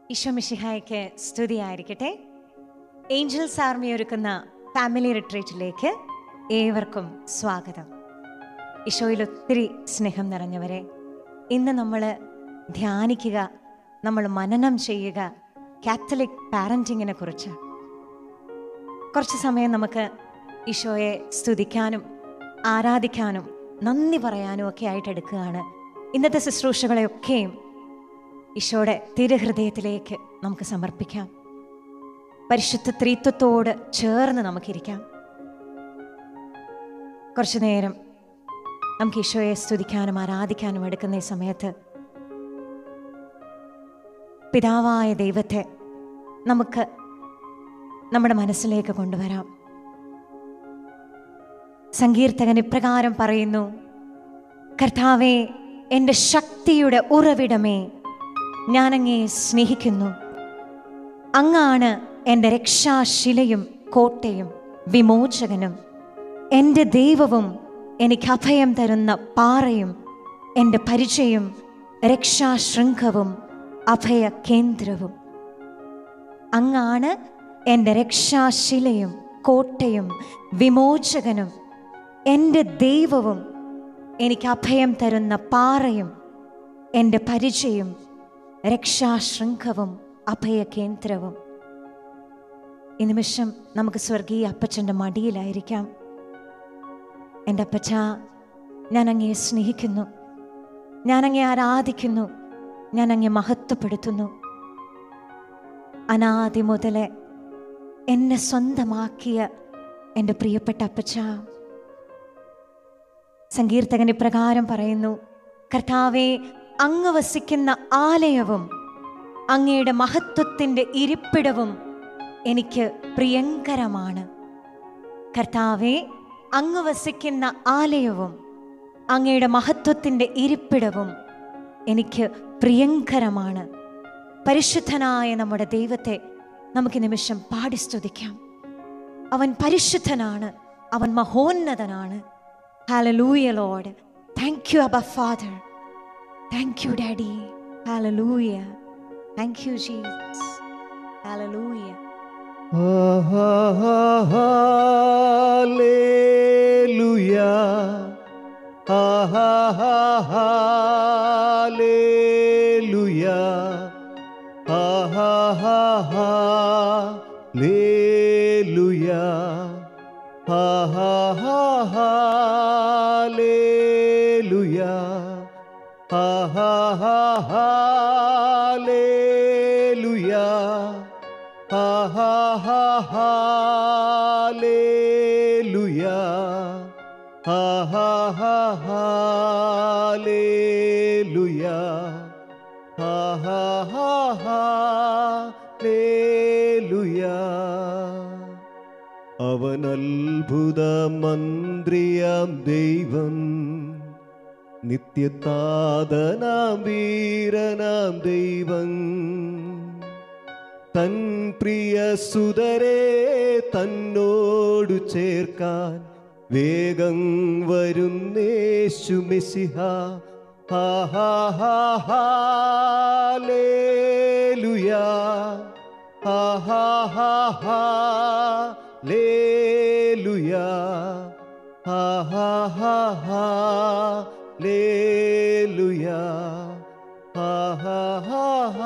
ഈശോമിഷിഹായ്ക്ക് സ്തുതിയായിരിക്കട്ടെ angels army ഒരുക്കുന്ന family റിട്രീറ്റിലേക്ക് ഏവർക്കും സ്വാഗതം ഈശോയിൽ ഒത്തിരി സ്നേഹം നിറഞ്ഞവരെ ഇന്ന് നമ്മൾ ധ്യാനിക്കുക നമ്മൾ മനനം ചെയ്യുക കാത്തലിക് പാരൻറ്റിങ്ങിനെ കുറിച്ച് കുറച്ച് സമയം നമുക്ക് ഈശോയെ സ്തുതിക്കാനും ആരാധിക്കാനും നന്ദി പറയാനും ഒക്കെ ആയിട്ട് എടുക്കുകയാണ് ഇന്നത്തെ ശുശ്രൂഷകളെയൊക്കെയും ഈശോയുടെ തിരുഹൃദയത്തിലേക്ക് നമുക്ക് സമർപ്പിക്കാം പരിശുദ്ധ ത്രീത്വത്തോട് ചേർന്ന് നമുക്കിരിക്കാം കുറച്ചു നേരം നമുക്ക് ഈശോയെ സ്തുതിക്കാനും ആരാധിക്കാനും എടുക്കുന്ന ഈ സമയത്ത് പിതാവായ ദൈവത്തെ നമുക്ക് നമ്മുടെ മനസ്സിലേക്ക് കൊണ്ടുവരാം സങ്കീർത്തകൻ ഇപ്രകാരം പറയുന്നു കർത്താവെ എൻ്റെ ശക്തിയുടെ ഉറവിടമേ ഞാനങ്ങേ സ്നേഹിക്കുന്നു അങ്ങാണ് എൻ്റെ രക്ഷാശിലയും കോട്ടയും വിമോചകനും എൻ്റെ ദൈവവും എനിക്ക് അഭയം തരുന്ന പാറയും എൻ്റെ പരിചയം രക്ഷാശൃംഖവും അഭയ കേന്ദ്രവും അങ്ങാണ് എൻ്റെ രക്ഷാശിലയും കോട്ടയും വിമോചകനും എൻ്റെ ദൈവവും എനിക്ക് അഭയം തരുന്ന പാറയും എൻ്റെ പരിചയം രക്ഷാശൃംഖവും അഭയ കേന്ദ്രവും ഈ നിമിഷം നമുക്ക് സ്വർഗീയ അപ്പച്ചൻ്റെ മടിയിലായിരിക്കാം എൻ്റെ അപ്പച്ച ഞാൻ അങ്ങയെ സ്നേഹിക്കുന്നു ഞാൻ അങ്ങയെ ആരാധിക്കുന്നു ഞാൻ അങ്ങയെ മഹത്വപ്പെടുത്തുന്നു അനാദി മുതലേ എന്നെ സ്വന്തമാക്കിയ എൻ്റെ പ്രിയപ്പെട്ട അപ്പച്ച സങ്കീർത്തകൻ ഇപ്രകാരം പറയുന്നു കർത്താവെ അങ്ങ് വസിക്കുന്ന ആലയവും അങ്ങയുടെ മഹത്വത്തിൻ്റെ ഇരിപ്പിടവും എനിക്ക് പ്രിയങ്കരമാണ് കർത്താവെ അങ്ങ് വസിക്കുന്ന ആലയവും അങ്ങയുടെ മഹത്വത്തിൻ്റെ ഇരിപ്പിടവും എനിക്ക് പ്രിയങ്കരമാണ് പരിശുദ്ധനായ നമ്മുടെ ദൈവത്തെ നമുക്ക് ഈ നിമിഷം പാടി സ്തുതിക്കാം അവൻ പരിശുദ്ധനാണ് അവൻ മഹോന്നതനാണ് ഹാലലൂയ ലോഡ് താങ്ക് യു അബ father thank you daddy hallelujah thank you Jesus hallelujah Hallelujah. Hallelujah. Hallelujah. Hallelujah. Hallelujah. Hallelujah. Hallelujah. Hallelujah. അവൻ അത്ഭുത മന്ത്രിയാം ദൈവം നിത്യതാതനാം വീരനാം ദൈവം തൻ പ്രിയ സുതരെ തന്നോടു ചേർക്കാൻ വേഗം വരുന്നേശു മെസ്സിഹ ഹാ ഹാ ഹാ ഹാലേലുയാ ഹാ ഹാ ഹാ ഹാലേലുയാ ഹാ ഹാ ഹാ ഹാലേലുയാ ഹാ ഹാ ഹാ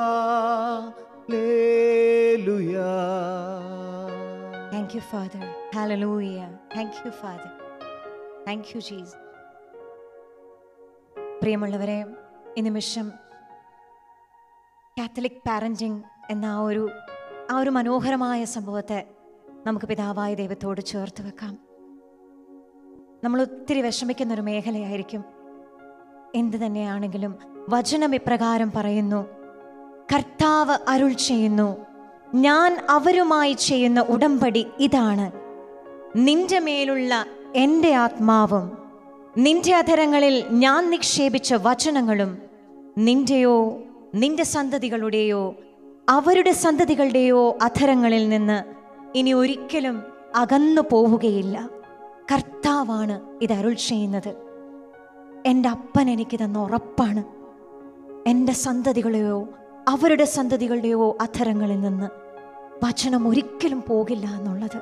hallelujah thank you father hallelujah thank you father thank you Jesus പ്രിയമുള്ളവരെ ഈ നിമിഷം കാത്തലിക് പാരൻറ്റിങ് എന്ന ആ ഒരു ആ ഒരു മനോഹരമായ സംഭവത്തെ നമുക്ക് പിതാവായ ദൈവത്തോട് ചേർത്ത് വെക്കാം നമ്മൾ ഒത്തിരി വിഷമിക്കുന്ന ഒരു മേഖലയായിരിക്കും എന്ത് തന്നെയാണെങ്കിലും വചനം ഇപ്രകാരം പറയുന്നു കർത്താവ് അരുൾ ചെയ്യുന്നു ഞാൻ അവരുമായി ചെയ്യുന്ന ഉടമ്പടി ഇതാണ് നിന്റെ മേലുള്ള എൻ്റെ ആത്മാവും നിന്റെ അധരങ്ങളിൽ ഞാൻ നിക്ഷേപിച്ച വചനങ്ങളും നിന്റെയോ നിന്റെ സന്തതികളുടെയോ അവരുടെ സന്തതികളുടെയോ അധരങ്ങളിൽ നിന്ന് ഇനി ഒരിക്കലും അകന്നു പോവുകയില്ല കർത്താവാണ് ഇത് അരുൾ ചെയ്യുന്നത് എൻ്റെ അപ്പൻ എനിക്ക് തന്ന ഉറപ്പാണ് എൻ്റെ സന്തതികളെയോ അവരുടെ സന്തതികളുടെയോ അധരങ്ങളിൽ നിന്ന് വചനം ഒരിക്കലും പോകില്ല എന്നുള്ളത്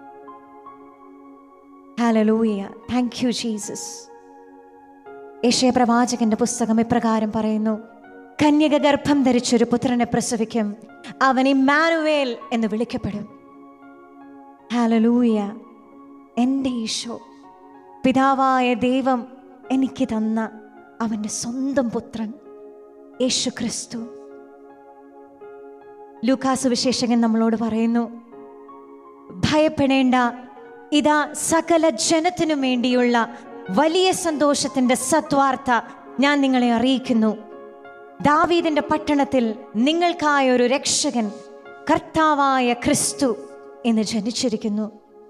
ഹാലലൂയ താങ്ക് യു ജീസസ് യേശയ പ്രവാചകന്റെ പുസ്തകം ഇപ്രകാരം പറയുന്നു കന്യക ഗർഭം ധരിച്ചൊരു പുത്രനെ പ്രസവിക്കും അവൻ ഇമ്മാനുവേൽ എന്ന് വിളിക്കപ്പെടും ഹാലലൂയ എൻ്റെ ഈശോ പിതാവായ ദൈവം എനിക്ക് തന്ന അവൻ്റെ സ്വന്തം പുത്രൻ യേശു ക്രിസ്തു ലൂക്കാസ് വിശേഷകൻ നമ്മളോട് പറയുന്നു ഭയപ്പെടേണ്ട ഇതാ സകല ജനത്തിനു വേണ്ടിയുള്ള വലിയ സന്തോഷത്തിന്റെ സത്വാർത്ത ഞാൻ നിങ്ങളെ അറിയിക്കുന്നു ദാവീദിന്റെ പട്ടണത്തിൽ നിങ്ങൾക്കായ ഒരു രക്ഷകൻ കർത്താവായ ക്രിസ്തു എന്ന് ജനിച്ചിരിക്കുന്നു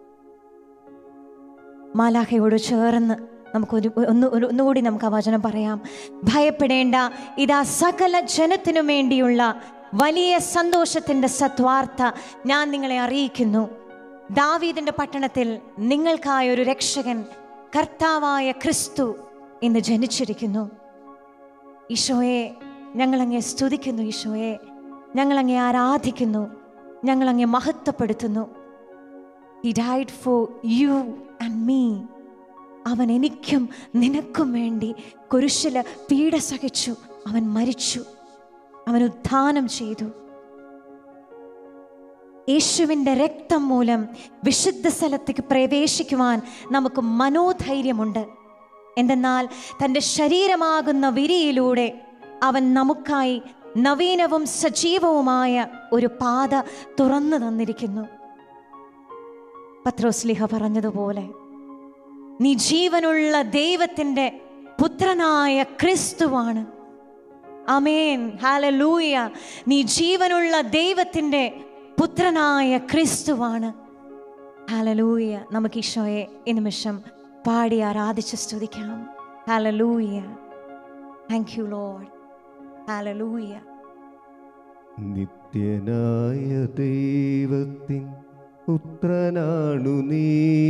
മാലാഖയോട് ചേർന്ന് നമുക്കൊരു ഒന്ന് ഒരു- ഒന്നുകൂടി നമുക്ക് ആ വചനം പറയാം ഭയപ്പെടേണ്ട ഇതാ സകല ജനത്തിനു വേണ്ടിയുള്ള വലിയ സന്തോഷത്തിന്റെ സത്വാർത്ത ഞാൻ നിങ്ങളെ അറിയിക്കുന്നു ദാവീദിന്റെ പട്ടണത്തിൽ നിങ്ങൾക്കായ ഒരു രക്ഷകൻ കർത്താവായ ക്രിസ്തു ഇന്ന് ജനിച്ചിരിക്കുന്നു ഈശോയെ ഞങ്ങളങ്ങെ സ്തുതിക്കുന്നു ഈശോയെ ഞങ്ങളങ്ങെ ആരാധിക്കുന്നു ഞങ്ങളങ്ങെ മഹത്വപ്പെടുത്തുന്നു he died for you and me അവൻ എനിക്കും നിനക്കും വേണ്ടി കുരിശില് പീഡ സഹിച്ചു അവൻ മരിച്ചു അവൻ ഉത്ഥാനം ചെയ്തു യേശുവിൻ്റെ രക്തം മൂലം വിശുദ്ധ സ്ഥലത്തേക്ക് പ്രവേശിക്കുവാൻ നമുക്ക് മനോധൈര്യമുണ്ട് എന്തെന്നാൽ തൻ്റെ ശരീരമാകുന്ന വിരിയിലൂടെ അവൻ നമുക്കായി നവീനവും സജീവവുമായ ഒരു പാത തുറന്നു തന്നിരിക്കുന്നു പത്രോസ്ലിഹ പറഞ്ഞതുപോലെ നീ ജീവനുള്ള ദൈവത്തിൻ്റെ പുത്രനായ ക്രിസ്തുവാണ് അമേൻ ഹാലലൂയ നീ ജീവനുള്ള ദൈവത്തിൻ്റെ പുത്രനായ ക്രിസ്തുവാണ് ഹാലലൂയ നമുക്ക് ഈശോയെ ഈ നിമിഷം പാടി ആരാധിച്ച് സ്തുതിക്കാം hallelujah thank you lord hallelujah നിത്യനായ ദൈവത്തിൻ പുത്രനാണു നീ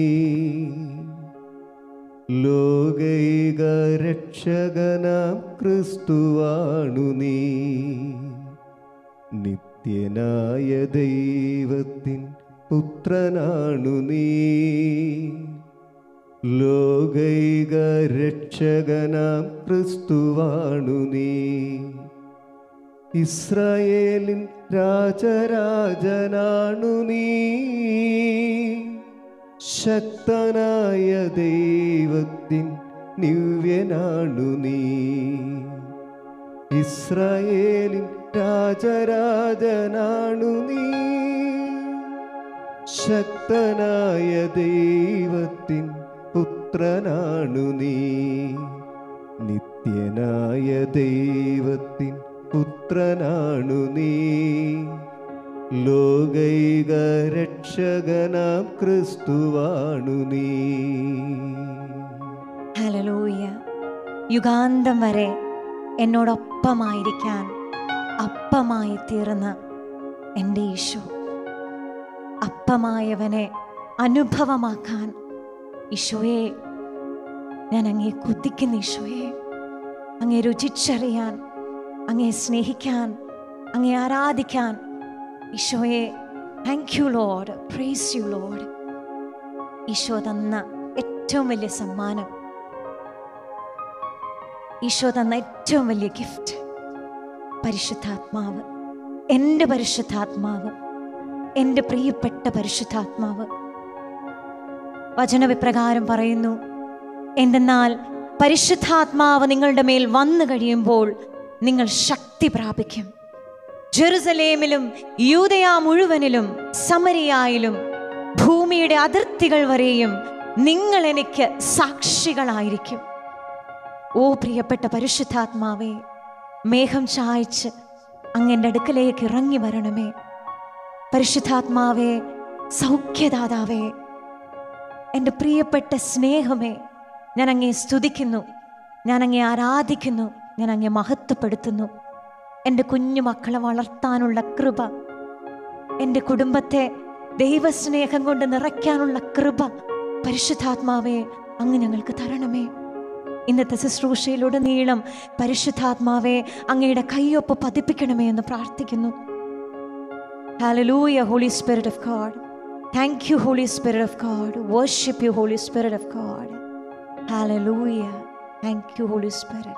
ലോകൈക രക്ഷകനാം ക്രിസ്തുവാണു നീ നിത്യനായ ദൈവത്തിൻ പുത്രനാണു നീ ലോകൈക രക്ഷകനാം ക്രിസ്തുവാണു നീ ഇസ്രായേലിൻ രാജരാജനാണു നീ ശക്തനായ ദൈവത്തിൻ നിവ്യനാണു നീ ഇസ്രായേലിൻ രാജരാജനാണു നീ ശക്തനായ ദൈവത്തിൻ പുത്രനാണു നീ നിത്യനായ ദൈവത്തിൻ പുത്രനാണു നീ ലോകൈക രക്ഷകനാം ക്രിസ്തുവാണു നീ ഹലലൂയ യുഗാന്തം വരെ എന്നോടൊപ്പമായിരിക്കാൻ അപ്പമായി തീർന്ന എൻ്റെ ഈശോ അപ്പമായവനെ അനുഭവമാക്കാൻ ഈശോയെ ഞാൻ അങ്ങേ കുതിക്കുന്ന ഈശോയെ അങ്ങേ രുചിച്ചറിയാൻ അങ്ങേ സ്നേഹിക്കാൻ അങ്ങേ ആരാധിക്കാൻ ഈശോയെ thank you lord praise you lord ഈശോ തന്ന ഏറ്റവും വലിയ സമ്മാനം ഈശോ തന്ന ഏറ്റവും വലിയ ഗിഫ്റ്റ് പരിശുദ്ധാത്മാവ് എൻ്റെ പരിശുദ്ധാത്മാവ് എൻ്റെ പ്രിയപ്പെട്ട പരിശുദ്ധാത്മാവ് വചനവിപ്രകാരം പറയുന്നു എന്തെന്നാൽ പരിശുദ്ധാത്മാവ് നിങ്ങളുടെ മേൽ വന്നു കഴിയുമ്പോൾ നിങ്ങൾ ശക്തി പ്രാപിക്കും ജെറുസലേമിലും യൂതയ മുഴുവനിലും സമരിയായിലും ഭൂമിയുടെ അതിർത്തികൾ വരെയും നിങ്ങൾ എനിക്ക് സാക്ഷികളായിരിക്കും ഓ പ്രിയപ്പെട്ട പരിശുദ്ധാത്മാവേ മേഘം ചായച്ച് അങ്ങൻ്റെ അടുക്കലേക്ക് ഇറങ്ങി വരണമേ പരിശുദ്ധാത്മാവേ സൗഖ്യദാതാവേ എൻ്റെ പ്രിയപ്പെട്ട സ്നേഹമേ ഞാൻ അങ്ങേ സ്തുതിക്കുന്നു ഞാൻ അങ്ങേ ആരാധിക്കുന്നു ഞാൻ അങ്ങേ മഹത്വപ്പെടുത്തുന്നു എൻ്റെ കുഞ്ഞു മക്കളെ വളർത്താനുള്ള കൃപ എൻ്റെ കുടുംബത്തെ ദൈവസ്നേഹം കൊണ്ട് നിറയ്ക്കാനുള്ള കൃപ പരിശുദ്ധാത്മാവേ അങ്ങ് ഞങ്ങൾക്ക് തരണമേ ഇന്നത്തെ ശുശ്രൂഷയിലൂടെ നീളം പരിശുദ്ധാത്മാവെ അങ്ങയുടെ കയ്യൊപ്പ് പതിപ്പിക്കണമേ എന്ന് പ്രാർത്ഥിക്കുന്നു Hallelujah, Holy Spirit of God. Thank you, Holy Spirit of God. Worship you, Holy Spirit of God. Hallelujah. Thank you, Holy Spirit.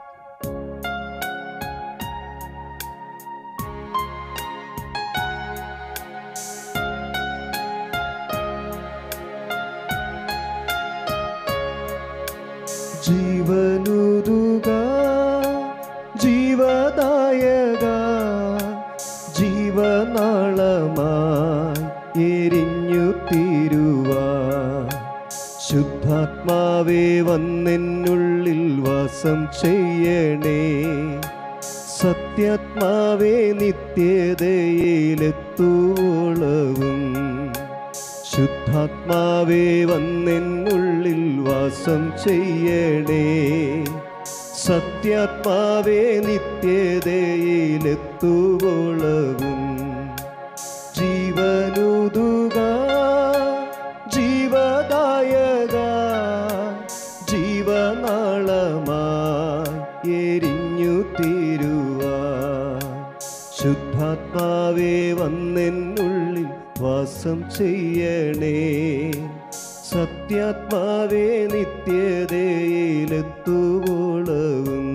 ജീവനുരുക ജീവദായക ജീവനാളമായി എരിഞ്ഞു തീരുവ ശുദ്ധാത്മാവേ വന്നെന്നുള്ളിൽ വാസം ചെയ്യണേ സത്യാത്മാവേ നിത്യതയിലെത്തുവോളവും ശുദ്ധാത്മാവേ വന്നെന്നുള്ളിൽ വാസം ചെയ്യണേ സത്യാത്മാവേ നിത്യതയിലെത്തുവോളവും ജീവനുതുക ജീവദായക ജീവനാളമായി എരിഞ്ഞു തീരുവ ശുദ്ധാത്മാവേ വന്നെന്നുള്ളിൽ വാസം ചെയ്യണേ സത്യാത്മാവേ നിത്യതയിലെത്തുവോളവും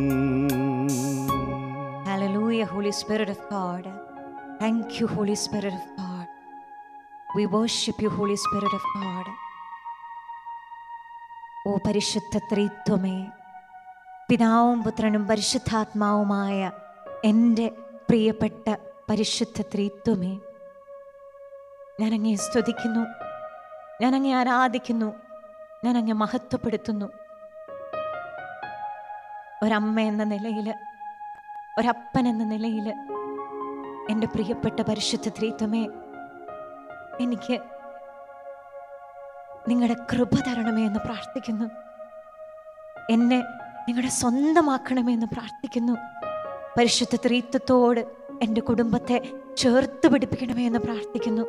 Hallelujah, Holy Spirit of God. Thank you, Holy Spirit of God. We worship you, Holy Spirit of God. ഓ പരിശുദ്ധ ത്രിത്വമേ പിതാവും പുത്രനും പരിശുദ്ധാത്മാവുമായ എൻ്റെ പ്രിയപ്പെട്ട പരിശുദ്ധ ത്രിത്വമേ ഞാൻ അങ്ങേ സ്തുതിക്കുന്നു ഞാൻ അങ്ങേ ആരാധിക്കുന്നു ഞാൻ അങ്ങേ മഹത്വപ്പെടുത്തുന്നു ഒരമ്മ എന്ന നിലയിൽ ഒരപ്പൻ എന്ന നിലയിൽ എൻ്റെ പ്രിയപ്പെട്ട പരിശുദ്ധ ത്രിത്വമേ എനിക്ക് നിങ്ങളുടെ കൃപ തരണമേ എന്ന് പ്രാർത്ഥിക്കുന്നു എന്നെ നിങ്ങളുടെ സ്വന്തമാക്കണമേ എന്ന് പ്രാർത്ഥിക്കുന്നു പരിശുദ്ധ ത്രിത്വത്തോട് എൻ്റെ കുടുംബത്തെ ചേർത്ത് പിടിപ്പിക്കണമേ എന്ന് പ്രാർത്ഥിക്കുന്നു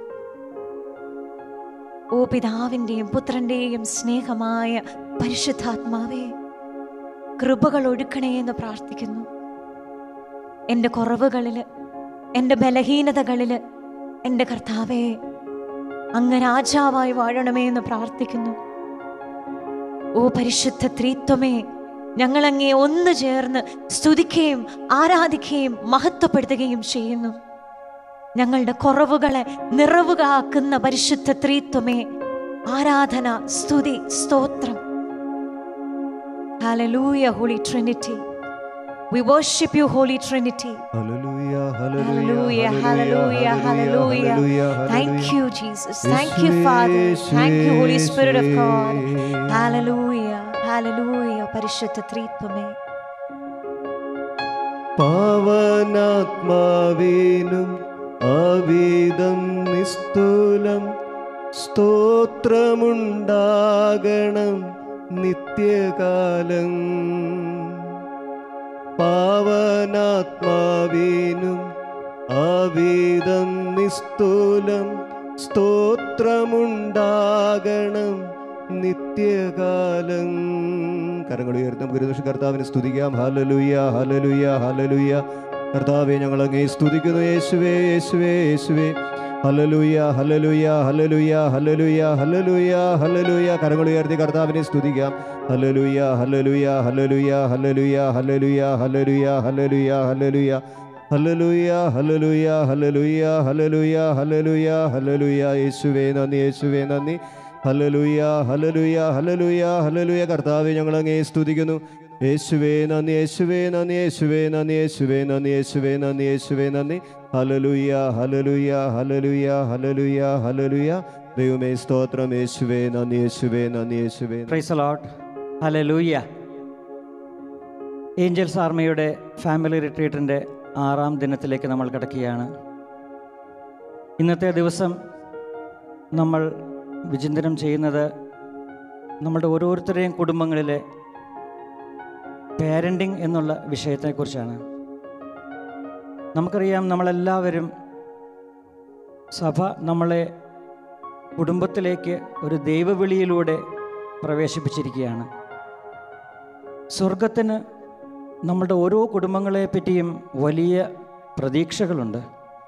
ഓ പിതാവിൻ്റെയും പുത്രൻ്റെയും സ്നേഹമായ പരിശുദ്ധാത്മാവേ കൃപകൾ ഒഴുക്കണേ എന്ന് പ്രാർത്ഥിക്കുന്നു എൻ്റെ കുറവുകളിൽ എൻ്റെ ബലഹീനതകളിൽ എൻ്റെ കർത്താവേ അങ്ങ് രാജാവായി വാഴണമേ എന്ന് പ്രാർത്ഥിക്കുന്നു ഓ പരിശുദ്ധ ത്രിത്വമേ ഞങ്ങൾ അങ്ങേ ഒന്ന് ചേർന്ന് സ്തുതിക്കുകയും ആരാധിക്കുകയും മഹത്വപ്പെടുത്തുകയും ചെയ്യുന്നു ഞങ്ങളുടെ കുറവുകളെ നിറവുകാക്കുന്ന പരിശുദ്ധ ത്രിത്വമേ ആരാധന സ്തുതി സ്തോത്രം Hallelujah, Holy Trinity. We worship you, Holy Trinity. Hallelujah Hallelujah, hallelujah, hallelujah. Thank you, Jesus. Thank you, Father. Thank you, Holy Spirit of God. Hallelujah, hallelujah. പരിശുദ്ധ ത്രിത്വമേ പാവനാത്മാവേനും ആവേദം നിസ്തൂലം സ്തോത്രമുണ്ടാകണം നിത്യകാലം പാവനാത്മാവേനും ആവേദം നിസ്തൂലം സ്തോത്രമുണ്ടാകണം നിത്യകാലം കരങ്ങൾ ഉയർത്തും ഗുരുദോഷ കർത്താവിനെ സ്തുതിക്കാം ഹലലുയ ഹലലുയ ഹലലുയ കർത്താവെ ഞങ്ങൾ അങ്ങേ സ്തുതിക്കുന്നു യേശുവേ യേശുവേ യേശുവേ ഹലലുയ ഹലലുയ ഹലലുയ ഹലലുയ ഹലലുയ ഹലലുയ കരങ്ങൾ ഉയർത്തി കർത്താവിനെ സ്തുതിക്കാം ഹലലുയ ഹലലുയ ഹലലുയ ഹലലുയ ഹലലുയ ഹലലുയ ഹലലുയ ഹലലുയ ഹലലുയ ഹലലുയ ഹലലുയ ഹലലുയ ഹലലുയ ഹലലുയ യേശുവേ നന്ദി യേശുവേ നന്ദി ഹലലുയ ഹലലുയ ഹലലുയ ഹലലുയ കർത്താവെ ഞങ്ങൾ അങ്ങേ സ്തുതിക്കുന്നു യേശുവേ നന്ദി യേശുവേ നന്ദി യേശുവേ നന്ദി യേശുവേ നന്ദി യേശുവേ നന്ദി യേശുവേ നന്ദി ഹലലുയ ഹലലുയ ഹലലുയ ഹലലുയ ഹലലുയ ദൈവമേ സ്തോത്രം യേശുവേ നന്ദി യേശുവേ നന്ദി യേശുവേ നന്ദി. പ്രൈസ് ലോട്ട് ഹലലൂയ ഏഞ്ചൽസ് ആർമിയുടെ ഫാമിലി റിട്രീറ്റിൻ്റെ ആറാം ദിനത്തിലേക്ക് നമ്മൾ കിടക്കുകയാണ് ഇന്നത്തെ ദിവസം നമ്മൾ വിചിന്തനം ചെയ്യുന്നത് നമ്മുടെ ഓരോരുത്തരുടെയും കുടുംബങ്ങളിലെ പാരൻറ്റിങ് എന്നുള്ള വിഷയത്തെക്കുറിച്ചാണ് നമുക്കറിയാം നമ്മളെല്ലാവരും സഭ നമ്മളെ കുടുംബത്തിലേക്ക് ഒരു ദൈവവിളിയിലൂടെ പ്രവേശിപ്പിച്ചിരിക്കുകയാണ് സ്വർഗത്തിന് നമ്മളുടെ ഓരോ കുടുംബങ്ങളെ പറ്റിയും വലിയ പ്രതീക്ഷകളുണ്ട്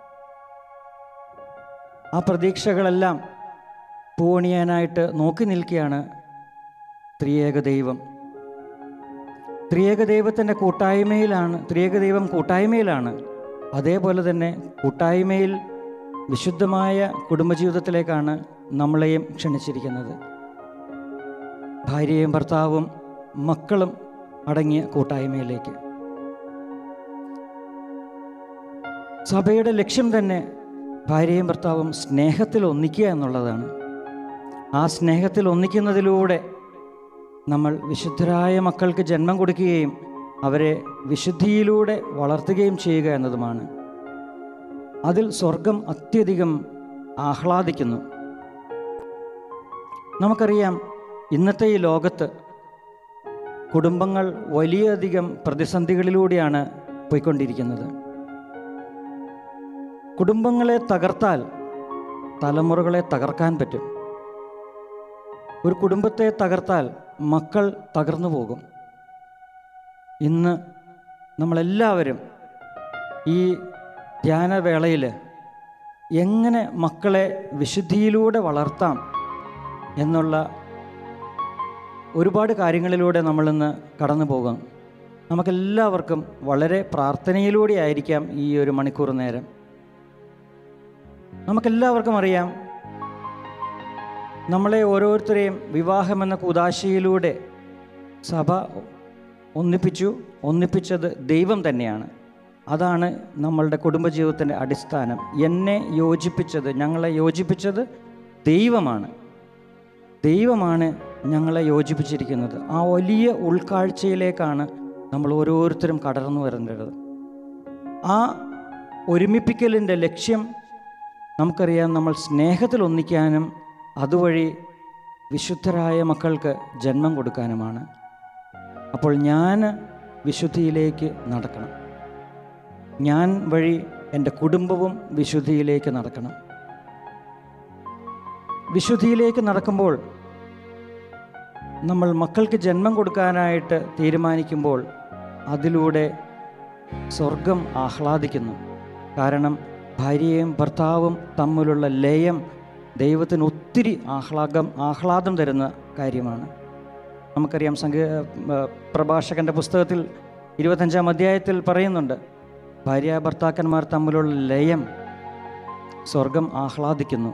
ആ പ്രതീക്ഷകളെല്ലാം പൂവണിയാനായിട്ട് നോക്കി നിൽക്കുകയാണ് ത്രിയേക ദൈവം ത്രിയേക ദൈവത്തിൻ്റെ കൂട്ടായ്മയിലാണ് ത്രിയേക ദൈവം കൂട്ടായ്മയിലാണ് അതേപോലെ തന്നെ കൂട്ടായ്മയിൽ വിശുദ്ധമായ കുടുംബജീവിതത്തിലേക്കാണ് നമ്മളെയും ക്ഷണിച്ചിരിക്കുന്നത് ഭാര്യയും ഭർത്താവും മക്കളും അടങ്ങിയ കൂട്ടായ്മയിലേക്ക് സഭയുടെ ലക്ഷ്യം തന്നെ ഭാര്യയും ഭർത്താവും സ്നേഹത്തിൽ ഒന്നിക്കുക എന്നുള്ളതാണ് ആ സ്നേഹത്തിൽ ഒന്നിക്കുന്നതിലൂടെ നമ്മൾ വിശുദ്ധരായ മക്കൾക്ക് ജന്മം കൊടുക്കുകയും അവരെ വിശുദ്ധിയിലൂടെ വളർത്തുകയും ചെയ്യുക എന്നതുമാണ് അതിൽ സ്വർഗം അത്യധികം ആഹ്ലാദിക്കുന്നു നമുക്കറിയാം ഇന്നത്തെ ഈ ലോകത്ത് കുടുംബങ്ങൾ വലിയധികം പ്രതിസന്ധികളിലൂടെയാണ് പോയിക്കൊണ്ടിരിക്കുന്നത് കുടുംബങ്ങളെ തകർത്താൽ തലമുറകളെ തകർക്കാൻ പറ്റും ഒരു കുടുംബത്തെ തകർത്താൽ മക്കൾ തകർന്നു പോകും ഇന്ന് നമ്മളെല്ലാവരും ഈ ധ്യാനവേളയിൽ എങ്ങനെ മക്കളെ വിശുദ്ധിയിലൂടെ വളർത്താം എന്നുള്ള ഒരുപാട് കാര്യങ്ങളിലൂടെ നമ്മളിന്ന് കടന്നു പോകും നമുക്കെല്ലാവർക്കും വളരെ പ്രാർത്ഥനയിലൂടെ ആയിരിക്കാം ഈ ഒരു മണിക്കൂർ നേരം നമുക്കെല്ലാവർക്കും അറിയാം നമ്മളെ ഓരോരുത്തരെയും വിവാഹമെന്ന കുതാശയിലൂടെ സഭ ഒന്നിപ്പിച്ചു ഒന്നിപ്പിച്ചത് ദൈവം തന്നെയാണ് അതാണ് നമ്മളുടെ കുടുംബജീവിതത്തിൻ്റെ അടിസ്ഥാനം എന്നെ യോജിപ്പിച്ചത് ഞങ്ങളെ യോജിപ്പിച്ചത് ദൈവമാണ് ദൈവമാണ് ഞങ്ങളെ യോജിപ്പിച്ചിരിക്കുന്നത് ആ വലിയ ഉൾക്കാഴ്ചയിലേക്കാണ് നമ്മൾ ഓരോരുത്തരും കടന്നു വരേണ്ടത് ആ ഒരുമിപ്പിക്കലിൻ്റെ ലക്ഷ്യം നമുക്കറിയാം നമ്മൾ സ്നേഹത്തിൽ ഒന്നിക്കാനും അതുവഴി വിശുദ്ധരായ മക്കൾക്ക് ജന്മം കൊടുക്കാനുമാണ് അപ്പോൾ ഞാൻ വിശുദ്ധിയിലേക്ക് നടക്കണം ഞാൻ വഴി എൻ്റെ കുടുംബവും വിശുദ്ധിയിലേക്ക് നടക്കണം വിശുദ്ധിയിലേക്ക് നടക്കുമ്പോൾ നമ്മൾ മക്കൾക്ക് ജന്മം കൊടുക്കാനായിട്ട് തീരുമാനിക്കുമ്പോൾ അതിലൂടെ സ്വർഗം ആഹ്ലാദിക്കുന്നു കാരണം ഭാര്യയും ഭർത്താവും തമ്മിലുള്ള ലയം ദൈവത്തിന് ഒത്തിരി ആഹ്ലാദം ആഹ്ലാദം തരുന്ന കാര്യമാണ് നമുക്കറിയാം സംഗീ പ്രഭാഷകൻ്റെ പുസ്തകത്തിൽ ഇരുപത്തഞ്ചാം അധ്യായത്തിൽ പറയുന്നുണ്ട് ഭാര്യ ഭർത്താക്കന്മാർ തമ്മിലുള്ള ലയം സ്വർഗം ആഹ്ലാദിക്കുന്നു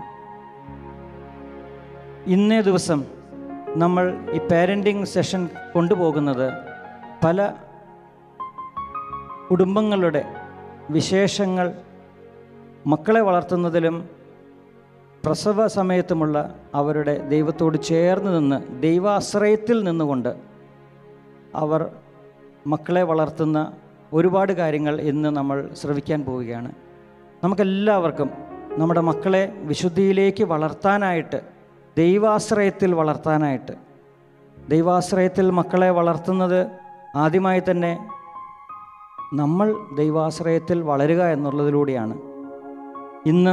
ഇന്നേ ദിവസം നമ്മൾ ഈ പാരൻറ്റിങ് സെഷൻ കൊണ്ടുപോകുന്നത് പല കുടുംബങ്ങളുടെ വിശേഷങ്ങൾ മക്കളെ വളർത്തുന്നതിലും പ്രസവ സമയത്തുമുള്ള അവരുടെ ദൈവത്തോട് ചേർന്ന് നിന്ന് ദൈവാശ്രയത്തിൽ നിന്നുകൊണ്ട് അവർ മക്കളെ വളർത്തുന്ന ഒരുപാട് കാര്യങ്ങൾ ഇന്ന് നമ്മൾ ശ്രവിക്കാൻ പോവുകയാണ് നമുക്കെല്ലാവർക്കും നമ്മുടെ മക്കളെ വിശുദ്ധിയിലേക്ക് വളർത്താനായിട്ട് ദൈവാശ്രയത്തിൽ വളർത്താനായിട്ട് ദൈവാശ്രയത്തിൽ മക്കളെ വളർത്തുന്നത് ആദ്യമായി തന്നെ നമ്മൾ ദൈവാശ്രയത്തിൽ വളരുക എന്നുള്ളതിലൂടെയാണ് ഇന്ന്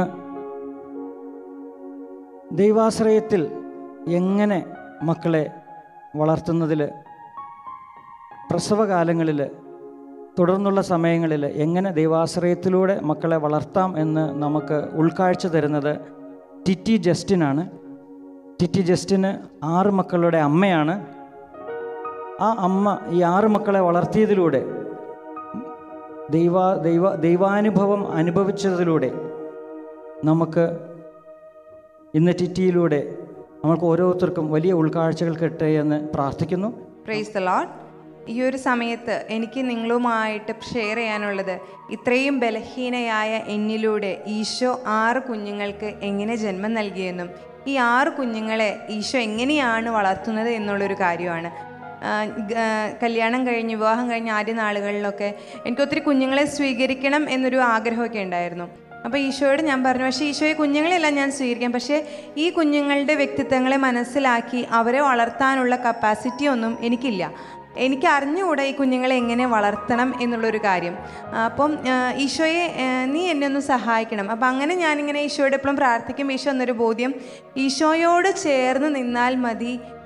ദൈവാശ്രയത്തിൽ എങ്ങനെ മക്കളെ വളർത്തുന്നതിൽ പ്രസവകാലങ്ങളിൽ തുടർന്നുള്ള സമയങ്ങളിൽ എങ്ങനെ ദൈവാശ്രയത്തിലൂടെ മക്കളെ വളർത്താം എന്ന് നമുക്ക് ഉൾക്കാഴ്ച തരുന്നത് ടിറ്റി ജസ്റ്റിനാണ് ടിറ്റി ജസ്റ്റിന് ആറ് മക്കളുടെ അമ്മയാണ് ആ അമ്മ ഈ ആറ് മക്കളെ വളർത്തിയതിലൂടെ ദൈവ ദൈവ ദൈവാനുഭവം അനുഭവിച്ചതിലൂടെ നമുക്ക് ഇന്ന് ടിറ്റിയിലൂടെ നമുക്ക് ഓരോരുത്തർക്കും വലിയ ഉൾക്കാഴ്ചകൾ കിട്ടേ എന്ന് പ്രാർത്ഥിക്കുന്നു പ്രൈസ് ദ ലോഡ് ഈ ഒരു സമയത്ത് എനിക്ക് നിങ്ങളുമായിട്ട് ഷെയർ ചെയ്യാനുള്ളത് ഇത്രയും ബലഹീനയായ എന്നിലൂടെ ഈശോ ആറ് കുഞ്ഞുങ്ങൾക്ക് എങ്ങനെ ജന്മം നൽകിയെന്നും ഈ ആറ് കുഞ്ഞുങ്ങളെ ഈശോ എങ്ങനെയാണ് വളർത്തുന്നത് എന്നുള്ളൊരു കാര്യമാണ് ആ, ഗ- കല്യാണം കഴിഞ്ഞ് വിവാഹം കഴിഞ്ഞ ആദ്യ നാളുകളിലൊക്കെ എനിക്ക് ഒത്തിരി കുഞ്ഞുങ്ങളെ സ്വീകരിക്കണം എന്നൊരു ആഗ്രഹമൊക്കെ ഉണ്ടായിരുന്നു അപ്പോൾ ഈശോയോട് ഞാൻ പറഞ്ഞു പക്ഷേ ഈശോയെ കുഞ്ഞുങ്ങളെല്ലാം ഞാൻ സ്വീകരിക്കാം പക്ഷേ ഈ കുഞ്ഞുങ്ങളുടെ വ്യക്തിത്വങ്ങളെ മനസ്സിലാക്കി അവരെ വളർത്താനുള്ള കപ്പാസിറ്റി ഒന്നും എനിക്കില്ല എനിക്ക് അറിഞ്ഞുകൂടാ ഈ കുഞ്ഞുങ്ങളെ എങ്ങനെ വളർത്തണം എന്നുള്ളൊരു കാര്യം അപ്പം ആ, ഈശോയെ ആ, നീ എന്നെ ഒന്ന് സഹായിക്കണം അപ്പം അങ്ങനെ ഞാനിങ്ങനെ ഈശോയോട് എപ്പോഴും പ്രാർത്ഥിക്കും ഈശോ എന്നൊരു ബോധ്യം ഈശോയോട് ചേർന്ന് നിന്നാൽ മതി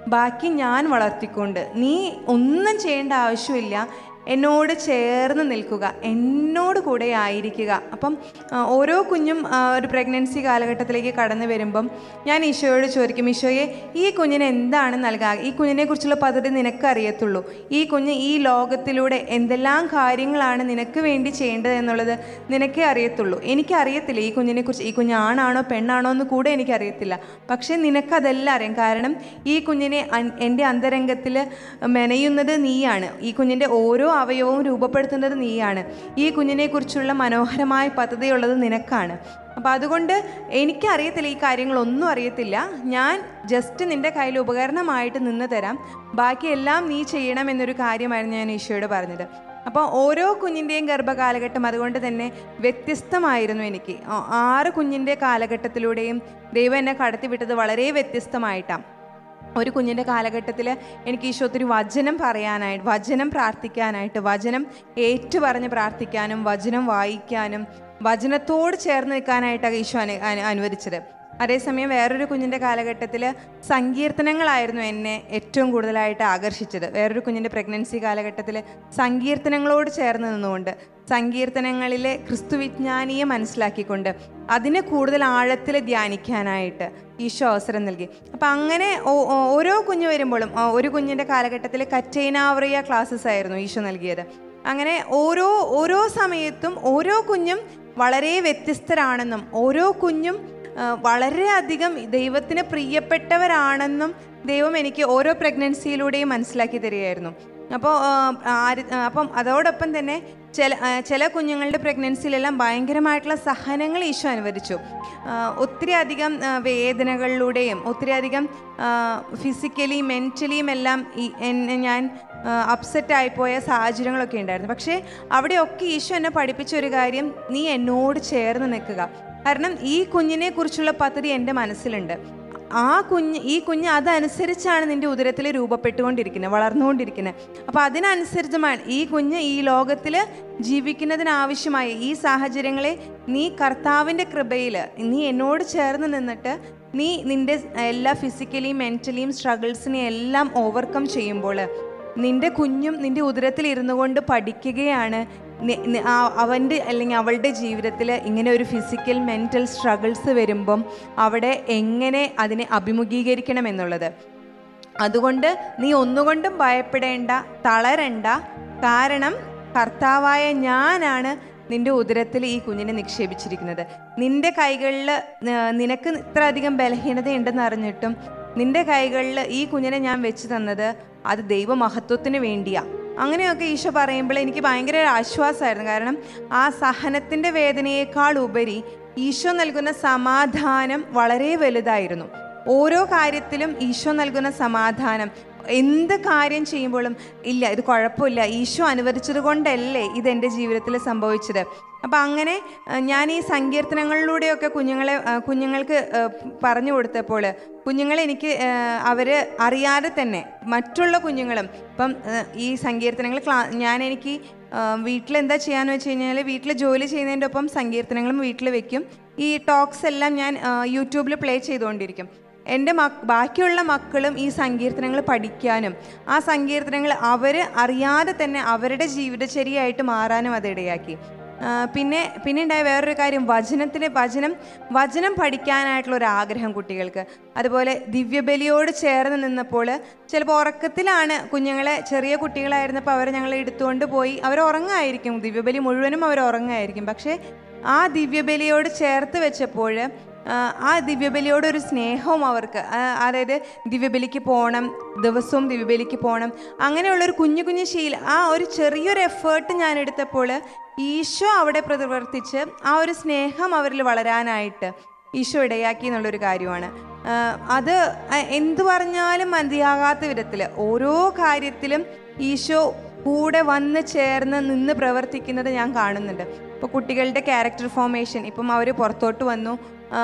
ബാക്കി ഞാൻ വളർത്തിക്കൊണ്ട് നീ ഒന്നും ചെയ്യേണ്ട ആവശ്യമില്ല എന്നോട് ചേർന്ന് നിൽക്കുക എന്നോട് കൂടെ ആയിരിക്കുക അപ്പം ആ, ഓരോ കുഞ്ഞും ആ, ഒരു പ്രഗ്നൻസി കാലഘട്ടത്തിലേക്ക് കടന്നു വരുമ്പം ഞാൻ ഈശോയോട് ചോദിക്കും ഈശോയെ ഈ കുഞ്ഞിന് എന്താണ് നൽകുക ഈ കുഞ്ഞിനെ കുറിച്ചുള്ള പദ്ധതി നിനക്ക് അറിയത്തുള്ളൂ ഈ കുഞ്ഞ് ഈ ലോകത്തിലൂടെ എന്തെല്ലാം കാര്യങ്ങളാണ് നിനക്ക് വേണ്ടി ചെയ്യേണ്ടത് എന്നുള്ളത് നിനക്കേ അറിയത്തുള്ളൂ എനിക്കറിയത്തില്ല ഈ കുഞ്ഞിനെ കുറിച്ച് ഈ കുഞ്ഞ് ആണാണോ പെണ്ണാണോ എന്ന് കൂടെ എനിക്കറിയത്തില്ല പക്ഷേ നിനക്കതെല്ലാം അറിയാം കാരണം ഈ കുഞ്ഞിനെ അൻ- എൻ്റെ അന്തരംഗത്തിൽ മെനയുന്നത് നീയാണ് ഈ കുഞ്ഞിൻ്റെ ഓരോ അവയവവും രൂപപ്പെടുത്തുന്നത് നീയാണ് ഈ കുഞ്ഞിനെ കുറിച്ചുള്ള മനോഹരമായ പദ്ധതിയുള്ളത് നിനക്കാണ് അപ്പോൾ അതുകൊണ്ട് എനിക്കറിയത്തില്ല ഈ കാര്യങ്ങളൊന്നും അറിയത്തില്ല ഞാൻ ജസ്റ്റ് നിൻ്റെ കയ്യിൽ ഉപകരണമായിട്ട് നിന്ന് തരാം ബാക്കിയെല്ലാം നീ ചെയ്യണം എന്നൊരു കാര്യമായിരുന്നു ഞാൻ ഈശോയോട് പറഞ്ഞത് അപ്പോൾ ഓരോ കുഞ്ഞിൻ്റെയും ഗർഭകാലഘട്ടം അതുകൊണ്ട് തന്നെ വ്യത്യസ്തമായിരുന്നു എനിക്ക് ആ- ആറ് കുഞ്ഞിൻ്റെ കാലഘട്ടത്തിലൂടെയും ദൈവം എന്നെ കടത്തിവിട്ടത് വളരെ വ്യത്യസ്തമായിട്ടാണ് ഒരു കുഞ്ഞിൻ്റെ കാലഘട്ടത്തിൽ എനിക്ക് ഈശോ ഒത്തിരി വചനം പറയാനായിട്ട് വചനം പ്രാർത്ഥിക്കാനായിട്ട് വചനം ഏറ്റുപറഞ്ഞ് പ്രാർത്ഥിക്കാനും വചനം വായിക്കാനും വചനത്തോട് ചേർന്ന് നിൽക്കാനായിട്ടാണ് ഈശോ അനു അനു- അനുവദിച്ചത് അതേസമയം വേറൊരു കുഞ്ഞിൻ്റെ കാലഘട്ടത്തിൽ സങ്കീർത്തനങ്ങളായിരുന്നു എന്നെ ഏറ്റവും കൂടുതലായിട്ട് ആകർഷിച്ചത് വേറൊരു കുഞ്ഞിൻ്റെ പ്രഗ്നൻസി കാലഘട്ടത്തിൽ സങ്കീർത്തനങ്ങളോട് ചേർന്ന് നിന്നുകൊണ്ട് സങ്കീർത്തനങ്ങളിലെ ക്രിസ്തുവിജ്ഞാനിയെ മനസ്സിലാക്കിക്കൊണ്ട് അതിനെ കൂടുതൽ ആഴത്തിൽ ധ്യാനിക്കാനായിട്ട് ഈശോ അവസരം നൽകി അപ്പം അങ്ങനെ ഓ- ഓ- ഓരോ കുഞ്ഞ് വരുമ്പോഴും ആ, ഒരു കുഞ്ഞിൻ്റെ കാലഘട്ടത്തിൽ കറ്റൈനാവറിയ ക്ലാസ്സസ് ആയിരുന്നു ഈശോ നൽകിയത് അങ്ങനെ ഓരോ ഓരോ സമയത്തും ഓരോ കുഞ്ഞും വളരെ വ്യത്യസ്തരാണെന്നും ഓരോ കുഞ്ഞും ആ, വളരെയധികം ദൈവത്തിന് പ്രിയപ്പെട്ടവരാണെന്നും ദൈവം എനിക്ക് ഓരോ പ്രഗ്നൻസിയിലൂടെയും മനസ്സിലാക്കി തരികയായിരുന്നു അപ്പോൾ ആര് ആ, അപ്പം അതോടൊപ്പം തന്നെ ചില ആ, ചില കുഞ്ഞുങ്ങളുടെ പ്രഗ്നൻസിയിലെല്ലാം ഭയങ്കരമായിട്ടുള്ള സഹനങ്ങൾ ഈശോ അനുവദിച്ചു ആ, ഒത്തിരി അധികം ആ, വേദനകളിലൂടെയും ഒത്തിരി അധികം ഫിസിക്കലിയും മെൻ്റലിയും എല്ലാം ഈ എന്നെ ഞാൻ അപ്സെറ്റ് ആയിപ്പോയ സാഹചര്യങ്ങളൊക്കെ ഉണ്ടായിരുന്നു പക്ഷേ അവിടെയൊക്കെ ഈശോ എന്നെ പഠിപ്പിച്ച ഒരു കാര്യം നീ എന്നോട് ചേർന്ന് നിൽക്കുക കാരണം ഈ കുഞ്ഞിനെ കുറിച്ചുള്ള പദ്ധതി എൻ്റെ മനസ്സിലുണ്ട് ആ കുഞ്ഞ് ഈ കുഞ്ഞ് അതനുസരിച്ചാണ് നിന്റെ ഉദരത്തിൽ രൂപപ്പെട്ടുകൊണ്ടിരിക്കുന്നത് വളർന്നുകൊണ്ടിരിക്കുന്നത് അപ്പോൾ അതിനനുസരിച്ചുമാണ് ഈ കുഞ്ഞ് ഈ ലോകത്തിൽ ജീവിക്കുന്നതിനാവശ്യമായ ഈ സാഹചര്യങ്ങളെ നീ കർത്താവിൻ്റെ കൃപയിൽ നീ എന്നോട് ചേർന്ന് നിന്നിട്ട് നീ നിന്റെ എല്ലാ ഫിസിക്കലിയും മെൻ്റലിയും സ്ട്രഗിൾസിനെയും എല്ലാം ഓവർകം ചെയ്യുമ്പോൾ നിന്റെ കുഞ്ഞും നിന്റെ ഉദരത്തിൽ ഇരുന്നു കൊണ്ട് പഠിക്കുകയാണ് നി- നി- ആ- അവൻ്റെ അല്ലെങ്കിൽ അവളുടെ ജീവിതത്തിൽ ഇങ്ങനെ ഒരു ഫിസിക്കൽ മെൻ്റൽ സ്ട്രഗിൾസ് വരുമ്പം അവിടെ എങ്ങനെ അതിനെ അഭിമുഖീകരിക്കണം എന്നുള്ളത് അതുകൊണ്ട് നീ ഒന്നുകൊണ്ടും ഭയപ്പെടേണ്ട തളരണ്ട കാരണം കർത്താവായ ഞാനാണ് നിന്റെ ഉദരത്തിൽ ഈ കുഞ്ഞിനെ നിക്ഷേപിച്ചിരിക്കുന്നത് നിന്റെ കൈകളിൽ നിനക്ക് ഇത്ര അധികം ബലഹീനതയുണ്ടെന്ന് അറിഞ്ഞിട്ടും നിന്റെ കൈകളിൽ ഈ കുഞ്ഞിനെ ഞാൻ വെച്ച് തന്നത് അത് ദൈവമഹത്വത്തിന് വേണ്ടിയാ അങ്ങനെയൊക്കെ ഈശോ പറയുമ്പോൾ എനിക്ക് ഭയങ്കര ഒരു ആശ്വാസമായിരുന്നു കാരണം ആ സഹനത്തിൻ്റെ വേദനയേക്കാൾ ഉപരി ഈശോ നൽകുന്ന സമാധാനം വളരെ വലുതായിരുന്നു ഓരോ കാര്യത്തിലും ഈശോ നൽകുന്ന സമാധാനം എന്ത് കാര്യം ചെയ്യുമ്പോഴും ഇല്ല ഇത് കുഴപ്പമില്ല ഈശോ അനുവദിച്ചത് കൊണ്ടല്ലേ ഇത് എൻ്റെ ജീവിതത്തിൽ സംഭവിച്ചത് അപ്പം അങ്ങനെ ആ, ഞാൻ ഈ സങ്കീർത്തനങ്ങളിലൂടെയൊക്കെ കുഞ്ഞുങ്ങളെ ആ, കുഞ്ഞുങ്ങൾക്ക് ആ, പറഞ്ഞു കൊടുത്തപ്പോൾ കുഞ്ഞുങ്ങളെ എനിക്ക് അവർ അറിയാതെ തന്നെ മറ്റുള്ള കുഞ്ഞുങ്ങളും ഇപ്പം ആ, ഈ സങ്കീർത്തനങ്ങൾ ക്ലാ ഞാൻ എനിക്ക് വീട്ടിൽ എന്താ ചെയ്യാന്ന് വെച്ച് കഴിഞ്ഞാൽ വീട്ടിൽ ജോലി ചെയ്യുന്നതിൻ്റെ ഒപ്പം സങ്കീർത്തനങ്ങളും വീട്ടിൽ വെക്കും ഈ ടോക്സ് എല്ലാം ഞാൻ യൂട്യൂബിൽ പ്ലേ ചെയ്തുകൊണ്ടിരിക്കും എൻ്റെ മക് ബാക്കിയുള്ള മക്കളും ഈ സങ്കീർത്തനങ്ങൾ പഠിക്കാനും ആ സങ്കീർത്തനങ്ങൾ അവർ അറിയാതെ തന്നെ അവരുടെ ജീവിതചര്യയായിട്ട് മാറാനും അത് ഇടയാക്കി ആ, പിന്നെ പിന്നെ ഉണ്ടായ വേറൊരു കാര്യം വചനത്തിന് വചനം വചനം പഠിക്കാനായിട്ടുള്ള ഒരു ആഗ്രഹം കുട്ടികൾക്ക് അതുപോലെ ദിവ്യബലിയോട് ചേർന്ന് നിന്നപ്പോൾ ചിലപ്പോൾ ഉറക്കത്തിലാണ് കുഞ്ഞുങ്ങളെ ചെറിയ കുട്ടികളായിരുന്നപ്പോൾ അവർ ഞങ്ങൾ എടുത്തുകൊണ്ട് പോയി അവർ ഉറങ്ങായിരിക്കും ദിവ്യബലി മുഴുവനും അവർ ഉറങ്ങായിരിക്കും പക്ഷേ ആ ദിവ്യബലിയോട് ചേർത്ത് വെച്ചപ്പോൾ ആ, ആ ദിവ്യബലിയോട് ഒരു സ്നേഹവും അവർക്ക് ആ, അതായത് ദിവ്യബലിക്ക് പോകണം ദിവസവും ദിവ്യബലിക്ക് പോകണം അങ്ങനെയുള്ളൊരു കുഞ്ഞു കുഞ്ഞു ശീല ആ ഒരു ചെറിയൊരു എഫേർട്ട് ഞാൻ എടുത്തപ്പോൾ ഈശോ അവിടെ പ്രവർത്തിച്ച് ആ ഒരു സ്നേഹം അവരിൽ വളരാനായിട്ട് ഈശോ ഇടയാക്കി എന്നുള്ളൊരു കാര്യമാണ് ആ, അത് ആ, എന്ത് പറഞ്ഞാലും മതിയാകാത്ത വിധത്തിൽ ഓരോ കാര്യത്തിലും ഈശോ കൂടെ വന്ന് ചേർന്ന് നിന്ന് പ്രവർത്തിക്കുന്നത് ഞാൻ കാണുന്നുണ്ട് ഇപ്പോൾ കുട്ടികളുടെ ക്യാരക്ടർ ഫോർമേഷൻ ഇപ്പം അവർ പുറത്തോട്ട് വന്നു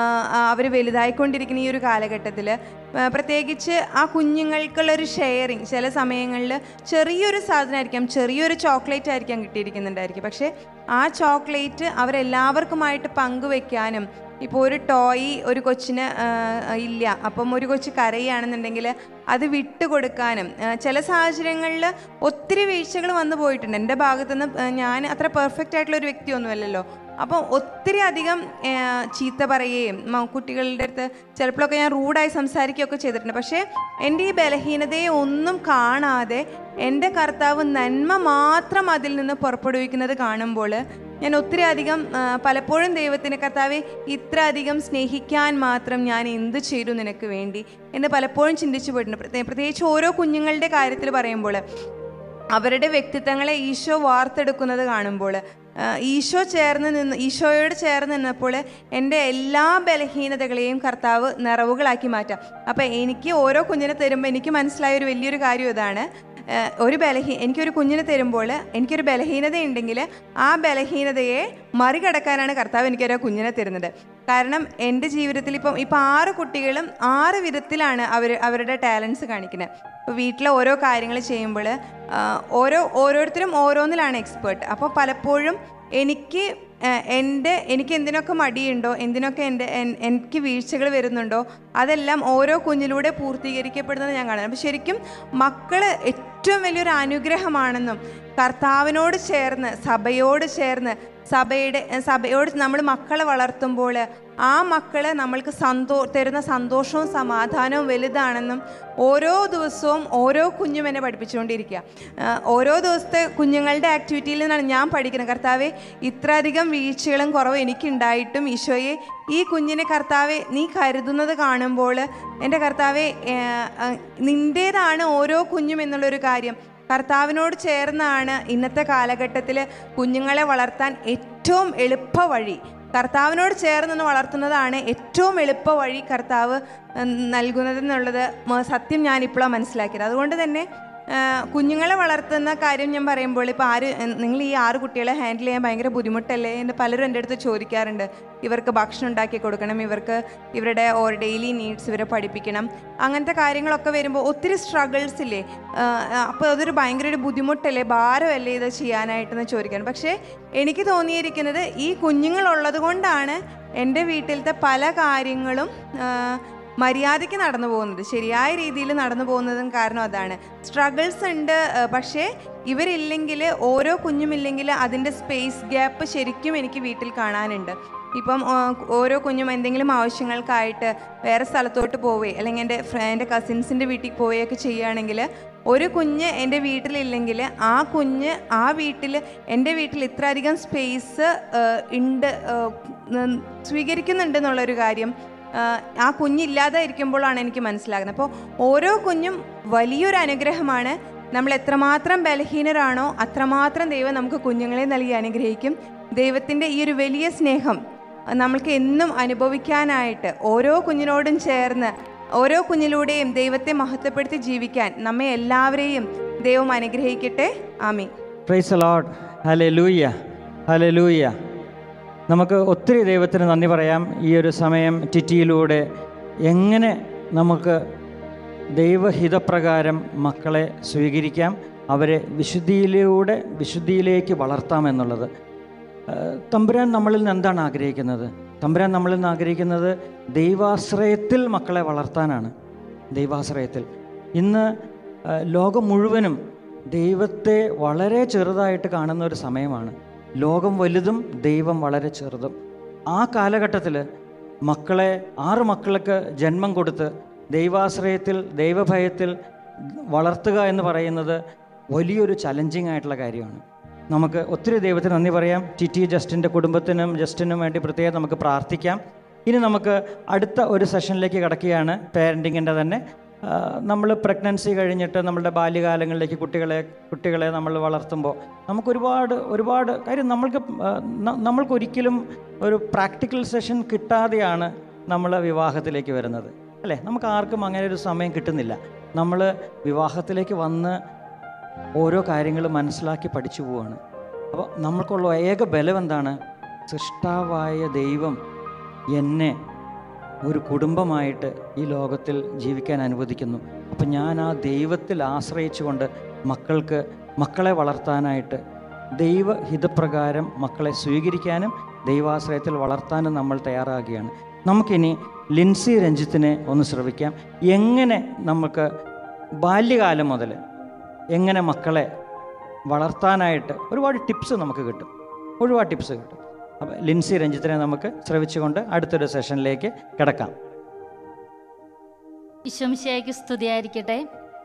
അവർ വലുതായിക്കൊണ്ടിരിക്കുന്ന ഈ ഒരു കാലഘട്ടത്തിൽ പ്രത്യേകിച്ച് ആ കുഞ്ഞുങ്ങൾക്കുള്ളൊരു ഷെയറിങ് ചില സമയങ്ങളിൽ ചെറിയൊരു സാധനമായിരിക്കാം ചെറിയൊരു ചോക്ലേറ്റ് ആയിരിക്കാം കിട്ടിയിരിക്കുന്നുണ്ടായിരിക്കും പക്ഷേ ആ ചോക്ലേറ്റ് അവരെല്ലാവർക്കുമായിട്ട് പങ്കുവെക്കാനും ഇപ്പോൾ ഒരു ടോയ് ഒരു കൊച്ചിന് ആ, ഇല്ല അപ്പം ഒരു കൊച്ച് കരയുകയാണെന്നുണ്ടെങ്കിൽ അത് വിട്ടുകൊടുക്കാനും ആ, ചില സാഹചര്യങ്ങളിൽ ഒത്തിരി വീഴ്ചകൾ വന്നു പോയിട്ടുണ്ട് എൻ്റെ ഭാഗത്തുനിന്ന് ആ, ഞാൻ അത്ര പെർഫെക്റ്റ് ആയിട്ടുള്ള ഒരു വ്യക്തിയൊന്നുമല്ലല്ലോ അപ്പോൾ ഒത്തിരി അധികം ആ, ചീത്ത പറയുകയും മ- കുട്ടികളുടെ അടുത്ത് ചിലപ്പോഴൊക്കെ ഞാൻ റൂഡായി സംസാരിക്കുകയൊക്കെ ചെയ്തിട്ടുണ്ട് പക്ഷേ എൻ്റെ ഈ ബലഹീനതയെ ഒന്നും കാണാതെ എൻ്റെ കർത്താവ് നന്മ മാത്രം അതിൽ നിന്ന് പുറപ്പെടുവിക്കുന്നത് കാണുമ്പോൾ ഞാൻ ഒത്തിരി അധികം ആ, പലപ്പോഴും ദൈവത്തിന് കർത്താവെ ഇത്ര അധികം സ്നേഹിക്കാൻ മാത്രം ഞാൻ എന്ത് ചെയ്തു നിനക്ക് വേണ്ടി എന്ന് പലപ്പോഴും ചിന്തിച്ചു പോയിട്ടുണ്ട് പ്രത്യേ- പ്രത്യേകിച്ച് ഓരോ കുഞ്ഞുങ്ങളുടെ കാര്യത്തിൽ പറയുമ്പോൾ അവരുടെ വ്യക്തിത്വങ്ങളെ ഈശോ വാർത്തെടുക്കുന്നത് കാണുമ്പോൾ ആ, ഈശോ ചേർന്ന് നിന്ന് ഈശോയോട് ചേർന്ന് നിന്നപ്പോൾ എൻ്റെ എല്ലാ ബലഹീനതകളെയും കർത്താവ് നിറവുകളാക്കി മാറ്റാം അപ്പം എനിക്ക് ഓരോ കുഞ്ഞിനെ തരുമ്പോൾ എനിക്ക് മനസ്സിലായ ഒരു വലിയൊരു കാര്യം ഇതാണ് ആ, ഒരു ബലഹീ എനിക്കൊരു കുഞ്ഞിനെ തരുമ്പോൾ എനിക്കൊരു ബലഹീനത ഉണ്ടെങ്കിൽ ആ ബലഹീനതയെ മറികടക്കാനാണ് കർത്താവ് എനിക്കൊരു കുഞ്ഞിനെ തരുന്നത് കാരണം എൻ്റെ ജീവിതത്തിൽ ഇപ്പം ഇപ്പം ആറ് കുട്ടികളും ആറ് വിധത്തിലാണ് അവർ അവരുടെ ടാലൻസ് കാണിക്കുന്നത് ഇപ്പോൾ വീട്ടിലെ ഓരോ കാര്യങ്ങൾ ചെയ്യുമ്പോൾ ഓരോ ഓരോരുത്തരും ഓരോന്നിലാണ് എക്സ്പേർട്ട് അപ്പോൾ പലപ്പോഴും എനിക്ക് ആ, എൻ്റെ എനിക്ക് എന്തിനൊക്കെ മടിയുണ്ടോ എന്തിനൊക്കെ എൻ്റെ എൻ- എനിക്ക് വീഴ്ചകൾ വരുന്നുണ്ടോ അതെല്ലാം ഓരോ കുഞ്ഞിലൂടെ പൂർത്തീകരിക്കപ്പെടുന്നത് ഞാൻ കാണുന്നത് അപ്പോൾ ശരിക്കും മക്കൾ ഏറ്റവും വലിയൊരു അനുഗ്രഹമാണെന്നും കർത്താവിനോട് ചേർന്ന് സഭയോട് ചേർന്ന് സഭയുടെ സഭയോട് നമ്മൾ മക്കളെ വളർത്തുമ്പോൾ ആ മക്കള് നമ്മൾക്ക് സന്തോ തരുന്ന സന്തോഷവും സമാധാനവും വലുതാണെന്നും ഓരോ ദിവസവും ഓരോ കുഞ്ഞും എന്നെ പഠിപ്പിച്ചുകൊണ്ടിരിക്കുക ആ, ഓരോ ദിവസത്തെ കുഞ്ഞുങ്ങളുടെ ആക്ടിവിറ്റിയിൽ നിന്നാണ് ഞാൻ പഠിക്കുന്നത് കർത്താവെ ഇത്രയധികം വീഴ്ചകളും കുറവും എനിക്കുണ്ടായിട്ടും ഈശോയെ ഈ കുഞ്ഞിനെ കർത്താവെ നീ കരുതുന്നത് കാണുമ്പോൾ എൻ്റെ കർത്താവെ ഏ, ആ, നിൻ്റേതാണ് ഓരോ കുഞ്ഞും എന്നുള്ളൊരു കാര്യം കർത്താവിനോട് ചേർന്നാണ് ഇന്നത്തെ കാലഘട്ടത്തിൽ കുഞ്ഞുങ്ങളെ വളർത്താൻ ഏറ്റവും എളുപ്പ വഴി കർത്താവിനോട് ചേർന്ന് നിന്ന് വളർത്തുന്നതാണ് ഏറ്റവും എളുപ്പ വഴി കർത്താവ് ഉം, നൽകുന്നതെന്നുള്ളത് മ- സത്യം ഞാൻ ഇപ്പോഴാണ് മനസ്സിലാക്കിയത് അതുകൊണ്ട് തന്നെ ആ, കുഞ്ഞുങ്ങളെ വളർത്തുന്ന കാര്യം ഞാൻ പറയുമ്പോൾ ഇപ്പോൾ ആര് നിങ്ങൾ ഈ ആറ് കുട്ടികളെ ഹാൻഡിൽ ചെയ്യാൻ ഭയങ്കര ബുദ്ധിമുട്ടല്ലേ എന്ന് പലരും എൻ്റെ അടുത്ത് ചോദിക്കാറുണ്ട് ഇവർക്ക് ഭക്ഷണം ഉണ്ടാക്കി കൊടുക്കണം ഇവർക്ക് ഇവരുടെ ഓർ ഡെയിലി നീഡ്സ് ഇവരെ പഠിപ്പിക്കണം അങ്ങനത്തെ കാര്യങ്ങളൊക്കെ വരുമ്പോൾ ഒത്തിരി സ്ട്രഗിൾസ് ഇല്ലേ അപ്പോൾ അതൊരു ഭയങ്കര ഒരു ബുദ്ധിമുട്ടല്ലേ ഭാരമല്ലേ ഇത് ചെയ്യാനായിട്ടെന്ന് ചോദിക്കാൻ പക്ഷേ എനിക്ക് തോന്നിയിരിക്കുന്നത് ഈ കുഞ്ഞുങ്ങളുള്ളത് കൊണ്ടാണ് എൻ്റെ വീട്ടിലത്തെ പല കാര്യങ്ങളും ആ, മര്യാദയ്ക്ക് നടന്നു പോകുന്നത് ശരിയായ രീതിയിൽ നടന്നു പോകുന്നതും കാരണം അതാണ് സ്ട്രഗിൾസ് ഉണ്ട് ആ, പക്ഷേ ഇവരില്ലെങ്കിൽ ഓരോ കുഞ്ഞുമില്ലെങ്കിൽ അതിൻ്റെ സ്പേസ് ഗ്യാപ്പ് ശരിക്കും എനിക്ക് വീട്ടിൽ കാണാനുണ്ട് ഇപ്പം ആ, ഓരോ കുഞ്ഞും എന്തെങ്കിലും ആവശ്യങ്ങൾക്കായിട്ട് വേറെ സ്ഥലത്തോട്ട് പോവുകയോ അല്ലെങ്കിൽ എൻ്റെ ഫ്ര- എൻ്റെ കസിൻസിൻ്റെ വീട്ടിൽ പോവുകയൊക്കെ ചെയ്യുകയാണെങ്കിൽ ഒരു കുഞ്ഞ് എൻ്റെ വീട്ടിലില്ലെങ്കിൽ ആ കുഞ്ഞ് ആ വീട്ടിൽ എൻ്റെ വീട്ടിൽ ഇത്ര അധികം സ്പേസ് ഉണ്ട് ആ, ഉം, സ്വീകരിക്കുന്നുണ്ടെന്നുള്ളൊരു കാര്യം ആ, ആ കുഞ്ഞില്ലാതെ ഇരിക്കുമ്പോഴാണ് എനിക്ക് മനസ്സിലാകുന്നത് അപ്പോൾ ഓരോ കുഞ്ഞും വലിയൊരു അനുഗ്രഹമാണ് നമ്മൾ എത്രമാത്രം ബലഹീനരാണോ അത്രമാത്രം ദൈവം നമുക്ക് കുഞ്ഞുങ്ങളെ നൽകി അനുഗ്രഹിക്കും ദൈവത്തിൻ്റെ ഈ ഒരു വലിയ സ്നേഹം നമ്മൾക്ക് എന്നും അനുഭവിക്കാനായിട്ട് ഓരോ കുഞ്ഞിനോടും ചേർന്ന് ഓരോ കുഞ്ഞിലൂടെയും ദൈവത്തെ മഹത്വപ്പെടുത്തി ജീവിക്കാൻ നമ്മെ എല്ലാവരെയും ദൈവം അനുഗ്രഹിക്കട്ടെ ആമി പ്രൈസ് ലോഡ് ഹലെ ലൂയ്യ ഹലെ ലൂയ്യ നമുക്ക് ഒത്തിരി ദൈവത്തിന് നന്ദി പറയാം ഈ ഒരു സമയം ടിറ്റിയിലൂടെ എങ്ങനെ നമുക്ക് ദൈവഹിതപ്രകാരം മക്കളെ സ്വീകരിക്കാം അവരെ വിശുദ്ധിയിലൂടെ വിശുദ്ധിയിലേക്ക് വളർത്താമെന്നുള്ളത് ഏഹ് തമ്പുരാൻ നമ്മളിൽ നിന്ന് എന്താണ് ആഗ്രഹിക്കുന്നത് തമ്പുരാൻ നമ്മളിൽ നിന്ന് ആഗ്രഹിക്കുന്നത് ദൈവാശ്രയത്തിൽ മക്കളെ വളർത്താനാണ് ദൈവാശ്രയത്തിൽ ഇന്ന് ഏഹ് ലോകം മുഴുവനും ദൈവത്തെ വളരെ ചെറുതായിട്ട് കാണുന്ന ഒരു സമയമാണ് ലോകം വലുതും ദൈവം വളരെ ചെറുതും ആ കാലഘട്ടത്തിൽ മക്കളെ ആറ് മക്കൾക്ക് ജന്മം കൊടുത്ത് ദൈവാശ്രയത്തിൽ ദൈവഭയത്തിൽ വളർത്തുക എന്ന് പറയുന്നത് വലിയൊരു ചലഞ്ചിങ് ആയിട്ടുള്ള കാര്യമാണ് നമുക്ക് ഒത്തിരി ദൈവത്തിന് നന്ദി പറയാം ടി ടി ജസ്റ്റിൻ്റെ കുടുംബത്തിനും ജസ്റ്റിനും വേണ്ടി പ്രത്യേകം നമുക്ക് പ്രാർത്ഥിക്കാം ഇനി നമുക്ക് അടുത്ത ഒരു സെഷനിലേക്ക് കിടക്കുകയാണ് പേരൻറ്റിങ്ങിൻ്റെ തന്നെ നമ്മൾ പ്രഗ്നൻസി കഴിഞ്ഞിട്ട് നമ്മളുടെ ബാല്യകാലങ്ങളിലേക്ക് കുട്ടികളെ കുട്ടികളെ നമ്മൾ വളർത്തുമ്പോൾ നമുക്ക് ഒരുപാട് ഒരുപാട് കാര്യം നമ്മൾക്ക് ആ, ന- നമ്മൾക്കൊരിക്കലും ഒരു പ്രാക്ടിക്കൽ സെഷൻ കിട്ടാതെയാണ് നമ്മൾ വിവാഹത്തിലേക്ക് വരുന്നത് അല്ലേ നമുക്ക് ആർക്കും അങ്ങനെ ഒരു സമയം കിട്ടുന്നില്ല നമ്മൾ വിവാഹത്തിലേക്ക് വന്ന് ഓരോ കാര്യങ്ങൾ മനസ്സിലാക്കി പഠിച്ചു പോവാണ് അപ്പോൾ നമ്മൾക്കുള്ള ഏക ബലം എന്താണ് സൃഷ്ടാവായ ദൈവം എന്നെ ഒരു കുടുംബമായിട്ട് ഈ ലോകത്തിൽ ജീവിക്കാൻ അനുവദിക്കുന്നു അപ്പം ഞാൻ ആ ദൈവത്തിൽ ആശ്രയിച്ചുകൊണ്ട് മക്കൾക്ക് മക്കളെ വളർത്താനായിട്ട് ദൈവഹിതപ്രകാരം മക്കളെ സ്വീകരിക്കാനും ദൈവാശ്രയത്തിൽ വളർത്താനും നമ്മൾ തയ്യാറാകുകയാണ് നമുക്കിനി ലിൻസി രഞ്ജിത്തിനെ ഒന്ന് ശ്രവിക്കാം എങ്ങനെ നമുക്ക് ബാല്യകാലം മുതൽ എങ്ങനെ മക്കളെ വളർത്താനായിട്ട് ഒരുപാട് ടിപ്സ് നമുക്ക് കിട്ടും ഒരുപാട് ടിപ്സ് കിട്ടും അപ്പോൾ ലിൻസി രഞ്ജിത്തിനെ നമുക്ക് ശ്രവിച്ചുകൊണ്ട് അടുത്തൊരു സെഷനിലേക്ക് കിടക്കാം ഈശോമിശിയായിക്ക് സ്തുതിയായിരിക്കട്ടെ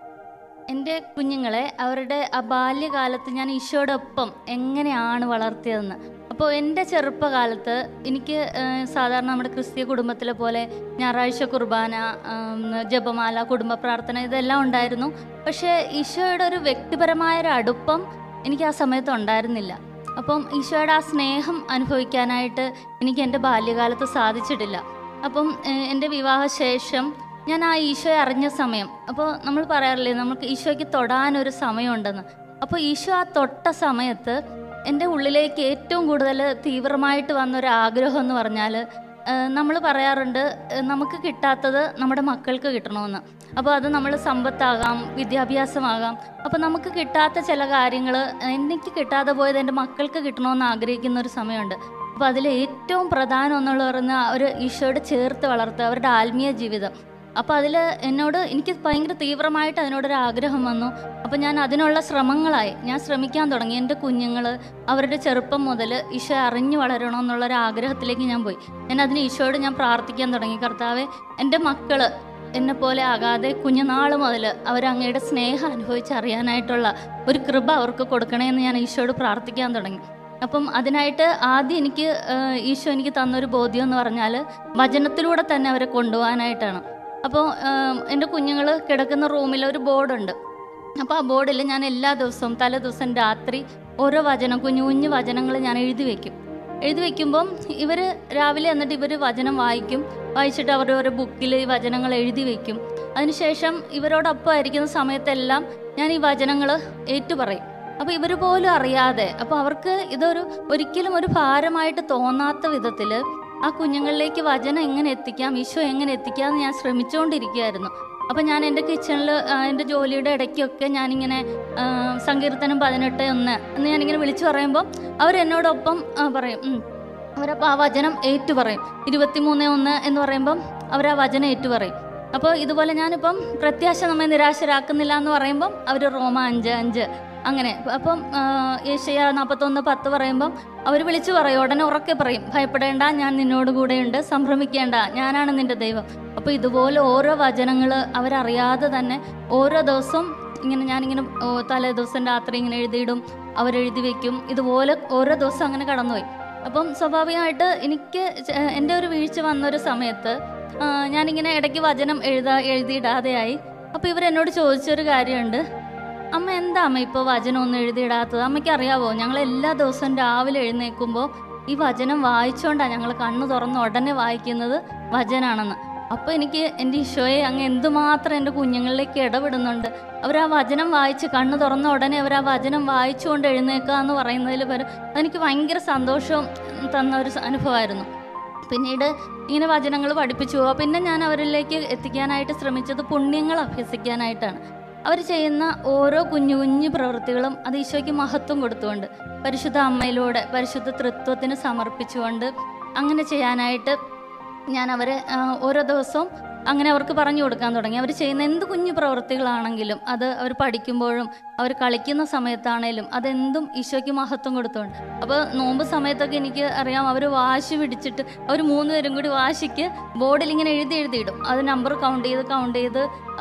എൻ്റെ കുഞ്ഞുങ്ങളെ അവരുടെ ആ ബാല്യകാലത്ത് ഞാൻ ഈശോയോടൊപ്പം എങ്ങനെയാണ് വളർത്തിയതെന്ന് അപ്പോൾ എൻ്റെ ചെറുപ്പകാലത്ത് എനിക്ക് ഏഹ്, സാധാരണ നമ്മുടെ ക്രിസ്തീയ കുടുംബത്തിലെ പോലെ ഞായറാഴ്ച കുർബാന ഉം, ജപമാല കുടുംബ പ്രാർത്ഥന ഇതെല്ലാം ഉണ്ടായിരുന്നു പക്ഷേ ഈശോയുടെ ഒരു വ്യക്തിപരമായ ഒരു അടുപ്പം എനിക്ക് ആ സമയത്ത് ഉണ്ടായിരുന്നില്ല അപ്പം ഈശോയുടെ ആ സ്നേഹം അനുഭവിക്കാനായിട്ട് എനിക്ക് എൻ്റെ ബാല്യകാലത്ത് സാധിച്ചിട്ടില്ല അപ്പം ഏഹ്, എൻ്റെ വിവാഹശേഷം ഞാൻ ആ ഈശോയെ അറിഞ്ഞ സമയം അപ്പോൾ നമ്മൾ പറയാറില്ലേ നമുക്ക് ഈശോയ്ക്ക് തൊടാനൊരു സമയമുണ്ടെന്ന് അപ്പോൾ ഈശോ ആ തൊട്ട സമയത്ത് എൻ്റെ ഉള്ളിലേക്ക് ഏറ്റവും കൂടുതൽ തീവ്രമായിട്ട് വന്നൊരു ആഗ്രഹം എന്ന് പറഞ്ഞാൽ നമ്മൾ പറയാറുണ്ട് ഏഹ്, നമുക്ക് കിട്ടാത്തത് നമ്മുടെ മക്കൾക്ക് കിട്ടണമെന്ന് അപ്പോൾ അത് നമ്മൾ സമ്പത്താകാം വിദ്യാഭ്യാസമാകാം അപ്പോൾ നമുക്ക് കിട്ടാത്ത ചില കാര്യങ്ങൾ എനിക്ക് കിട്ടാതെ പോയത് എൻ്റെ മക്കൾക്ക് കിട്ടണമെന്ന് ആഗ്രഹിക്കുന്ന ഒരു സമയമുണ്ട് അപ്പോൾ അതിൽ ഏറ്റവും പ്രധാനം എന്നുള്ള പറയുന്ന ഒരു ഈശോയോട് ചേർത്ത് വളർത്തുക അവരുടെ ആത്മീയ ജീവിതം അപ്പോൾ അതിൽ എന്നോട് എനിക്ക് ഭയങ്കര തീവ്രമായിട്ട് അതിനോടൊരു ആഗ്രഹം വന്നു അപ്പോൾ ഞാൻ അതിനുള്ള ശ്രമങ്ങളായി ഞാൻ ശ്രമിക്കാൻ തുടങ്ങി എൻ്റെ കുഞ്ഞുങ്ങൾ അവരുടെ ചെറുപ്പം മുതൽ ഈശോ അറിഞ്ഞു വളരണമെന്നുള്ളൊരു ആഗ്രഹത്തിലേക്ക് ഞാൻ പോയി ഞാൻ അതിന് ഈശോയോട് ഞാൻ പ്രാർത്ഥിക്കാൻ തുടങ്ങി കർത്താവെ എൻ്റെ മക്കൾ എന്നെ പോലെ ആകാതെ കുഞ്ഞുനാൾ മുതൽ അവരങ്ങയുടെ സ്നേഹം അനുഭവിച്ചറിയാനായിട്ടുള്ള ഒരു കൃപ അവർക്ക് കൊടുക്കണേ എന്ന് ഞാൻ ഈശോയോട് പ്രാർത്ഥിക്കാൻ തുടങ്ങി അപ്പം അതിനായിട്ട് ആദ്യം എനിക്ക് ആ, ഈശോ എനിക്ക് തന്നൊരു ബോധ്യം എന്ന് പറഞ്ഞാൽ വചനത്തിലൂടെ തന്നെ അവരെ കൊണ്ടുപോകാനായിട്ടാണ് അപ്പോൾ എൻ്റെ കുഞ്ഞുങ്ങൾ കിടക്കുന്ന റൂമിൽ ഒരു ബോർഡുണ്ട് അപ്പോൾ ആ ബോർഡിൽ ഞാൻ എല്ലാ ദിവസവും തലേ ദിവസം രാത്രി ഓരോ വചനം കുഞ്ഞു കുഞ്ഞു വചനങ്ങൾ ഞാൻ എഴുതി വെക്കും എഴുതി വെക്കുമ്പം ഇവർ രാവിലെ എന്നിട്ട് ഇവർ വചനം വായിക്കും വായിച്ചിട്ട് അവരുടെ ഓരോ ബുക്കിൽ ഈ വചനങ്ങൾ എഴുതി വെക്കും അതിനുശേഷം ഇവരോടൊപ്പം ആയിരിക്കുന്ന സമയത്തെല്ലാം ഞാൻ ഈ വചനങ്ങൾ ഏറ്റുപറയും അപ്പോൾ ഇവർ പോലും അറിയാതെ അപ്പോൾ അവർക്ക് ഇതൊരു ഒരിക്കലും ഒരു ഭാരമായിട്ട് തോന്നാത്ത വിധത്തിൽ ആ കുഞ്ഞുങ്ങളിലേക്ക് വചനം എങ്ങനെ എത്തിക്കാം ഈശോ എങ്ങനെ എത്തിക്കാം എന്ന് ഞാൻ ശ്രമിച്ചുകൊണ്ടിരിക്കുകയായിരുന്നു അപ്പം ഞാൻ എൻ്റെ കിച്ചണിൽ എൻ്റെ ജോലിയുടെ ഇടയ്ക്കൊക്കെ ഞാനിങ്ങനെ ആ, സങ്കീർത്തനം പതിനെട്ട് ഒന്ന് എന്ന് ഞാനിങ്ങനെ വിളിച്ചു പറയുമ്പോൾ അവരെന്നോടൊപ്പം ആ, പറയും ഉം. അവരപ്പോൾ ആ വചനം ഏറ്റു പറയും ഇരുപത്തിമൂന്ന് ഒന്ന് എന്ന് പറയുമ്പം അവർ ആ വചനം ഏറ്റു പറയും അപ്പോൾ ഇതുപോലെ ഞാനിപ്പം പ്രത്യാശ നമ്മെ നിരാശരാക്കുന്നില്ല എന്ന് പറയുമ്പം അവർ റോമ അഞ്ച് അഞ്ച് അങ്ങനെ അപ്പം ഏഷ്യ നാൽപ്പത്തൊന്ന് പത്ത് പറയുമ്പം അവർ വിളിച്ചു പറയും ഉടനെ ഉറക്കെ പറയും ഭയപ്പെടേണ്ട ഞാൻ നിന്നോട് കൂടെയുണ്ട് സംഭ്രമിക്കേണ്ട ഞാനാണ് നിന്റെ ദൈവം അപ്പോൾ ഇതുപോലെ ഓരോ വചനങ്ങൾ അവരറിയാതെ തന്നെ ഓരോ ദിവസവും ഇങ്ങനെ ഞാനിങ്ങനെ ഓ, തലേ ദിവസം രാത്രി ഇങ്ങനെ എഴുതിയിടും അവരെഴുതി വെക്കും ഇതുപോലെ ഓരോ ദിവസം അങ്ങനെ കടന്നുപോയി അപ്പം സ്വാഭാവികമായിട്ട് എനിക്ക് ചെ- എൻ്റെ ഒരു വീഴ്ച വന്നൊരു സമയത്ത് ആ, ഞാനിങ്ങനെ ഇടയ്ക്ക് വചനം എഴുതാ എഴുതിയിടാതെയായി അപ്പോൾ ഇവരെന്നോട് ചോദിച്ചൊരു കാര്യമുണ്ട് അമ്മ എന്താ അമ്മ ഇപ്പോൾ വചനം ഒന്നും എഴുതിയിടാത്തത് അമ്മയ്ക്ക് അറിയാവോ ഞങ്ങൾ എല്ലാ ദിവസവും രാവിലെ എഴുന്നേൽക്കുമ്പോൾ ഈ വചനം വായിച്ചുകൊണ്ടാണ് ഞങ്ങൾ കണ്ണു തുറന്ന് ഉടനെ വായിക്കുന്നത് വചനാണെന്ന് അപ്പോൾ എനിക്ക് എൻ്റെ ഈശോയെ അങ്ങ് എന്തുമാത്രം എൻ്റെ കുഞ്ഞുങ്ങളിലേക്ക് ഇടപെടുന്നുണ്ട് അവർ ആ വചനം വായിച്ച് കണ്ണു തുറന്ന ഉടനെ അവർ ആ വചനം വായിച്ചുകൊണ്ട് എഴുന്നേക്കുക എന്ന് പറയുന്നതിൽ പരം അതെനിക്ക് ഭയങ്കര സന്തോഷവും തന്ന ഒരു സ- അനുഭവമായിരുന്നു പിന്നീട് ഇങ്ങനെ വചനങ്ങൾ പഠിപ്പിച്ചു പോവുക പിന്നെ ഞാൻ അവരിലേക്ക് എത്തിക്കാനായിട്ട് ശ്രമിച്ചത് പുണ്യങ്ങൾ അഭ്യസിക്കാനായിട്ടാണ് അവർ ചെയ്യുന്ന ഓരോ കുഞ്ഞു കുഞ്ഞു പ്രവൃത്തികളും അത് ഈശോയ്ക്ക് മഹത്വം കൊടുത്തുകൊണ്ട് പരിശുദ്ധ അമ്മയിലൂടെ പരിശുദ്ധ തൃത്വത്തിന് സമർപ്പിച്ചുകൊണ്ട് അങ്ങനെ ചെയ്യാനായിട്ട് ഞാൻ അവരെ ആ, ഓരോ ദിവസവും അങ്ങനെ അവർക്ക് പറഞ്ഞു കൊടുക്കാൻ തുടങ്ങി അവർ ചെയ്യുന്ന എന്ത് കുഞ്ഞു പ്രവൃത്തികളാണെങ്കിലും അത് അവർ പഠിക്കുമ്പോഴും അവർ കളിക്കുന്ന സമയത്താണേലും അതെന്തും ഈശോയ്ക്ക് മഹത്വം കൊടുത്തുകൊണ്ട് അപ്പോൾ നോമ്പ് സമയത്തൊക്കെ എനിക്ക് അറിയാം അവർ വാശി പിടിച്ചിട്ട് അവർ മൂന്നുപേരും കൂടി വാശിക്ക് ബോർഡിൽ ഇങ്ങനെ എഴുതി എഴുതിയിടും അത് നമ്പർ കൗണ്ട് ചെയ്ത് കൗണ്ട് ചെയ്ത്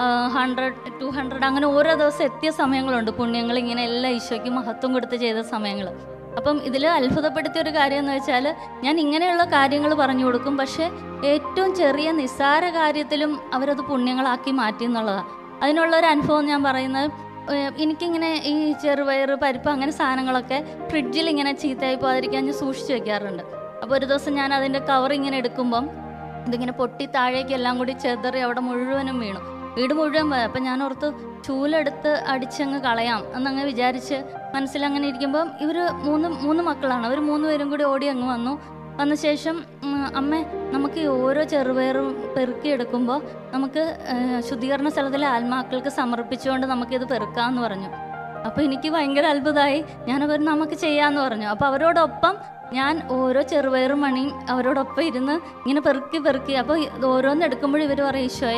ഹൺഡ്രഡ് ടു ഹൺഡ്രഡ് അങ്ങനെ ഓരോ ദിവസം എത്തിയ സമയങ്ങളുണ്ട് പുണ്യങ്ങൾ ഇങ്ങനെ എല്ലാം ഈശോയ്ക്ക് മഹത്വം കൊടുത്ത് ചെയ്ത സമയങ്ങൾ അപ്പം ഇതിൽ അത്ഭുതപ്പെടുത്തിയ ഒരു കാര്യം എന്ന് വെച്ചാൽ ഞാൻ ഇങ്ങനെയുള്ള കാര്യങ്ങൾ പറഞ്ഞു കൊടുക്കും പക്ഷേ ഏറ്റവും ചെറിയ നിസ്സാര കാര്യത്തിലും അവരത് പുണ്യങ്ങളാക്കി മാറ്റി എന്നുള്ളതാണ് അതിനുള്ള ഒരു അനുഭവം ഞാൻ പറയുന്നത് ഏഹ് എനിക്കിങ്ങനെ ഈ ചെറുപയർ പരിപ്പ് അങ്ങനെ സാധനങ്ങളൊക്കെ ഫ്രിഡ്ജിൽ ഇങ്ങനെ ചീത്തയായി പോകാതിരിക്കാൻ ഞാൻ സൂക്ഷിച്ച് വെക്കാറുണ്ട് അപ്പോൾ ഒരു ദിവസം ഞാൻ അതിൻ്റെ കവർ ഇങ്ങനെ എടുക്കുമ്പം ഇതിങ്ങനെ പൊട്ടി താഴേക്ക് എല്ലാം കൂടി ചെതറി അവിടെ മുഴുവനും വീണു വീട് മുഴുവൻ പോയി അപ്പം ഞാൻ ഓർത്ത് ചൂലെടുത്ത് അടിച്ചങ്ങ് കളയാം എന്നങ്ങ് വിചാരിച്ച് മനസ്സിലങ്ങനെ ഇരിക്കുമ്പം ഇവർ മൂന്ന് മൂന്ന് മക്കളാണ് അവർ മൂന്ന് പേരും കൂടി ഓടി അങ്ങ് വന്നു വന്ന ശേഷം ഉം, അമ്മേ നമുക്ക് ഈ ഓരോ ചെറുപയറും പെറുക്കിയെടുക്കുമ്പോൾ നമുക്ക് ഏഹ്, ശുദ്ധീകരണ സ്ഥലത്തിലെ ആത്മാക്കൾക്ക് സമർപ്പിച്ചുകൊണ്ട് നമുക്കിത് പെറുക്കാമെന്ന് പറഞ്ഞു അപ്പോൾ എനിക്ക് ഭയങ്കര അത്ഭുതമായി ഞാൻ അവർ നമുക്ക് ചെയ്യാമെന്ന് പറഞ്ഞു അപ്പോൾ അവരോടൊപ്പം ഞാൻ ഓരോ ചെറുപയറും മണിയും അവരോടൊപ്പം ഇരുന്ന് ഇങ്ങനെ പെറുക്കി പെറുക്കി അപ്പോൾ ഇത് ഓരോന്ന് എടുക്കുമ്പോഴും ഇവർ പറയും ഈശോയെ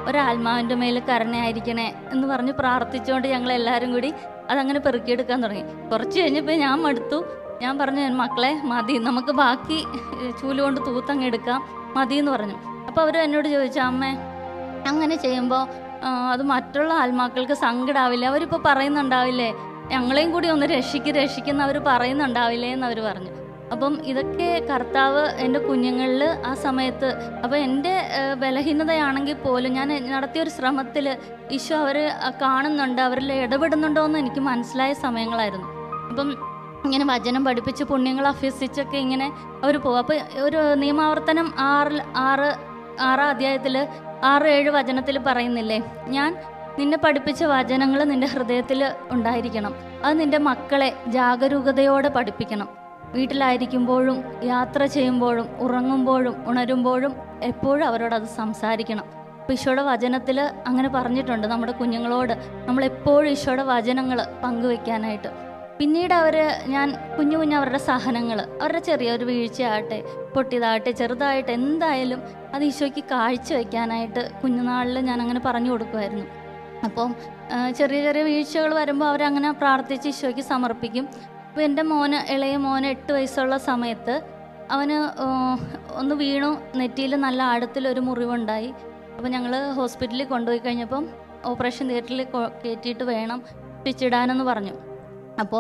ഒരാത്മാവിൻ്റെ മേൽ കരുണയായിരിക്കണേ എന്ന് പറഞ്ഞ് പ്രാർത്ഥിച്ചുകൊണ്ട് ഞങ്ങൾ എല്ലാവരും കൂടി അതങ്ങനെ പെറുക്കിയെടുക്കാൻ തുടങ്ങി കുറച്ച് കഴിഞ്ഞപ്പോൾ ഞാൻ മടുത്തു ഞാൻ പറഞ്ഞു "എൻ മക്കളെ മതി നമുക്ക് ബാക്കി ഏഹ്, ചൂല് കൊണ്ട് തൂത്തങ്ങ് എടുക്കാം മതി എന്ന് പറഞ്ഞു അപ്പോൾ അവർ എന്നോട് ചോദിച്ചു അമ്മേ അങ്ങനെ ചെയ്യുമ്പോൾ അത് മറ്റുള്ള ആത്മാക്കൾക്ക് സങ്കടാവില്ലേ അവരിപ്പോൾ പറയുന്നുണ്ടാവില്ലേ ഞങ്ങളെയും കൂടി ഒന്ന് രക്ഷിക്ക് രക്ഷിക്കുന്ന അവർ പറയുന്നുണ്ടാവില്ലേ എന്ന് അവർ പറഞ്ഞു അപ്പം ഇതൊക്കെ കർത്താവ് എൻ്റെ കുഞ്ഞുങ്ങളിൽ ആ സമയത്ത് അപ്പോൾ എൻ്റെ ഏഹ്, ബലഹീനതയാണെങ്കിൽ പോലും ഞാൻ നടത്തിയൊരു ശ്രമത്തിൽ ഈശോ അവർ കാണുന്നുണ്ട് അവരിൽ ഇടപെടുന്നുണ്ടോ എന്ന് എനിക്ക് മനസ്സിലായ സമയങ്ങളായിരുന്നു അപ്പം ഇങ്ങനെ വചനം പഠിപ്പിച്ച് പുണ്യങ്ങൾ അഭ്യസിച്ചൊക്കെ ഇങ്ങനെ അവർ പോകും അപ്പോൾ ഒരു നിയമാവർത്തനം ആറിൽ ആറ് ആറാം അധ്യായത്തിൽ ആറ് ഏഴ് വചനത്തിൽ പറയുന്നില്ലേ ഞാൻ നിന്നെ പഠിപ്പിച്ച വചനങ്ങൾ നിന്റെ ഹൃദയത്തിൽ ഉണ്ടായിരിക്കണം അത് നിന്റെ മക്കളെ ജാഗരൂകതയോടെ പഠിപ്പിക്കണം വീട്ടിലായിരിക്കുമ്പോഴും യാത്ര ചെയ്യുമ്പോഴും ഉറങ്ങുമ്പോഴും ഉണരുമ്പോഴും എപ്പോഴും അവരോട് അത് സംസാരിക്കണം അപ്പോൾ ഈശോയുടെ വചനത്തിൽ അങ്ങനെ പറഞ്ഞിട്ടുണ്ട് നമ്മുടെ കുഞ്ഞുങ്ങളോട് നമ്മളെപ്പോഴും ഈശോയുടെ വചനങ്ങൾ പങ്കുവെക്കാനായിട്ട് പിന്നീട് അവർ ഞാൻ കുഞ്ഞു കുഞ്ഞു അവരുടെ സഹനങ്ങൾ അവരുടെ ചെറിയൊരു വീഴ്ചയാകട്ടെ പൊട്ടിയതാകട്ടെ ചെറുതായിട്ട് എന്തായാലും അത് ഈശോയ്ക്ക് കാഴ്ച വയ്ക്കാനായിട്ട് കുഞ്ഞുനാളിൽ ഞാൻ അങ്ങനെ പറഞ്ഞു കൊടുക്കുമായിരുന്നു അപ്പം ആ, ചെറിയ ചെറിയ വീഴ്ചകൾ വരുമ്പോൾ അവരങ്ങനെ പ്രാർത്ഥിച്ച് ഈശോയ്ക്ക് സമർപ്പിക്കും അപ്പോൾ എൻ്റെ മോന് ഇളയ മോന് എട്ട് വയസ്സുള്ള സമയത്ത് അവന് ആ, ഒന്ന് വീണു നെറ്റിയിൽ നല്ല ആഴത്തിലൊരു മുറിവുണ്ടായി അപ്പോൾ ഞങ്ങൾ ഹോസ്പിറ്റലിൽ കൊണ്ടുപോയി കഴിഞ്ഞപ്പം ഓപ്പറേഷൻ തിയേറ്ററിൽ കയറ്റിയിട്ട് വേണം സ്റ്റിച്ചിടാനെന്ന് പറഞ്ഞു അപ്പോൾ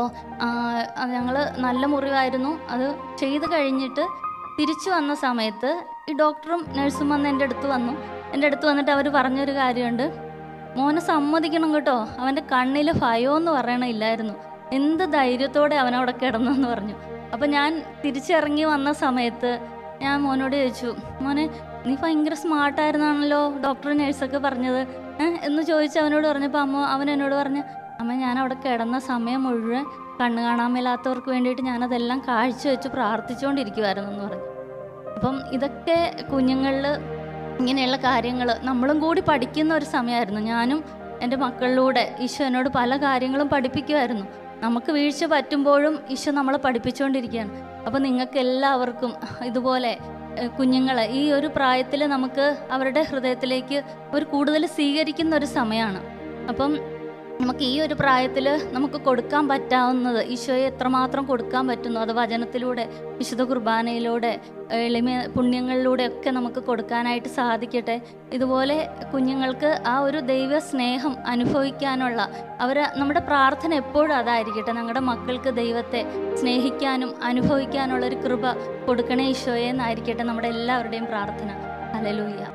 ഞങ്ങൾ നല്ല മുറിവായിരുന്നു അത് ചെയ്ത് കഴിഞ്ഞിട്ട് തിരിച്ചു വന്ന സമയത്ത് ഈ ഡോക്ടറും നഴ്സും വന്ന് എൻ്റെ അടുത്ത് വന്നു എൻ്റെ അടുത്ത് വന്നിട്ട് അവർ പറഞ്ഞൊരു കാര്യമുണ്ട് മോനെ സമ്മതിക്കണം കേട്ടോ അവൻ്റെ കണ്ണിൽ ഭയമെന്ന് പറയണില്ലായിരുന്നു എന്ത് ധൈര്യത്തോടെ അവനവിടെ കിടന്നെന്ന് പറഞ്ഞു അപ്പം ഞാൻ തിരിച്ചിറങ്ങി വന്ന സമയത്ത് ഞാൻ മോനോട് ചോദിച്ചു മോനെ നീ ഭയങ്കര സ്മാർട്ടായിരുന്നാണല്ലോ ഡോക്ടർ നേഴ്സൊക്കെ പറഞ്ഞത് ഏ? എന്ന് ചോദിച്ച് അവനോട് പറഞ്ഞപ്പോൾ അമ്മ അവൻ എന്നോട് പറഞ്ഞു അമ്മ ഞാൻ അവിടെ കിടന്ന സമയം മുഴുവൻ കണ്ണ് കാണാൻ മേലാത്തവർക്ക് വേണ്ടിയിട്ട് ഞാനതെല്ലാം കാഴ്ചവെച്ച് പ്രാർത്ഥിച്ചുകൊണ്ടിരിക്കുമായിരുന്നു എന്ന് പറഞ്ഞു അപ്പം ഇതൊക്കെ കുഞ്ഞുങ്ങളിൽ ഇങ്ങനെയുള്ള കാര്യങ്ങൾ നമ്മളും കൂടി പഠിക്കുന്ന ഒരു സമയമായിരുന്നു ഞാനും എൻ്റെ മക്കളിലൂടെ ഈശോ എന്നോട് പല കാര്യങ്ങളും പഠിപ്പിക്കുമായിരുന്നു നമുക്ക് വീഴ്ച പറ്റുമ്പോഴും ഈശോ നമ്മളെ പഠിപ്പിച്ചുകൊണ്ടിരിക്കുകയാണ് അപ്പോൾ നിങ്ങൾക്ക് എല്ലാവർക്കും ഇതുപോലെ ഏഹ്, കുഞ്ഞുങ്ങളെ ഈ ഒരു പ്രായത്തിൽ നമുക്ക് അവരുടെ ഹൃദയത്തിലേക്ക് ഒരു കൂടുതൽ സ്വീകരിക്കുന്ന ഒരു സമയമാണ് അപ്പം നമുക്ക് ഈ ഒരു പ്രായത്തിൽ നമുക്ക് കൊടുക്കാൻ പറ്റാവുന്നത് ഈശോയെ എത്രമാത്രം കൊടുക്കാൻ പറ്റുന്നു അത് വചനത്തിലൂടെ വിശുദ്ധ കുർബാനയിലൂടെ എളിമ പുണ്യങ്ങളിലൂടെ ഒക്കെ നമുക്ക് കൊടുക്കാനായിട്ട് സാധിക്കട്ടെ ഇതുപോലെ കുഞ്ഞുങ്ങൾക്ക് ആ ഒരു ദൈവ സ്നേഹം അനുഭവിക്കാനുള്ള അവർ നമ്മുടെ പ്രാർത്ഥന എപ്പോഴും അതായിരിക്കട്ടെ ഞങ്ങളുടെ മക്കൾക്ക് ദൈവത്തെ സ്നേഹിക്കാനും അനുഭവിക്കാനുള്ള ഒരു കൃപ കൊടുക്കണേ ഈശോയെ എന്നായിരിക്കട്ടെ നമ്മുടെ എല്ലാവരുടെയും പ്രാർത്ഥന ഹല്ലേലൂയ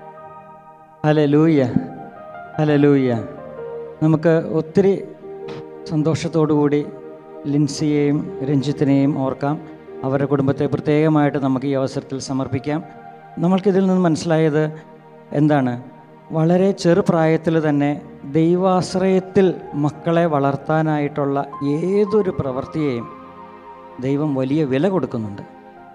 ഹലലൂയ ഹലലൂയ നമുക്ക് ഒത്തിരി സന്തോഷത്തോടുകൂടി ലിൻസിയെയും രഞ്ജിത്തിനെയും ഓർക്കാം അവരുടെ കുടുംബത്തെ പ്രത്യേകമായിട്ട് നമുക്ക് ഈ അവസരത്തിൽ സമർപ്പിക്കാം നമ്മൾക്കിതിൽ നിന്ന് മനസ്സിലായത് എന്താണ് വളരെ ചെറുപ്രായത്തിൽ തന്നെ ദൈവാശ്രയത്തിൽ മക്കളെ വളർത്താനായിട്ടുള്ള ഏതൊരു പ്രവൃത്തിയെയും ദൈവം വലിയ വില കൊടുക്കുന്നുണ്ട്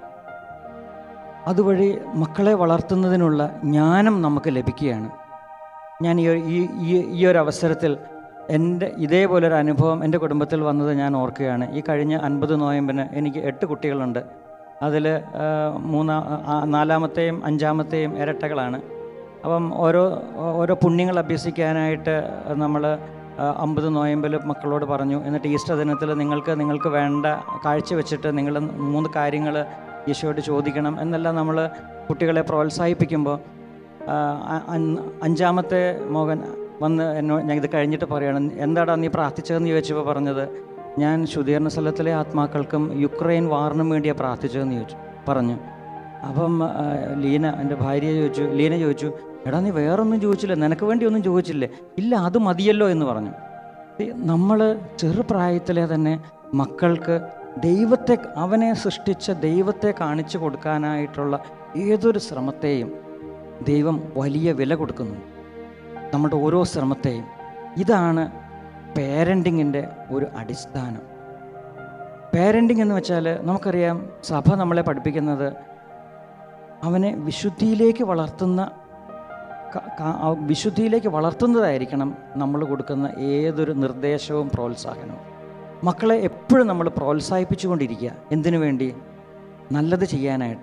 അതുവഴി മക്കളെ വളർത്തുന്നതിനുള്ള ജ്ഞാനം നമുക്ക് ലഭിക്കുകയാണ് ഞാൻ ഈ ഒരു- ഈ ഈ- ഈ ഒരു അവസരത്തിൽ എൻ്റെ ഇതേപോലൊരു അനുഭവം എൻ്റെ കുടുംബത്തിൽ വന്നത് ഞാൻ ഓർക്കുകയാണ് ഈ കഴിഞ്ഞ അൻപത് നോയമ്പിന് എനിക്ക് എട്ട് കുട്ടികളുണ്ട് അതിൽ മൂന്നാ ആ, നാലാമത്തെയും അഞ്ചാമത്തെയും ഇരട്ടകളാണ് അപ്പം ഓരോ ഓരോ പുണ്യങ്ങൾ അഭ്യസിക്കാനായിട്ട് നമ്മൾ അമ്പത് നോയമ്പിൽ മക്കളോട് പറഞ്ഞു എന്നിട്ട് ഈസ്റ്റർ ദിനത്തിൽ നിങ്ങൾക്ക് നിങ്ങൾക്ക് വേണ്ട കാഴ്ച വെച്ചിട്ട് നിങ്ങൾ മൂന്ന് കാര്യങ്ങൾ ഈശോയോട് ചോദിക്കണം എന്നെല്ലാം നമ്മൾ കുട്ടികളെ പ്രോത്സാഹിപ്പിക്കുമ്പോൾ ആ, അ- അൻ- അഞ്ചാമത്തെ മോഹൻ വന്ന് എന്നോട് ഞാൻ ഇത് കഴിഞ്ഞിട്ട് പറയണം എന്താടാ നീ പ്രാർത്ഥിച്ചതെന്ന് ചോദിച്ചപ്പോൾ പറഞ്ഞത് ഞാൻ ശുദ്ധീകരണ സ്ഥലത്തിലെ ആത്മാക്കൾക്കും യുക്രൈൻ വാറിനും വേണ്ടിയാണ് പ്രാർത്ഥിച്ചതെന്ന് ചോദിച്ചു പറഞ്ഞു അപ്പം ആ, ലീന എൻ്റെ ഭാര്യ ചോദിച്ചു ലീന ചോദിച്ചു എടാ നീ വേറൊന്നും ചോദിച്ചില്ല നിനക്ക് വേണ്ടി ഒന്നും ചോദിച്ചില്ലേ ഇല്ല അത് മതിയല്ലോ എന്ന് പറഞ്ഞു നമ്മൾ ചെറുപ്രായത്തിലെ തന്നെ മക്കൾക്ക് ദൈവത്തെ അവനെ സൃഷ്ടിച്ച ദൈവത്തെ കാണിച്ചു കൊടുക്കാനായിട്ടുള്ള ഏതൊരു ശ്രമത്തെയും ദൈവം വലിയ വില കൊടുക്കുന്നു നമ്മുടെ ഓരോ ശ്രമത്തെയും ഇതാണ് പേരൻറ്റിങ്ങിൻ്റെ ഒരു അടിസ്ഥാനം പേരൻറ്റിങ് എന്ന് വെച്ചാൽ നമുക്കറിയാം സഭ നമ്മളെ പഠിപ്പിക്കുന്നത് അവനെ വിശുദ്ധിയിലേക്ക് വളർത്തുന്ന ക- ക- ആ വിശുദ്ധിയിലേക്ക് വളർത്തുന്നതായിരിക്കണം നമ്മൾ കൊടുക്കുന്ന ഏതൊരു നിർദ്ദേശവും പ്രോത്സാഹനവും മക്കളെ എപ്പോഴും നമ്മൾ പ്രോത്സാഹിപ്പിച്ചുകൊണ്ടിരിക്കുക എന്തിനു വേണ്ടി നല്ലത് ചെയ്യാനായിട്ട്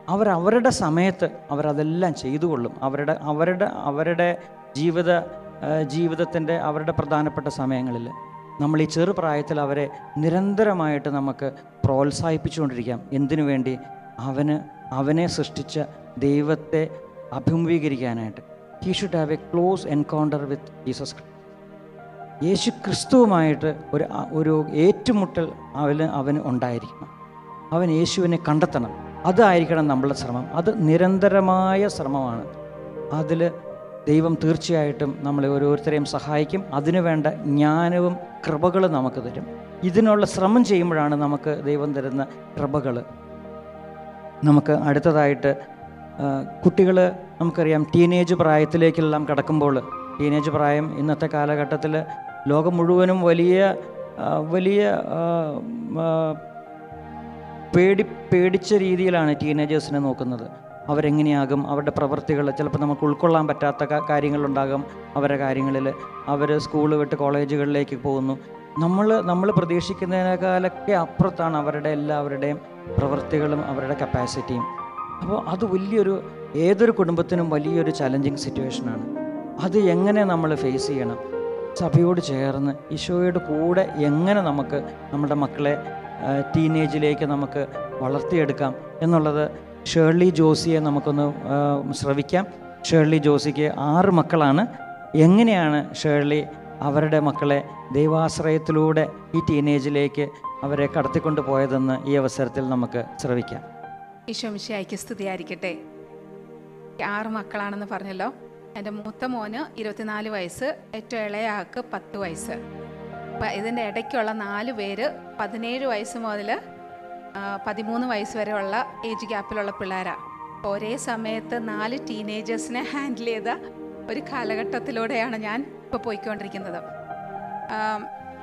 അവർ അവരുടെ സമയത്ത് അവരതെല്ലാം ചെയ്തു കൊള്ളും അവരുടെ അവരുടെ അവരുടെ ജീവിത ജീവിതത്തിൻ്റെ അവരുടെ പ്രധാനപ്പെട്ട സമയങ്ങളിൽ നമ്മൾ ഈ ചെറുപ്രായത്തിൽ അവരെ നിരന്തരമായിട്ട് നമുക്ക് പ്രോത്സാഹിപ്പിച്ചുകൊണ്ടിരിക്കാം എന്തിനു വേണ്ടി അവന് അവനെ സൃഷ്ടിച്ച ദൈവത്തെ അഭിമുഖീകരിക്കാനായിട്ട് he should have a close encounter with Jesus Christ യേശു ക്രിസ്തുവുമായിട്ട് ഒരു ഒരു ഏറ്റുമുട്ടൽ അവന് അവന് ഉണ്ടായിരിക്കണം അവൻ യേശുവിനെ കണ്ടെത്തണം അതായിരിക്കണം നമ്മളുടെ ശ്രമം അത് നിരന്തരമായ ശ്രമമാണ് അതിൽ ദൈവം തീർച്ചയായിട്ടും നമ്മളെ ഓരോരുത്തരെയും സഹായിക്കും അതിനു വേണ്ട ജ്ഞാനവും കൃപകളും നമുക്ക് തരും ഇതിനുള്ള ശ്രമം ചെയ്യുമ്പോഴാണ് നമുക്ക് ദൈവം തരുന്ന കൃപകൾ നമുക്ക് അടുത്തതായിട്ട് കുട്ടികൾ നമുക്കറിയാം ടീനേജ് പ്രായത്തിലേക്കെല്ലാം കടക്കുമ്പോൾ ടീനേജ് പ്രായം ഇന്നത്തെ കാലഘട്ടത്തിൽ ലോകം മുഴുവനും വലിയ ആ, വലിയ ആ, ആ, പേടി പേടിച്ച രീതിയിലാണ് ടീനേജേഴ്സിനെ നോക്കുന്നത് അവരെങ്ങനെയാകും അവരുടെ പ്രവൃത്തികൾ ചിലപ്പോൾ നമുക്ക് ഉൾക്കൊള്ളാൻ പറ്റാത്ത ക- കാര്യങ്ങളുണ്ടാകും അവരുടെ കാര്യങ്ങളിൽ അവർ സ്കൂൾ വിട്ട് കോളേജുകളിലേക്ക് പോകുന്നു നമ്മൾ നമ്മൾ പ്രതീക്ഷിക്കുന്നതിനേക്കാളൊക്കെ അപ്പുറത്താണ് അവരുടെ എല്ലാവരുടെയും പ്രവൃത്തികളും അവരുടെ കപ്പാസിറ്റിയും അപ്പോൾ അത് വലിയൊരു ഏതൊരു കുടുംബത്തിനും വലിയൊരു ചലഞ്ചിങ് സിറ്റുവേഷനാണ് അത് എങ്ങനെ നമ്മൾ ഫേസ് ചെയ്യണം സഭയോട് ചേർന്ന് ഈശോയുടെ കൂടെ എങ്ങനെ നമുക്ക് നമ്മുടെ മക്കളെ ടീനേജിലേക്ക് നമുക്ക് വളർത്തിയെടുക്കാം എന്നുള്ളത് ഷേർലി ജോസിയെ നമുക്കൊന്ന് ആ, ശ്രവിക്കാം ഷേർലി ജോസിക്ക് ആറ് മക്കളാണ് എങ്ങനെയാണ് ഷേർലി അവരുടെ മക്കളെ ദൈവാശ്രയത്തിലൂടെ ഈ ടീനേജിലേക്ക് അവരെ കടത്തിക്കൊണ്ട് പോയതെന്ന് ഈ അവസരത്തിൽ നമുക്ക് ശ്രവിക്കാം ഈശോമിശിയായിക്ക് സ്തുതിയായിരിക്കട്ടെ ആറ് മക്കളാണെന്ന് പറഞ്ഞല്ലോ എൻ്റെ മൂത്ത മോന് ഇരുപത്തിനാല് വയസ്സ് ഏറ്റവും ഇളയ ആൾക്ക് പത്ത് വയസ്സ് അപ്പം ഇതിൻ്റെ ഇടയ്ക്കുള്ള നാല് പേര് പതിനേഴ് വയസ്സ് മുതൽ പതിമൂന്ന് വയസ്സ് വരെയുള്ള ഏജ് ഗ്യാപ്പിലുള്ള പിള്ളേരാണ് ഒരേ സമയത്ത് നാല് ടീനേജേഴ്സിനെ ഹാൻഡിൽ ചെയ്ത ഒരു കാലഘട്ടത്തിലൂടെയാണ് ഞാൻ ഇപ്പോൾ പോയിക്കൊണ്ടിരിക്കുന്നത് ആം,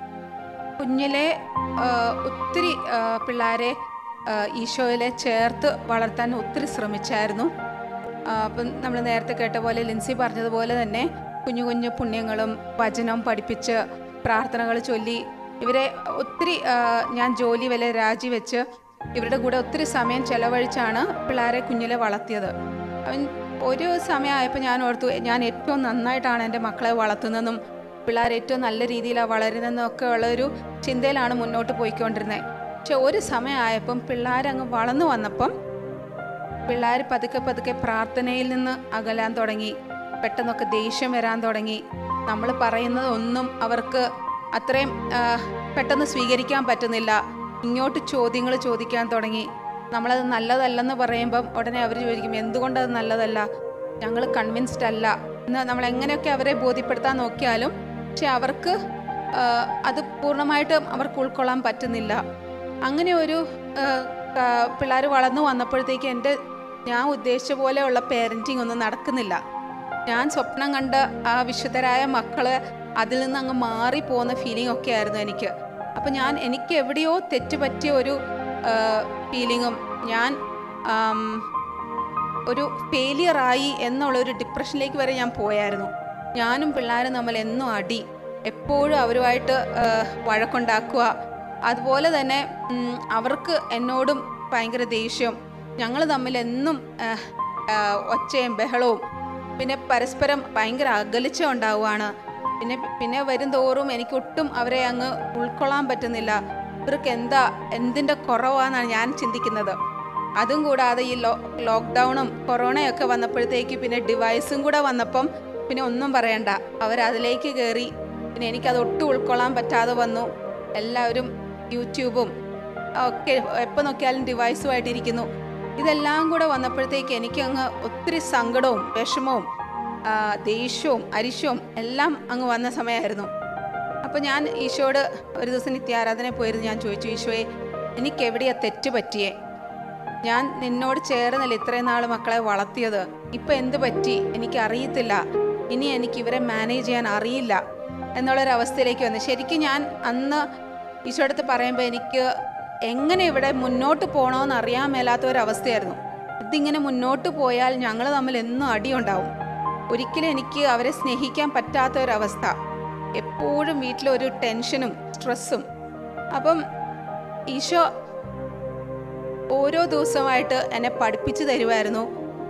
കുഞ്ഞിലെ ആ, ഒത്തിരി ആ, പിള്ളേരെ ആ, ഈശോയിലെ ചേർത്ത് വളർത്താൻ ഒത്തിരി ശ്രമിച്ചായിരുന്നു ആ, അപ്പം നമ്മൾ നേരത്തെ കേട്ട പോലെ ലിൻസി പറഞ്ഞതുപോലെ തന്നെ കുഞ്ഞു കുഞ്ഞു പുണ്യങ്ങളും വചനം പഠിപ്പിച്ച് പ്രാർത്ഥനകൾ ചൊല്ലി ഇവരെ ഒത്തിരി ആ, ഞാൻ ജോലി വില രാജിവെച്ച് ഇവരുടെ കൂടെ ഒത്തിരി സമയം ചെലവഴിച്ചാണ് പിള്ളേരെ കുഞ്ഞിലെ വളർത്തിയത് അവൻ ഒരു സമയമായപ്പോൾ ഞാൻ ഓർത്തു ഞാൻ ഏറ്റവും നന്നായിട്ടാണ് എൻ്റെ മക്കളെ വളർത്തുന്നതെന്നും പിള്ളേർ ഏറ്റവും നല്ല രീതിയിലാണ് വളരുന്നതെന്നും ഒക്കെ ഉള്ളൊരു ചിന്തയിലാണ് മുന്നോട്ട് പോയിക്കൊണ്ടിരുന്നത് പക്ഷെ ഒരു സമയമായപ്പം പിള്ളേരങ്ങ് വളർന്നു വന്നപ്പം പിള്ളേർ പതുക്കെ പതുക്കെ പ്രാർത്ഥനയിൽ നിന്ന് അകലാൻ തുടങ്ങി പെട്ടെന്നൊക്കെ ദേഷ്യം വരാൻ തുടങ്ങി നമ്മൾ പറയുന്നത് ഒന്നും അവർക്ക് അത്രയും ആ, പെട്ടെന്ന് സ്വീകരിക്കാൻ പറ്റുന്നില്ല ഇങ്ങോട്ട് ചോദ്യങ്ങൾ ചോദിക്കാൻ തുടങ്ങി നമ്മളത് നല്ലതല്ലെന്ന് പറയുമ്പം ഉടനെ അവർ ചോദിക്കും എന്തുകൊണ്ടത് നല്ലതല്ല ഞങ്ങൾ കൺവിൻസ്ഡ് അല്ല എന്ന് നമ്മൾ എങ്ങനെയൊക്കെ അവരെ ബോധ്യപ്പെടുത്താൻ നോക്കിയാലും പക്ഷെ അവർക്ക് ആ, അത് പൂർണ്ണമായിട്ടും അവർക്ക് ഉൾക്കൊള്ളാൻ പറ്റുന്നില്ല അങ്ങനെ ഒരു പിള്ളേർ വളർന്നു വന്നപ്പോഴത്തേക്ക് എൻ്റെ ഞാൻ ഉദ്ദേശിച്ച പോലെയുള്ള പേരൻറ്റിങ് ഒന്നും നടക്കുന്നില്ല ഞാൻ സ്വപ്നം കണ്ട ആ വിശുദ്ധരായ മക്കള് അതിൽ നിന്ന് അങ്ങ് മാറി പോകുന്ന ഫീലിംഗ് ഒക്കെ ആയിരുന്നു എനിക്ക് അപ്പം ഞാൻ എനിക്ക് എവിടെയോ തെറ്റുപറ്റിയ ഒരു ഫീലിങ്ങും ഞാൻ ആം, ഒരു ഫെയിലിയറായി എന്നുള്ളൊരു ഡിപ്രഷനിലേക്ക് വരെ ഞാൻ പോയായിരുന്നു ഞാനും പിള്ളേരും തമ്മിൽ എന്നും അടി എപ്പോഴും അവരുമായിട്ട് ആ, വഴക്കുണ്ടാക്കുക അതുപോലെ തന്നെ ഉം, അവർക്ക് എന്നോടും ഭയങ്കര ദേഷ്യം ഞങ്ങൾ തമ്മിൽ എന്നും ആ, ആ, ഒച്ചയും ബഹളവും പിന്നെ പരസ്പരം ഭയങ്കര അകലിച്ച ഉണ്ടാവുകയാണ് പിന്നെ പിന്നെ വരും തോറും എനിക്കൊട്ടും അവരെ അങ്ങ് ഉൾക്കൊള്ളാൻ പറ്റുന്നില്ല ഇവർക്ക് എന്താ എന്തിൻ്റെ കുറവാണെന്നാണ് ഞാൻ ചിന്തിക്കുന്നത് അതും കൂടാതെ ഈ ലോ ലോക്ക്ഡൗണും കൊറോണയൊക്കെ വന്നപ്പോഴത്തേക്ക് പിന്നെ ഡിവൈസും കൂടെ വന്നപ്പം പിന്നെ ഒന്നും പറയണ്ട അവരതിലേക്ക് കയറി പിന്നെ എനിക്കത് ഒട്ടും ഉൾക്കൊള്ളാൻ പറ്റാതെ വന്നു എല്ലാവരും യൂട്യൂബും ഒക്കെ എപ്പോൾ നോക്കിയാലും ഡിവൈസുമായിട്ടിരിക്കുന്നു ഇതെല്ലാം കൂടെ വന്നപ്പോഴത്തേക്ക് എനിക്കങ്ങ് ഒത്തിരി സങ്കടവും വിഷമവും ആ, ദേഷ്യവും അരിശവും എല്ലാം അങ്ങ് വന്ന സമയമായിരുന്നു അപ്പോൾ ഞാൻ ഈശോയോട് ഒരു ദിവസം നിത്യാരാധന പോയിരുന്നു ഞാൻ ചോദിച്ചു ഈശോയെ എനിക്ക് എവിടെയാ തെറ്റ് പറ്റിയേ ഞാൻ നിന്നോട് ചേർന്നല്ല ഇത്രയും നാൾ മക്കളെ വളർത്തിയത് ഇപ്പം എന്ത് പറ്റി എനിക്ക് അറിയത്തില്ല ഇനി എനിക്ക് ഇവരെ മാനേജ് ചെയ്യാൻ അറിയില്ല എന്നുള്ളൊരവസ്ഥയിലേക്ക് വന്നു ശരിക്കും ഞാൻ അന്ന് ഈശോടുത്ത് പറയുമ്പോൾ എനിക്ക് എങ്ങനെ ഇവിടെ മുന്നോട്ട് പോകണമെന്ന് അറിയാൻ മേലാത്ത ഒരവസ്ഥയായിരുന്നു ഇതിങ്ങനെ മുന്നോട്ട് പോയാൽ ഞങ്ങൾ തമ്മിൽ എന്നും അടിയുണ്ടാവും ഒരിക്കലും എനിക്ക് അവരെ സ്നേഹിക്കാൻ പറ്റാത്ത ഒരവസ്ഥ എപ്പോഴും വീട്ടിലൊരു ടെൻഷനും സ്ട്രെസ്സും അപ്പം ഈശോ ഓരോ ദിവസമായിട്ട് എന്നെ പഠിപ്പിച്ചു തരുമായിരുന്നു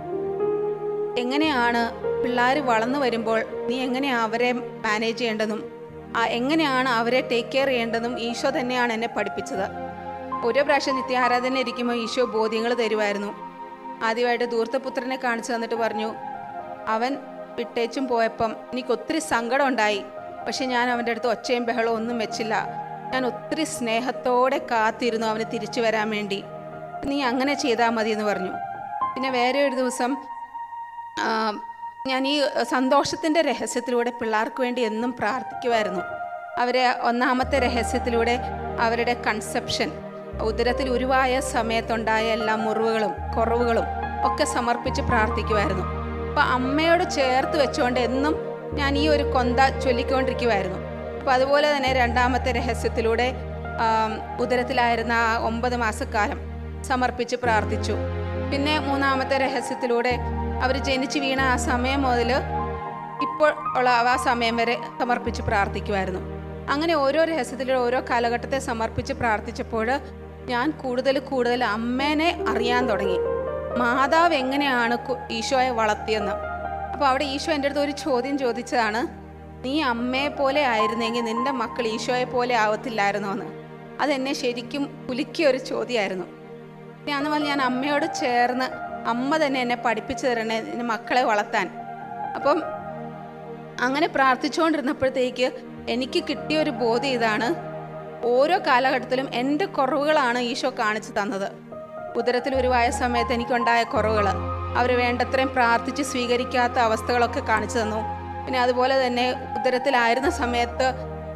എങ്ങനെയാണ് പിള്ളേർ വളർന്നു വരുമ്പോൾ നീ എങ്ങനെയാണ് അവരെ മാനേജ് ചെയ്യേണ്ടതെന്നും ആ എങ്ങനെയാണ് അവരെ ടേക്ക് കെയർ ചെയ്യേണ്ടതെന്നും ഈശോ തന്നെയാണ് എന്നെ പഠിപ്പിച്ചത് ഓരോ പ്രാവശ്യം നിത്യാരാധന ഇരിക്കുമ്പോൾ ഈശോ ബോധ്യങ്ങൾ തരുമായിരുന്നു ആദ്യമായിട്ട് ധൂർത്തപുത്രനെ കാണിച്ചു തന്നിട്ട് പറഞ്ഞു അവൻ വിട്ടേച്ചും പോയപ്പം എനിക്ക് ഒത്തിരി സങ്കടം ഉണ്ടായി പക്ഷെ ഞാൻ അവൻ്റെ അടുത്ത് ഒച്ചയും ബഹളവും ഒന്നും വെച്ചില്ല ഞാൻ ഒത്തിരി സ്നേഹത്തോടെ കാത്തിരുന്നു അവന് തിരിച്ചു വരാൻ വേണ്ടി നീ അങ്ങനെ ചെയ്താൽ മതി എന്ന് പറഞ്ഞു പിന്നെ വേറെ ഒരു ദിവസം ആ, ഞാൻ ഈ സന്തോഷത്തിൻ്റെ രഹസ്യത്തിലൂടെ പിള്ളേർക്ക് വേണ്ടി എന്നും പ്രാർത്ഥിക്കുമായിരുന്നു അവരെ ഒന്നാമത്തെ രഹസ്യത്തിലൂടെ അവരുടെ കൺസെപ്ഷൻ ഉദരത്തിൽ ഉരുവായ സമയത്തുണ്ടായ എല്ലാ മുറിവുകളും കുറവുകളും ഒക്കെ സമർപ്പിച്ച് പ്രാർത്ഥിക്കുമായിരുന്നു അപ്പോൾ അമ്മയോട് ചേർത്ത് വെച്ചുകൊണ്ട് എന്നും ഞാൻ ഈ ഒരു കൊന്ത ചൊല്ലിക്കൊണ്ടിരിക്കുമായിരുന്നു അപ്പോൾ അതുപോലെ തന്നെ രണ്ടാമത്തെ രഹസ്യത്തിലൂടെ ആം, ഉദരത്തിലായിരുന്ന ആ ഒമ്പത് മാസക്കാലം സമർപ്പിച്ച് പ്രാർത്ഥിച്ചു പിന്നെ മൂന്നാമത്തെ രഹസ്യത്തിലൂടെ അവർ ജനിച്ചു വീണ ആ സമയം മുതൽ ഇപ്പോൾ ഉള്ള ആ സമയം വരെ സമർപ്പിച്ച് പ്രാർത്ഥിക്കുമായിരുന്നു അങ്ങനെ ഓരോ രഹസ്യത്തിലും ഓരോ കാലഘട്ടത്തെ സമർപ്പിച്ച് പ്രാർത്ഥിച്ചപ്പോൾ ഞാൻ കൂടുതൽ കൂടുതൽ അമ്മേനെ അറിയാൻ തുടങ്ങി മാതാവ് എങ്ങനെയാണ് കു- ഈശോയെ വളർത്തിയെന്ന് അപ്പോൾ അവിടെ ഈശോ എൻ്റെ അടുത്ത് ഒരു ചോദ്യം ചോദിച്ചതാണ് നീ അമ്മയെ പോലെ ആയിരുന്നെങ്കിൽ നിന്റെ മക്കൾ ഈശോയെ പോലെ ആവത്തില്ലായിരുന്നോ എന്ന് അതെന്നെ ശരിക്കും കുലുക്കിയ ഒരു ചോദ്യമായിരുന്നു ഞാൻ പറഞ്ഞ ഞാൻ അമ്മയോട് ചേർന്ന് അമ്മ തന്നെ എന്നെ പഠിപ്പിച്ചു തരണേ എൻ്റെ മക്കളെ വളർത്താൻ അപ്പം അങ്ങനെ പ്രാർത്ഥിച്ചുകൊണ്ടിരുന്നപ്പോഴത്തേക്ക് എനിക്ക് കിട്ടിയ ഒരു ബോധ്യം ഇതാണ് ഓരോ കാലഘട്ടത്തിലും എൻ്റെ കുറവുകളാണ് ഈശോ കാണിച്ചു തന്നത് ഉദരത്തിൽ ഉരുവായ സമയത്ത് എനിക്കുണ്ടായ കുറവുകൾ അവർ വേണ്ടത്രയും പ്രാർത്ഥിച്ച് സ്വീകരിക്കാത്ത അവസ്ഥകളൊക്കെ കാണിച്ചു തന്നു പിന്നെ അതുപോലെ തന്നെ ഉദരത്തിലായിരുന്ന സമയത്ത്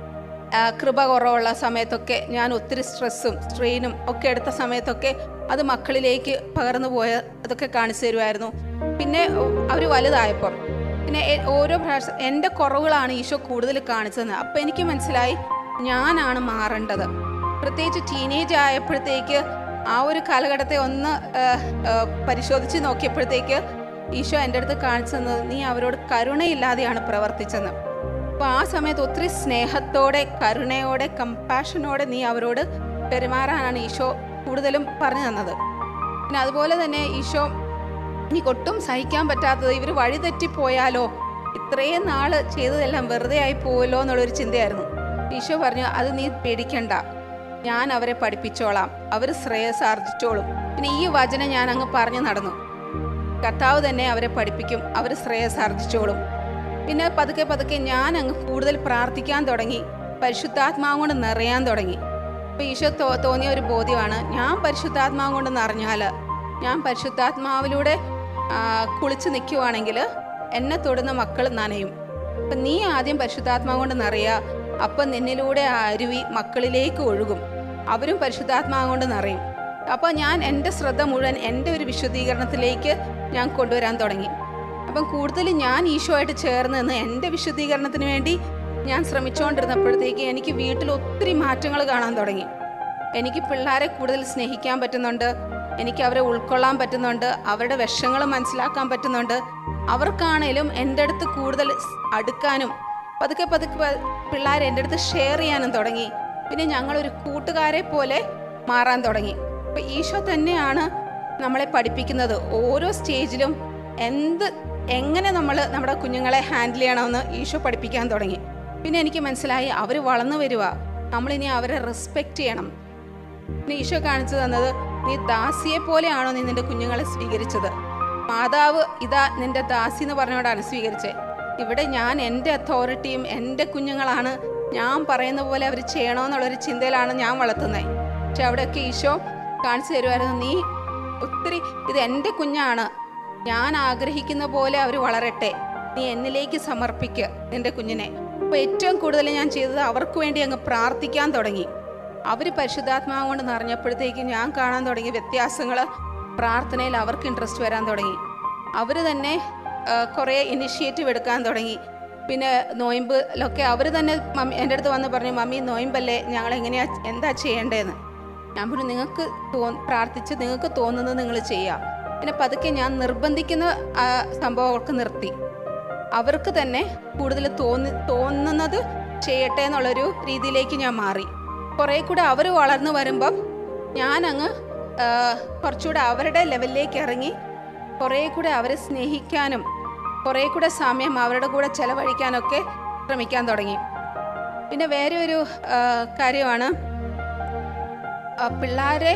ആ, കൃപ കുറവുള്ള സമയത്തൊക്കെ ഞാൻ ഒത്തിരി സ്ട്രെസ്സും സ്ട്രെയിനും ഒക്കെ എടുത്ത സമയത്തൊക്കെ അത് മക്കളിലേക്ക് പകർന്നു പോയ അതൊക്കെ കാണിച്ചു തരുമായിരുന്നു പിന്നെ അവർ വലുതായപ്പം പിന്നെ എ- ഓരോ പ്രാവശ്യം എൻ്റെ കുറവുകളാണ് ഈശോ കൂടുതൽ കാണിച്ചത് അപ്പം എനിക്ക് മനസ്സിലായി ഞാനാണ് മാറേണ്ടത് പ്രത്യേകിച്ച് ടീനേജ് ആയപ്പോഴത്തേക്ക് ആ ഒരു കാലഘട്ടത്തെ ഒന്ന് ആ, ആ, പരിശോധിച്ച് നോക്കിയപ്പോഴത്തേക്ക് ഈശോ എൻ്റെ അടുത്ത് കാണിച്ചു തന്നത് നീ അവരോട് കരുണയില്ലാതെയാണ് പ്രവർത്തിച്ചെന്ന് അപ്പോൾ ആ സമയത്ത് ഒത്തിരി സ്നേഹത്തോടെ കരുണയോടെ കമ്പാഷനോടെ നീ അവരോട് പെരുമാറാനാണ് ഈശോ കൂടുതലും പറഞ്ഞു തന്നത് പിന്നെ അതുപോലെ തന്നെ ഈശോ എനിക്ക് ഒട്ടും സഹിക്കാൻ പറ്റാത്തത് ഇവർ വഴിതെറ്റിപ്പോയാലോ ഇത്രയും നാള് ചെയ്തതെല്ലാം വെറുതെ ആയി പോയല്ലോ എന്നുള്ളൊരു ചിന്തയായിരുന്നു ഈശോ പറഞ്ഞു അത് നീ പേടിക്കണ്ട ഞാൻ അവരെ പഠിപ്പിച്ചോളാം അവർ ശ്രേയസ് ആർജിച്ചോളും പിന്നെ ഈ വചനം ഞാൻ അങ്ങ് പറഞ്ഞു നടന്നു കർത്താവ് തന്നെ അവരെ പഠിപ്പിക്കും അവർ ശ്രേയസ് ആർജിച്ചോളും പിന്നെ പതുക്കെ പതുക്കെ ഞാൻ അങ്ങ് കൂടുതൽ പ്രാർത്ഥിക്കാൻ തുടങ്ങി പരിശുദ്ധാത്മാവ് കൊണ്ട് നിറയാൻ തുടങ്ങി അപ്പോൾ ഈശോ തോ തോന്നിയ ഒരു ബോധ്യമാണ് ഞാൻ പരിശുദ്ധാത്മാവ് കൊണ്ട് നിറഞ്ഞാൽ ഞാൻ പരിശുദ്ധാത്മാവിലൂടെ ആ, കുളിച്ച് നിൽക്കുവാണെങ്കിൽ എന്നെ തൊടുന്ന മക്കൾ നനയും അപ്പം നീ ആദ്യം പരിശുദ്ധാത്മാവ് കൊണ്ട് നിറയുക അപ്പം നിന്നിലൂടെ ആ അരുവി മക്കളിലേക്ക് ഒഴുകും അവരും പരിശുദ്ധാത്മാവ് കൊണ്ട് നിറയും അപ്പോൾ ഞാൻ എൻ്റെ ശ്രദ്ധ മുഴുവൻ എൻ്റെ ഒരു വിശുദ്ധീകരണത്തിലേക്ക് ഞാൻ കൊണ്ടുവരാൻ തുടങ്ങി അപ്പം കൂടുതൽ ഞാൻ ഈശോയായിട്ട് ചേർന്ന് നിന്ന് എൻ്റെ വിശുദ്ധീകരണത്തിന് വേണ്ടി ഞാൻ ശ്രമിച്ചുകൊണ്ടിരുന്നപ്പോഴത്തേക്ക് എനിക്ക് വീട്ടിൽ ഒത്തിരി മാറ്റങ്ങൾ കാണാൻ തുടങ്ങി എനിക്ക് പിള്ളേരെ കൂടുതൽ സ്നേഹിക്കാൻ പറ്റുന്നുണ്ട് എനിക്ക് അവരെ ഉൾക്കൊള്ളാൻ പറ്റുന്നുണ്ട് അവരുടെ വിഷങ്ങൾ മനസ്സിലാക്കാൻ പറ്റുന്നുണ്ട് അവർക്കാണേലും എൻ്റെ അടുത്ത് കൂടുതൽ സ് അടുക്കാനും പതുക്കെ പതുക്കെ പ- പിള്ളേർ എൻ്റെ അടുത്ത് ഷെയർ ചെയ്യാനും തുടങ്ങി പിന്നെ ഞങ്ങളൊരു കൂട്ടുകാരെ പോലെ മാറാൻ തുടങ്ങി അപ്പം ഈശോ തന്നെയാണ് നമ്മളെ പഠിപ്പിക്കുന്നത് ഓരോ സ്റ്റേജിലും എന്ത് എങ്ങനെ നമ്മൾ നമ്മുടെ കുഞ്ഞുങ്ങളെ ഹാൻഡിൽ ചെയ്യണമെന്ന് ഈശോ പഠിപ്പിക്കാൻ തുടങ്ങി പിന്നെ എനിക്ക് മനസ്സിലായി അവർ വളർന്നു വരിക നമ്മളിനി അവരെ റെസ്പെക്റ്റ് ചെയ്യണം പിന്നെ ഈശോ കാണിച്ചു തന്നത് നീ ദാസിയെ പോലെയാണോ നീ നിന്റെ കുഞ്ഞുങ്ങളെ സ്വീകരിച്ചത് മാതാവ് ഇതാ നിന്റെ ദാസി എന്ന് പറഞ്ഞുകൊണ്ടാണ് സ്വീകരിച്ചത് ഇവിടെ ഞാൻ എൻ്റെ അതോറിറ്റിയും എൻ്റെ കുഞ്ഞുങ്ങളാണ് ഞാൻ പറയുന്ന പോലെ അവർ ചെയ്യണമെന്നുള്ളൊരു ചിന്തയിലാണ് ഞാൻ വളർത്തുന്നത് പക്ഷെ അവിടെയൊക്കെ ഈശോ കാണിച്ചു തരുമായിരുന്നു നീ ഒത്തിരി ഇത് എൻ്റെ കുഞ്ഞാണ് ഞാൻ ആഗ്രഹിക്കുന്ന പോലെ അവർ വളരട്ടെ നീ എന്നിലേക്ക് സമർപ്പിക്കുക നിന്റെ കുഞ്ഞിനെ അപ്പോൾ ഏറ്റവും കൂടുതൽ ഞാൻ ചെയ്തത് അവർക്ക് വേണ്ടി അങ്ങ് പ്രാർത്ഥിക്കാൻ തുടങ്ങി അവർ പരിശുദ്ധാത്മാവ് കൊണ്ട് നിറഞ്ഞപ്പോഴത്തേക്ക് ഞാൻ കാണാൻ തുടങ്ങിയ വ്യത്യാസങ്ങൾ പ്രാർത്ഥനയിൽ അവർക്ക് ഇൻട്രസ്റ്റ് വരാൻ തുടങ്ങി അവർ തന്നെ ആ, കുറേ ഇനിഷ്യേറ്റീവ് എടുക്കാൻ തുടങ്ങി പിന്നെ നോയമ്പിലൊക്കെ അവർ തന്നെ മമ്മി എൻ്റെ അടുത്ത് വന്ന് പറഞ്ഞു മമ്മി നോയമ്പല്ലേ ഞങ്ങൾ എങ്ങനെയാ എന്താ ചെയ്യേണ്ടതെന്ന് ഞാൻ പറഞ്ഞു നിങ്ങൾക്ക് തോ പ്രാർത്ഥിച്ച് നിങ്ങൾക്ക് തോന്നുന്നത് നിങ്ങൾ ചെയ്യാം പിന്നെ പതുക്കെ ഞാൻ നിർബന്ധിക്കുന്ന ആ, സംഭവങ്ങൾക്ക് നിർത്തി അവർക്ക് തന്നെ കൂടുതൽ തോന്നി തോന്നുന്നത് ചെയ്യട്ടെ എന്നുള്ളൊരു രീതിയിലേക്ക് ഞാൻ മാറി കുറേ കൂടെ അവർ വളർന്നു വരുമ്പം ഞാൻ അങ്ങ് ആ, കുറച്ചുകൂടെ അവരുടെ ലെവലിലേക്ക് ഇറങ്ങി കുറേ കൂടെ അവരെ സ്നേഹിക്കാനും കുറേ കൂടെ സമയം അവരുടെ കൂടെ ചെലവഴിക്കാനൊക്കെ ശ്രമിക്കാൻ തുടങ്ങി പിന്നെ വേറെ ഒരു ആ, കാര്യമാണ് ആ, പിള്ളാരെ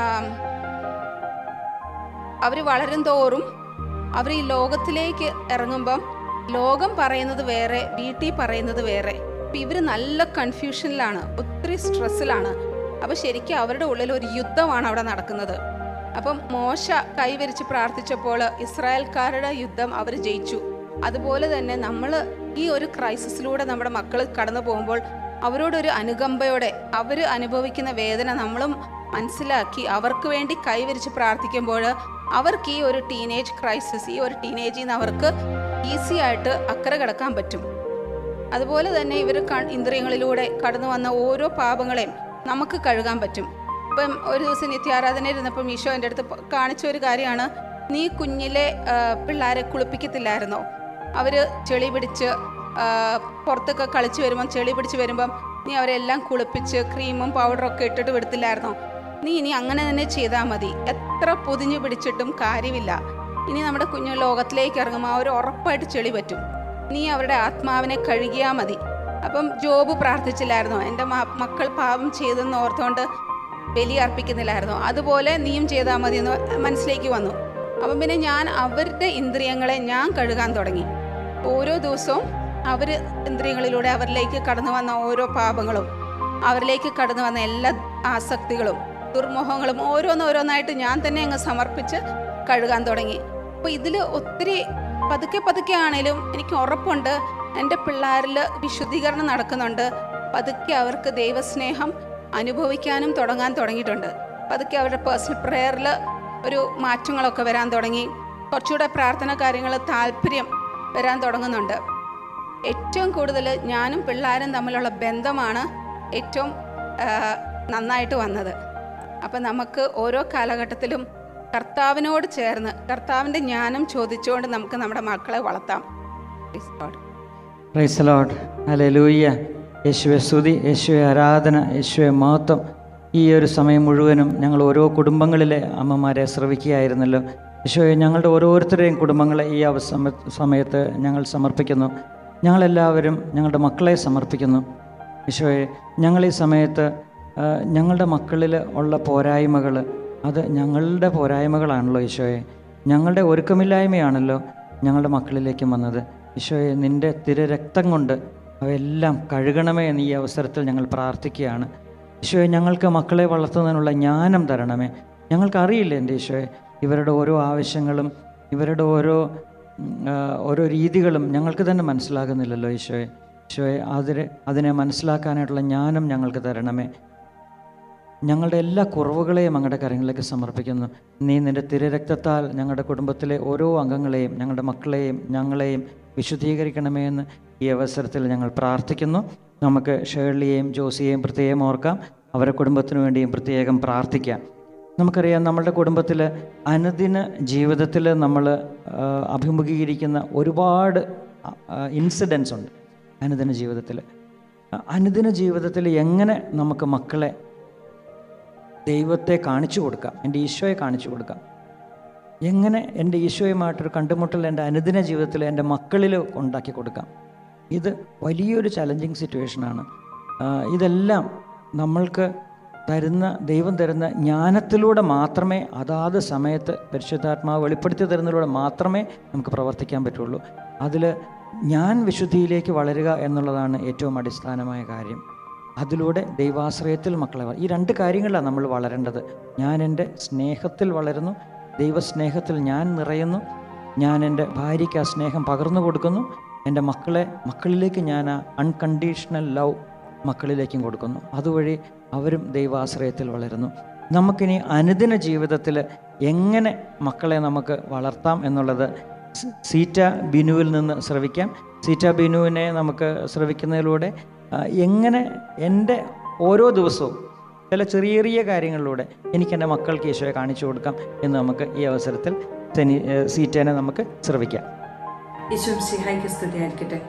അവർ വളരും തോറും അവർ ഈ ലോകത്തിലേക്ക് ഇറങ്ങുമ്പം ലോകം പറയുന്നത് വേറെ വീട്ടിൽ പറയുന്നത് വേറെ അപ്പം ഇവർ നല്ല കൺഫ്യൂഷനിലാണ് ഒത്തിരി സ്ട്രെസ്സിലാണ് അപ്പം ശരിക്കും അവരുടെ ഉള്ളിൽ ഒരു യുദ്ധമാണ് അവിടെ നടക്കുന്നത് അപ്പം മോശ കൈവരിച്ച് പ്രാർത്ഥിച്ചപ്പോൾ ഇസ്രായേൽക്കാരുടെ യുദ്ധം അവർ ജയിച്ചു അതുപോലെ തന്നെ നമ്മൾ ഈ ഒരു ക്രൈസിസിലൂടെ നമ്മുടെ മക്കൾ കടന്നു പോകുമ്പോൾ അവരോടൊരു അനുകമ്പയോടെ അവർ അനുഭവിക്കുന്ന വേദന നമ്മളും മനസ്സിലാക്കി അവർക്ക് വേണ്ടി കൈവരിച്ച് പ്രാർത്ഥിക്കുമ്പോൾ അവർക്ക് ഈ ഒരു ടീനേജ് ക്രൈസിസ് ഈ ഒരു ടീനേജിൽ നിന്ന് അവർക്ക് ഈസി ആയിട്ട് അക്കരെ കിടക്കാൻ പറ്റും അതുപോലെ തന്നെ ഇവർ ഇന്ദ്രിയങ്ങളിലൂടെ കടന്നു വന്ന ഓരോ പാപങ്ങളെയും നമുക്ക് കഴുകാൻ പറ്റും ഇപ്പം ഒരു ദിവസം നിത്യാരാധന ഇരുന്നപ്പം ഈശോ എൻ്റെ അടുത്ത് പ- കാണിച്ച ഒരു കാര്യമാണ് നീ കുഞ്ഞിലെ ആ, പിള്ളേരെ കുളിപ്പിക്കത്തില്ലായിരുന്നോ അവർ ചെളി പിടിച്ച് ആ, പുറത്തൊക്കെ കളിച്ച് വരുമ്പം ചെളി പിടിച്ച് വരുമ്പം നീ അവരെല്ലാം കുളിപ്പിച്ച് ക്രീമും പൗഡറും ഒക്കെ ഇട്ടിട്ട് വിടത്തില്ലായിരുന്നോ നീ ഇനി അങ്ങനെ തന്നെ ചെയ്താൽ മതി എത്ര പൊതിഞ്ഞു പിടിച്ചിട്ടും കാര്യമില്ല ഇനി നമ്മുടെ കുഞ്ഞു ലോകത്തിലേക്ക് ഇറങ്ങുമ്പോൾ അവർ ഉറപ്പായിട്ട് ചെളി പറ്റും നീ അവരുടെ ആത്മാവിനെ കഴുകിയാൽ മതി അപ്പം ജോബ് പ്രാർത്ഥിച്ചില്ലായിരുന്നോ എൻ്റെ മ- മക്കൾ പാപം ചെയ്തെന്ന് ഓർത്തുകൊണ്ട് ബലി അർപ്പിക്കുന്നില്ലായിരുന്നോ അതുപോലെ നീയും ചെയ്താൽ മതി എന്ന് മനസ്സിലേക്ക് വന്നു അപ്പം പിന്നെ ഞാൻ അവരുടെ ഇന്ദ്രിയങ്ങളെ ഞാൻ കഴുകാൻ തുടങ്ങി ഓരോ ദിവസവും അവർ ഇന്ദ്രിയങ്ങളിലൂടെ അവരിലേക്ക് കടന്നു വന്ന ഓരോ പാപങ്ങളും അവരിലേക്ക് കടന്നു വന്ന എല്ലാ ആസക്തികളും ദുർമോഹങ്ങളും ഓരോന്നോരോന്നായിട്ട് ഞാൻ തന്നെ അങ്ങ് സമർപ്പിച്ച് കഴുകാൻ തുടങ്ങി അപ്പോൾ ഇതിൽ ഒത്തിരി പതുക്കെ പതുക്കെ ആണേലും എനിക്ക് ഉറപ്പുണ്ട് എൻ്റെ പിള്ളേരിൽ വിശുദ്ധീകരണം നടക്കുന്നുണ്ട് പതുക്കെ അവർക്ക് ദൈവസ്നേഹം അനുഭവിക്കാനും തുടങ്ങാൻ തുടങ്ങിയിട്ടുണ്ട് പതുക്കെ അവരുടെ പേഴ്സണൽ പ്രെയറിൽ ഒരു മാറ്റങ്ങളൊക്കെ വരാൻ തുടങ്ങി കുറച്ചുകൂടെ പ്രാർത്ഥന കാര്യങ്ങൾ താല്പര്യം വരാൻ തുടങ്ങുന്നുണ്ട് ഏറ്റവും കൂടുതൽ ഞാനും പിള്ളേരും തമ്മിലുള്ള ബന്ധമാണ് ഏറ്റവും ആ, നന്നായിട്ട് വന്നത് അപ്പം നമുക്ക് ഓരോ കാലഘട്ടത്തിലും കർത്താവിനോട് ചേർന്ന് കർത്താവിൻ്റെ ജ്ഞാനം ചോദിച്ചുകൊണ്ട് നമുക്ക് നമ്മുടെ മക്കളെ വളർത്താം Praise God. Praise lord hallelujah യേശുവെ സ്തുതി യേശുവെ ആരാധന യേശുവെ മഹത്വം ഈ ഒരു സമയം മുഴുവനും ഞങ്ങൾ ഓരോ കുടുംബങ്ങളിലെ അമ്മമാരെ ശ്രവിക്കുകയായിരുന്നല്ലോ യേശുവെ ഞങ്ങളുടെ ഓരോരുത്തരുടെയും കുടുംബങ്ങളെ ഈ അവസമ സമയത്ത് ഞങ്ങൾ സമർപ്പിക്കുന്നു ഞങ്ങളെല്ലാവരും ഞങ്ങളുടെ മക്കളെ സമർപ്പിക്കുന്നു യേശുവെ ഞങ്ങൾ ഈ സമയത്ത് ആ, ഞങ്ങളുടെ മക്കളിൽ ഉള്ള പോരായ്മകൾ അത് ഞങ്ങളുടെ പോരായ്മകളാണല്ലോ ഈശോയെ ഞങ്ങളുടെ ഒരുക്കമില്ലായ്മയാണല്ലോ ഞങ്ങളുടെ മക്കളിലേക്കും വന്നത് ഈശോയെ നിൻ്റെ തിരരക്തം കൊണ്ട് അവയെല്ലാം കഴുകണമേ എന്ന് ഈ അവസരത്തിൽ ഞങ്ങൾ പ്രാർത്ഥിക്കുകയാണ് ഈശോയെ ഞങ്ങൾക്ക് മക്കളെ വളർത്തുന്നതിനുള്ള ജ്ഞാനം തരണമേ ഞങ്ങൾക്കറിയില്ല എൻ്റെ ഈശോയെ ഇവരുടെ ഓരോ ആവശ്യങ്ങളും ഇവരുടെ ഓരോ ഉം, ആ, ഓരോ രീതികളും ഞങ്ങൾക്ക് തന്നെ മനസ്സിലാകുന്നില്ലല്ലോ ഈശോയെ ഈശോയെ അതിനെ അതിനെ മനസ്സിലാക്കാനായിട്ടുള്ള ജ്ഞാനം ഞങ്ങൾക്ക് തരണമേ ഞങ്ങളുടെ എല്ലാ കുറവുകളെയും അങ്ങയുടെ കരങ്ങളിലേക്ക് സമർപ്പിക്കുന്നു നീ നിൻ്റെ തിരരക്തത്താൽ ഞങ്ങളുടെ കുടുംബത്തിലെ ഓരോ അംഗങ്ങളെയും ഞങ്ങളുടെ മക്കളെയും ഞങ്ങളെയും വിശുദ്ധീകരിക്കണമേ എന്ന് ഈ അവസരത്തിൽ ഞങ്ങൾ പ്രാർത്ഥിക്കുന്നു നമുക്ക് ഷേർലിയെയും ജോസിയെയും പ്രത്യേകം ഓർക്കാം അവരുടെ കുടുംബത്തിനു വേണ്ടിയും പ്രത്യേകം പ്രാർത്ഥിക്കാം നമുക്കറിയാം നമ്മളുടെ കുടുംബത്തിൽ അനുദിന ജീവിതത്തിൽ നമ്മൾ ആ, അഭിമുഖീകരിക്കുന്ന ഒരുപാട് ഇൻസിഡൻസ് ഉണ്ട് അനുദിന ജീവിതത്തിൽ അനുദിന ജീവിതത്തിൽ എങ്ങനെ നമുക്ക് മക്കളെ ദൈവത്തെ കാണിച്ചു കൊടുക്കാം എൻ്റെ ഈശോയെ കാണിച്ചു കൊടുക്കാം എങ്ങനെ എൻ്റെ ഈശോയുമായിട്ടൊരു കണ്ടുമുട്ടൽ എൻ്റെ അനുദിന ജീവിതത്തിൽ എൻ്റെ മക്കളിൽ ഉണ്ടാക്കി കൊടുക്കാം ഇത് വലിയൊരു ചലഞ്ചിങ് സിറ്റുവേഷനാണ് ആ, ഇതെല്ലാം നമ്മൾക്ക് തരുന്ന ദൈവം തരുന്ന ജ്ഞാനത്തിലൂടെ മാത്രമേ അതാത് സമയത്ത് പരിശുദ്ധാത്മാവ് വെളിപ്പെടുത്തി തരുന്നതിലൂടെ മാത്രമേ നമുക്ക് പ്രവർത്തിക്കാൻ പറ്റുള്ളൂ അതിൽ ഞാൻ വിശുദ്ധിയിലേക്ക് വളരുക എന്നുള്ളതാണ് ഏറ്റവും അടിസ്ഥാനമായ കാര്യം അതിലൂടെ ദൈവാശ്രയത്തിൽ മക്കളെ വള- ഈ രണ്ട് കാര്യങ്ങളിലാണ് നമ്മൾ വളരേണ്ടത് ഞാൻ എൻ്റെ സ്നേഹത്തിൽ വളരുന്നു ദൈവസ്നേഹത്തിൽ ഞാൻ നിറയുന്നു ഞാൻ എൻ്റെ ഭാര്യയ്ക്ക് ആ സ്നേഹം പകർന്നു കൊടുക്കുന്നു എൻ്റെ മക്കളെ മക്കളിലേക്ക് ഞാൻ ആ അൺകണ്ടീഷണൽ ലവ് മക്കളിലേക്കും കൊടുക്കുന്നു അതുവഴി അവരും ദൈവാശ്രയത്തിൽ വളരുന്നു നമുക്കിനി അനുദിന ജീവിതത്തിൽ എങ്ങനെ മക്കളെ നമുക്ക് വളർത്താം എന്നുള്ളത് സ് സീറ്റ ബിനുവിൽ നിന്ന് ശ്രവിക്കാം സീറ്റ ബിനുവിനെ നമുക്ക് ശ്രവിക്കുന്നതിലൂടെ ആ, എങ്ങനെ എൻ്റെ ഓരോ ദിവസവും ചില ചെറിയ ചെറിയ കാര്യങ്ങളിലൂടെ എനിക്ക് എൻ്റെ മക്കൾക്ക് ഈശോയെ കാണിച്ചു കൊടുക്കാം എന്ന് നമുക്ക് ഈ അവസരത്തിൽ സെനി ഏ, സീറ്റേനെ നമുക്ക് ശ്രവിക്കാം ഈശോ സിഹായിക്ക് സ്തുതിയായിരിക്കട്ടെ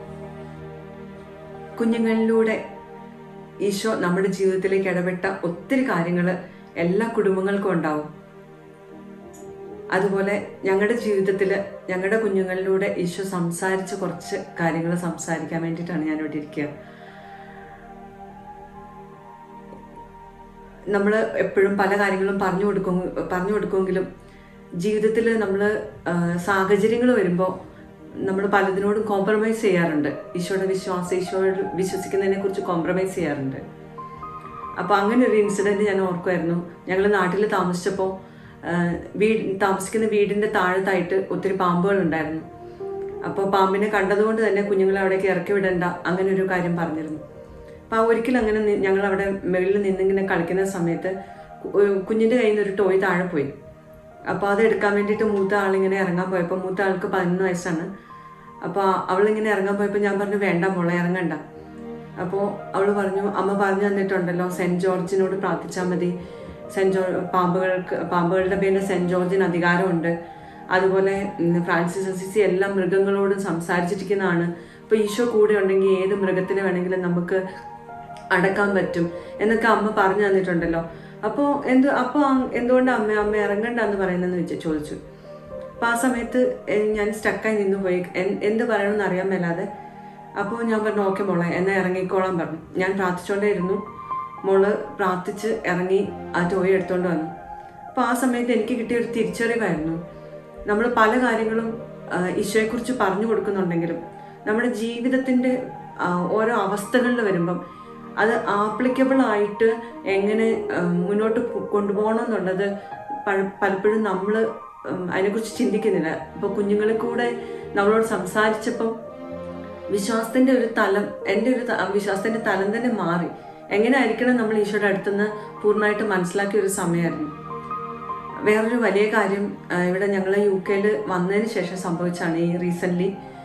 കുഞ്ഞുങ്ങളിലൂടെ ഈശോ നമ്മുടെ ജീവിതത്തിലേക്ക് ഇടപെട്ട ഒത്തിരി കാര്യങ്ങൾ എല്ലാ കുടുംബങ്ങൾക്കും ഉണ്ടാവും അതുപോലെ ഞങ്ങളുടെ ജീവിതത്തിൽ ഞങ്ങളുടെ കുഞ്ഞുങ്ങളിലൂടെ ഈശോ സംസാരിച്ച് കുറച്ച് കാര്യങ്ങൾ സംസാരിക്കാൻ വേണ്ടിയിട്ടാണ് ഞാനിവിടെ ഇരിക്കുക നമ്മൾ എപ്പോഴും പല കാര്യങ്ങളും പറഞ്ഞു കൊടുക്കും പറഞ്ഞു കൊടുക്കുമെങ്കിലും ജീവിതത്തിൽ നമ്മൾ സാഹചര്യങ്ങൾ വരുമ്പോൾ നമ്മൾ പലതിനോടും കോംപ്രമൈസ് ചെയ്യാറുണ്ട് ഈശോയുടെ വിശ്വാസം ഈശോയോട് വിശ്വസിക്കുന്നതിനെ കുറിച്ച് കോംപ്രമൈസ് ചെയ്യാറുണ്ട് അപ്പോൾ അങ്ങനെ ഒരു ഇൻസിഡൻറ്റ് ഞാൻ ഓർക്കുമായിരുന്നു ഞങ്ങൾ നാട്ടിൽ താമസിച്ചപ്പോൾ വീട് താമസിക്കുന്ന വീടിൻ്റെ താഴത്തായിട്ട് ഒത്തിരി പാമ്പുകൾ ഉണ്ടായിരുന്നു അപ്പോൾ പാമ്പിനെ കണ്ടതുകൊണ്ട് തന്നെ കുഞ്ഞുങ്ങളെ അവിടേക്ക് ഇറക്കി വിടണ്ട അങ്ങനെ ഒരു കാര്യം പറഞ്ഞിരുന്നു അപ്പോൾ ഒരിക്കലും അങ്ങനെ നി- ഞങ്ങൾ അവിടെ മുകളിൽ നിന്നിങ്ങനെ കളിക്കുന്ന സമയത്ത് കു- ഒരു കുഞ്ഞിൻ്റെ കയ്യിൽ നിന്ന് ഒരു ടോയ് താഴെ പോയി അപ്പോൾ അത് എടുക്കാൻ വേണ്ടിയിട്ട് മൂത്ത ആളിങ്ങനെ ഇറങ്ങാൻ പോയപ്പോൾ മൂത്ത ആൾക്ക് പതിനൊന്ന് വയസ്സാണ് അപ്പോൾ അവളിങ്ങനെ ഇറങ്ങാൻ പോയപ്പോൾ ഞാൻ പറഞ്ഞു വേണ്ട മോളെ ഇറങ്ങണ്ട അപ്പോൾ അവൾ പറഞ്ഞു അമ്മ പറഞ്ഞു തന്നിട്ടുണ്ടല്ലോ സെൻറ്റ് ജോർജിനോട് പ്രാർത്ഥിച്ചാൽ മതി സെൻറ്റ് ജോർജ് പാമ്പുകൾക്ക് പാമ്പുകളുടെ പേരിൽ സെൻറ്റ് ജോർജിന് അധികാരമുണ്ട് അതുപോലെ ഉം, ഫ്രാൻസിസ് അസിസി എല്ലാ മൃഗങ്ങളോടും സംസാരിച്ചിരിക്കുന്നതാണ് അപ്പോൾ ഈശോ കൂടെ ഉണ്ടെങ്കിൽ ഏത് മൃഗത്തിനെ വേണമെങ്കിലും നമുക്ക് അടക്കാൻ പറ്റും എന്നൊക്കെ അമ്മ പറഞ്ഞു തന്നിട്ടുണ്ടല്ലോ അപ്പോൾ എന്ത് അപ്പോൾ എന്തുകൊണ്ട് അമ്മ അമ്മ ഇറങ്ങണ്ട എന്ന് പറയുന്നതെന്ന് വെച്ച് ചോദിച്ചു അപ്പം ആ സമയത്ത് എ- ഞാൻ സ്റ്റക്കായി നിന്ന് പോയി എൻ- എന്ത് പറയണമെന്ന് അറിയാൻ മേലാതെ അപ്പോൾ ഞാൻ പറഞ്ഞു ഓക്കെ മോളെ എന്നാൽ ഇറങ്ങിക്കോളാൻ പറഞ്ഞു ഞാൻ പ്രാർത്ഥിച്ചുകൊണ്ടേ ഇരുന്നു മോള് പ്രാർത്ഥിച്ച് ഇറങ്ങി ആ ടോയ് എടുത്തുകൊണ്ട് വന്നു അപ്പോൾ ആ സമയത്ത് എനിക്ക് കിട്ടിയ ഒരു തിരിച്ചറിവായിരുന്നു നമ്മൾ പല കാര്യങ്ങളും ആ, ഈശോയെക്കുറിച്ച് പറഞ്ഞു കൊടുക്കുന്നുണ്ടെങ്കിലും നമ്മുടെ ജീവിതത്തിൻ്റെ ആ, ഓരോ അവസ്ഥകളിൽ വരുമ്പം അത് ആപ്ലിക്കബിൾ ആയിട്ട് എങ്ങനെ ആ, മുന്നോട്ട് കൊ- കൊണ്ടുപോകണം എന്നുള്ളത് പല- പലപ്പോഴും നമ്മൾ അതിനെക്കുറിച്ച് ചിന്തിക്കുന്നില്ല ഇപ്പോൾ കുഞ്ഞുങ്ങളിൽ കൂടെ നമ്മളോട് സംസാരിച്ചപ്പം വിശ്വാസത്തിന്റെ ഒരു തലം എൻ്റെ ഒരു ത- വിശ്വാസത്തിന്റെ തലം തന്നെ മാറി എങ്ങനെ ആയിരിക്കണം നമ്മൾ ഈശോയുടെ അടുത്തുനിന്ന് പൂർണ്ണമായിട്ട് മനസ്സിലാക്കിയ ഒരു സമയമായിരുന്നു വേറൊരു വലിയ കാര്യം ആ, ഇവിടെ ഞങ്ങൾ യു കെയിൽ വന്നതിന് ശേഷം സംഭവിച്ചാണ് ഈ റീസെൻ്റ്ലി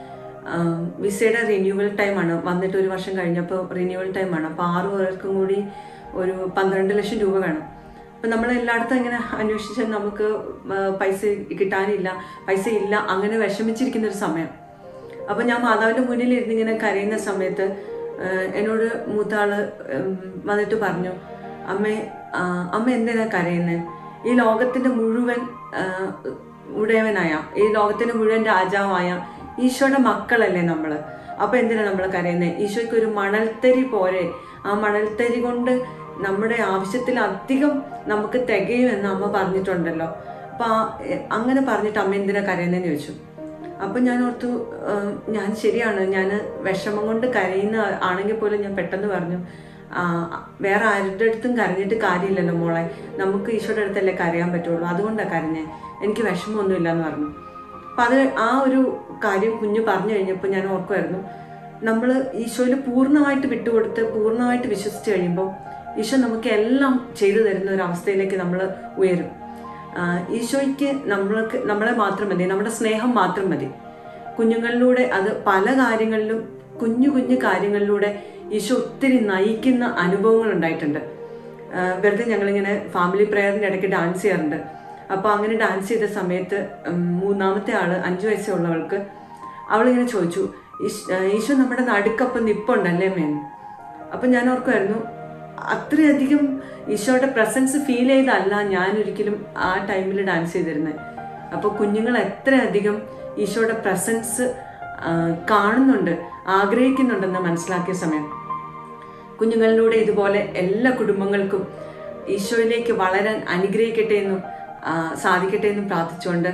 വിസയുടെ റിന്യൂവൽ ടൈമാണ് വന്നിട്ട് ഒരു വർഷം കഴിഞ്ഞപ്പോൾ റിന്യൂവൽ ടൈമാണ് അപ്പോൾ ആറ് പേർക്കും കൂടി ഒരു പന്ത്രണ്ട് ലക്ഷം രൂപ വേണം അപ്പം നമ്മൾ എല്ലായിടത്തും ഇങ്ങനെ അന്വേഷിച്ച് നമുക്ക് ആ, പൈസ കിട്ടാനില്ല പൈസ ഇല്ല അങ്ങനെ വിഷമിച്ചിരിക്കുന്ന ഒരു സമയം അപ്പം ഞാൻ മാതാവിൻ്റെ മുന്നിൽ ഇരുന്ന് ഇങ്ങനെ കരയുന്ന സമയത്ത് ആ, എന്നോട് മൂത്താള് ഉം, വന്നിട്ട് പറഞ്ഞു അമ്മേ ആ, അമ്മ എന്തിനാ കരയുന്നത് ഈ ലോകത്തിന്റെ മുഴുവൻ ആ, ഉടയവനായ ഈ ലോകത്തിന്റെ മുഴുവൻ രാജാവായ ഈശോയുടെ മക്കളല്ലേ നമ്മള് അപ്പൊ എന്തിനാ നമ്മൾ കരയുന്നത് ഈശോയ്ക്ക് ഒരു മണൽത്തരി പോരെ ആ മണൽത്തരി കൊണ്ട് നമ്മുടെ ആവശ്യത്തിലധികം നമുക്ക് തികയുമെന്ന് അമ്മ പറഞ്ഞിട്ടുണ്ടല്ലോ അപ്പൊ ആ- എ- അങ്ങനെ പറഞ്ഞിട്ട് അമ്മ എന്തിനാ കരയുന്നതെന്ന് ചോദിച്ചു അപ്പൊ ഞാൻ ഓർത്തു ഉം, ഞാൻ ശരിയാണ് ഞാൻ വിഷമം കൊണ്ട് കരയുന്ന ആണെങ്കിൽ പോലും ഞാൻ പെട്ടെന്ന് പറഞ്ഞു ആ, വേറെ ആരുടെ അടുത്തും കരഞ്ഞിട്ട് കാര്യമില്ലല്ലോ മോളെ നമുക്ക് ഈശോയുടെ അടുത്തല്ലേ കരയാൻ പറ്റുള്ളൂ അതുകൊണ്ടാണ് കരഞ്ഞേ എനിക്ക് വിഷമമൊന്നുമില്ല എന്ന് പറഞ്ഞു അപ്പം അത് ആ ഒരു കാര്യം കുഞ്ഞ് പറഞ്ഞു കഴിഞ്ഞപ്പോൾ ഞാൻ ഓർക്കുമായിരുന്നു നമ്മൾ ഈശോയിൽ പൂർണ്ണമായിട്ട് വിട്ടുകൊടുത്ത് പൂർണ്ണമായിട്ട് വിശ്വസിച്ച് കഴിയുമ്പോൾ ഈശോ നമുക്ക് എല്ലാം ചെയ്തു തരുന്ന ഒരു അവസ്ഥയിലേക്ക് നമ്മൾ ഉയരും ആ, ഈശോയ്ക്ക് നമ്മൾക്ക് നമ്മളെ മാത്രം മതി നമ്മുടെ സ്നേഹം മാത്രം മതി കുഞ്ഞുങ്ങളിലൂടെ അത് പല കാര്യങ്ങളിലും കുഞ്ഞു കുഞ്ഞു കാര്യങ്ങളിലൂടെ ഈശോ ഒത്തിരി നയിക്കുന്ന അനുഭവങ്ങൾ ഉണ്ടായിട്ടുണ്ട് ആ, വെറുതെ ഞങ്ങളിങ്ങനെ ഫാമിലി പ്രയറിൻ്റെ ഇടയ്ക്ക് ഡാൻസ് ചെയ്യാറുണ്ട് അപ്പോൾ അങ്ങനെ ഡാൻസ് ചെയ്ത സമയത്ത് ഉം, മൂന്നാമത്തെ ആള് അഞ്ചു വയസ്സേ ഉള്ളവൾക്ക് അവളിങ്ങനെ ചോദിച്ചു "ഈശ്- ആ, ഈശോ നമ്മുടെ നടുക്കപ്പം നിപ്പുണ്ടല്ലേ മേന്ന് അപ്പം ഞാൻ ഓർക്കുമായിരുന്നു അത്രയധികം ഈശോയുടെ പ്രസൻസ് ഫീൽ ചെയ്തല്ല ഞാൻ ഒരിക്കലും ആ ടൈമിൽ ഡാൻസ് ചെയ്തിരുന്നത് അപ്പോൾ കുഞ്ഞുങ്ങൾ എത്രയധികം ഈശോയുടെ പ്രസൻസ് കാണുന്നുണ്ട് ആഗ്രഹിക്കുന്നുണ്ടെന്ന് മനസ്സിലാക്കിയ സമയം കുഞ്ഞുങ്ങളിലൂടെ ഇതുപോലെ എല്ലാ കുടുംബങ്ങൾക്കും ഈശോയിലേക്ക് വളരാൻ അനുഗ്രഹിക്കട്ടെ എന്നും ആ, സാധിക്കട്ടെ എന്നും പ്രാർത്ഥിച്ചുകൊണ്ട്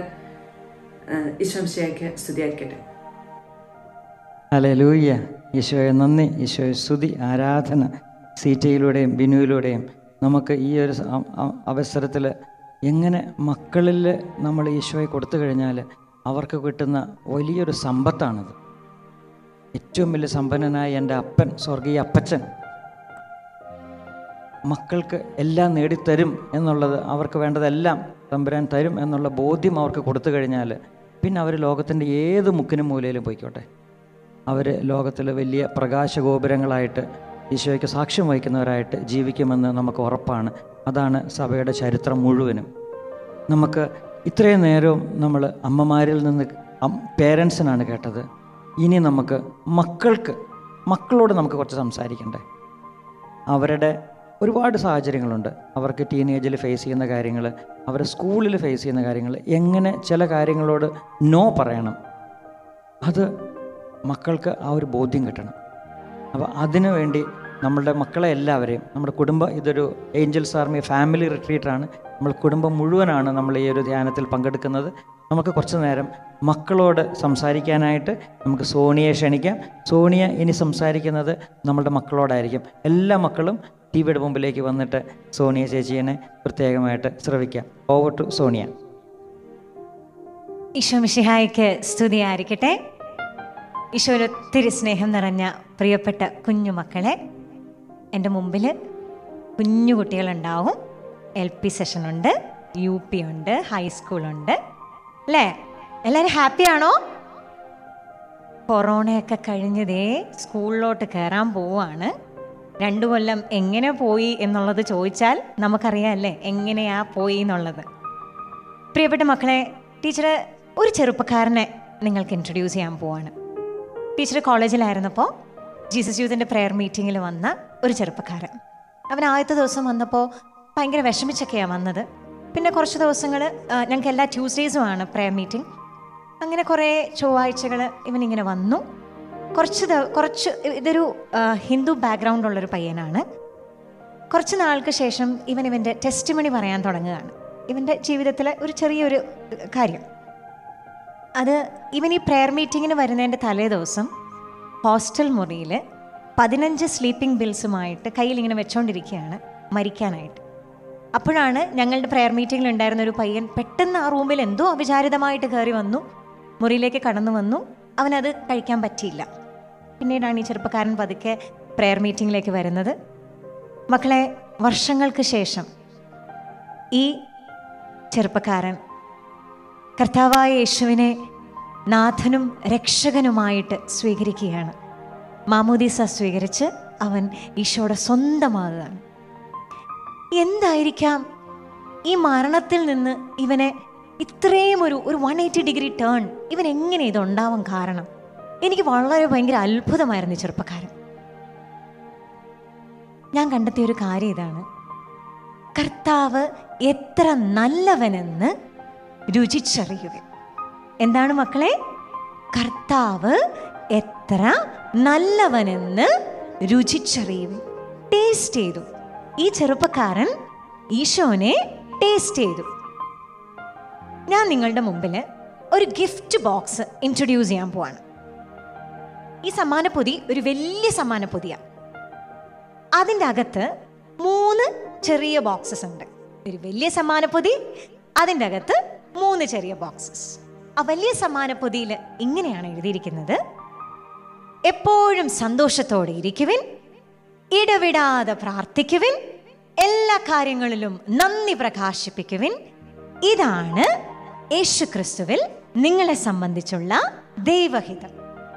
ആ, ഈശോ ശേഖ സ്തുതിയായിരിക്കട്ടെ ഹല്ലേലൂയ ഈശോയെ നന്ദി ഈശോയെ സ്തുതി ആരാധന സീറ്റയിലൂടെയും ബിനുവിലൂടെയും നമുക്ക് ഈ ഒരു സ- അ- അ- അവസരത്തിൽ എങ്ങനെ മക്കളിൽ നമ്മൾ ഈശോയെ കൊടുത്തു കഴിഞ്ഞാൽ അവർക്ക് കിട്ടുന്ന വലിയൊരു സമ്പത്താണത് ഏറ്റവും വലിയ സമ്പന്നനായ എൻ്റെ അപ്പൻ സ്വർഗീയ അപ്പച്ചൻ മക്കൾക്ക് എല്ലാം നേടിത്തരും എന്നുള്ളത് അവർക്ക് വേണ്ടതെല്ലാം തമ്പുരാൻ തരും എന്നുള്ള ബോധ്യം അവർക്ക് കൊടുത്തു കഴിഞ്ഞാൽ പിന്നെ അവർ ലോകത്തിൻ്റെ ഏത് മുക്കിനും മൂലയിലും പോയിക്കോട്ടെ അവർ ലോകത്തിൽ വലിയ പ്രകാശഗോപുരങ്ങളായിട്ട് ഈശോയ്ക്ക് സാക്ഷ്യം വഹിക്കുന്നവരായിട്ട് ജീവിക്കുമെന്ന് നമുക്ക് ഉറപ്പാണ് അതാണ് സഭയുടെ ചരിത്രം മുഴുവനും നമുക്ക് ഇത്രയും നേരവും നമ്മൾ അമ്മമാരിൽ നിന്ന് പേരൻസിനാണ് കേട്ടത് ഇനി നമുക്ക് മക്കൾക്ക് മക്കളോട് നമുക്ക് കുറച്ച് സംസാരിക്കണ്ടേ അവരുടെ ഒരുപാട് സാഹചര്യങ്ങളുണ്ട് അവർക്ക് ടീനേജിൽ ഫേസ് ചെയ്യുന്ന കാര്യങ്ങൾ അവർ സ്കൂളിൽ ഫേസ് ചെയ്യുന്ന കാര്യങ്ങൾ എങ്ങനെ ചില കാര്യങ്ങളോട് നോ പറയണം അത് മക്കൾക്ക് ആ ഒരു ബോധ്യം കിട്ടണം അപ്പോൾ അതിനു വേണ്ടി നമ്മളുടെ മക്കളെ എല്ലാവരെയും നമ്മുടെ കുടുംബം ഇതൊരു ഏഞ്ചൽസ് ആർമി ഫാമിലി റിട്രീറ്റാണ് നമ്മൾ കുടുംബം മുഴുവനാണ് നമ്മൾ ഈ ഒരു ധ്യാനത്തിൽ പങ്കെടുക്കുന്നത് നമുക്ക് കുറച്ച് നേരം മക്കളോട് സംസാരിക്കാനായിട്ട് നമുക്ക് സോണിയെ ക്ഷണിക്കാം സോണിയ ഇനി സംസാരിക്കുന്നത് നമ്മളുടെ മക്കളോടായിരിക്കും എല്ലാ മക്കളും ടി വിയുടെ മുമ്പിലേക്ക് വന്നിട്ട് സോണിയ ചേച്ചീനെ പ്രത്യേകമായിട്ട് ശ്രവിക്കാം ഓവർ ടു സോണിയ ഈശോ മിശിഹായ്ക്ക് സ്തുതിയായിരിക്കട്ടെ ഈശോയിൽ ഒത്തിരി സ്നേഹം നിറഞ്ഞ പ്രിയപ്പെട്ട കുഞ്ഞുമക്കളെ എൻ്റെ മുമ്പിൽ കുഞ്ഞു കുട്ടികളുണ്ടാവും എൽ പി സെഷനുണ്ട് യു പി ഉണ്ട് ഹൈസ്കൂളുണ്ട് അല്ലേ എല്ലാവരും ഹാപ്പിയാണോ കൊറോണയൊക്കെ കഴിഞ്ഞതേ സ്കൂളിലോട്ട് കയറാൻ പോവാണ് രണ്ടു കൊല്ലം എങ്ങനെ പോയി എന്നുള്ളത് ചോദിച്ചാൽ നമുക്കറിയാമല്ലേ എങ്ങനെയാ പോയി എന്നുള്ളത് പ്രിയപ്പെട്ട മക്കളെ ടീച്ചർ ഒരു ചെറുപ്പക്കാരനെ നിങ്ങൾക്ക് ഇൻട്രൊഡ്യൂസ് ചെയ്യാൻ പോവാണ് ടീച്ചർ കോളേജിലായിരുന്നപ്പോൾ ജീസസ് യൂത്തിൻ്റെ പ്രെയർ മീറ്റിങ്ങിൽ വന്ന ഒരു ചെറുപ്പക്കാരൻ അവൻ ആദ്യത്തെ ദിവസം വന്നപ്പോൾ ഭയങ്കര വിഷമിച്ചൊക്കെയാണ് വന്നത് പിന്നെ കുറച്ച് ദിവസങ്ങൾ ഞങ്ങൾക്ക് എല്ലാ ട്യൂസ്ഡേയ്സും ആണ് പ്രെയർ മീറ്റിംഗ് അങ്ങനെ കുറേ ചൊവ്വാഴ്ചകൾ ഇവനിങ്ങനെ വന്നു കുറച്ച് ദ- കുറച്ച് ഇതൊരു ആ, ഹിന്ദു ബാക്ക്ഗ്രൗണ്ട് ഉള്ളൊരു പയ്യനാണ് കുറച്ച് നാൾക്ക് ശേഷം ഇവൻ ഇവൻ്റെ ടെസ്റ്റ് മണി പറയാൻ തുടങ്ങുകയാണ് ഇവൻ്റെ ജീവിതത്തിലെ ഒരു ചെറിയൊരു ഏഹ്, കാര്യം അത് ഇവൻ ഈ പ്രെയർ മീറ്റിങ്ങിന് വരുന്നതിൻ്റെ തലേ ദിവസം ഹോസ്റ്റൽ മുറിയിൽ പതിനഞ്ച് സ്ലീപ്പിംഗ് ബിൽസുമായിട്ട് കയ്യിൽ ഇങ്ങനെ വെച്ചുകൊണ്ടിരിക്കുകയാണ് മരിക്കാനായിട്ട് അപ്പോഴാണ് ഞങ്ങളുടെ പ്രെയർ മീറ്റിങ്ങിൽ ഉണ്ടായിരുന്ന ഒരു പയ്യൻ പെട്ടെന്ന് ആ റൂമിൽ എന്തോ അവിചാരിതമായിട്ട് കയറി വന്നു മുറിയിലേക്ക് കടന്നു വന്നു അവനത് കഴിക്കാൻ പറ്റിയില്ല പിന്നീടാണ് ഈ ചെറുപ്പക്കാരൻ പതുക്കെ പ്രെയർ മീറ്റിങ്ങിലേക്ക് വരുന്നത് മക്കളെ വർഷങ്ങൾക്ക് ശേഷം ഈ ചെറുപ്പക്കാരൻ കർത്താവായ യേശുവിനെ നാഥനും രക്ഷകനുമായിട്ട് സ്വീകരിക്കുകയാണ് മാമോദീസ സ്വീകരിച്ച് അവൻ ഈശോയുടെ സ്വന്തമാകുകയാണ് എന്തായിരിക്കാം ഈ മരണത്തിൽ നിന്ന് ഇവനെ ഇത്രയും ഒരു ഒരു വൺ എയ്റ്റി ഡിഗ്രി ടേൺ ഇവൻ എങ്ങനെ ഇത് ഉണ്ടാവാൻ കാരണം എനിക്ക് വളരെ ഭയങ്കര അത്ഭുതമായിരുന്നു ഈ ചെറുപ്പക്കാരൻ ഞാൻ കണ്ടെത്തിയ ഒരു കാര്യം ഇതാണ് കർത്താവ് എത്ര നല്ലവനെന്ന് രുചിച്ചറിയുക എന്താണ് മക്കളെ കർത്താവ് എത്ര നല്ലവനെന്ന് രുചിച്ചറിയുക ടേസ്റ്റ് ചെയ്തു ഈ ചെറുപ്പക്കാരൻ ഈശോനെ ടേസ്റ്റ് ചെയ്തു ഞാൻ നിങ്ങളുടെ മുമ്പിൽ ഒരു ഗിഫ്റ്റ് ബോക്സ് ഇൻട്രൊഡ്യൂസ് ചെയ്യാൻ പോവാണ് ഈ സമ്മാനപ്പൊതി ഒരു വലിയ സമ്മാനപ്പൊതിയാണ് അതിൻ്റെ അകത്ത് മൂന്ന് ചെറിയ ബോക്സസ് ഉണ്ട് ഒരു വലിയ സമ്മാനപ്പൊതി അതിൻ്റെ അകത്ത് മൂന്ന് ചെറിയ ബോക്സസ് ആ വലിയ സമ്മാനപ്പൊതിയിൽ ഇങ്ങനെയാണ് എഴുതിയിരിക്കുന്നത് എപ്പോഴും സന്തോഷത്തോടെ ഇരിക്കുവിൻ ഇടവിടാതെ പ്രാർത്ഥിക്കുവിൻ എല്ലാ കാര്യങ്ങളിലും നന്ദി പ്രകാശിപ്പിക്കുവിൻ ഇതാണ് യേശു ക്രിസ്തുവിൽ നിങ്ങളെ സംബന്ധിച്ചുള്ള ദൈവഹിതം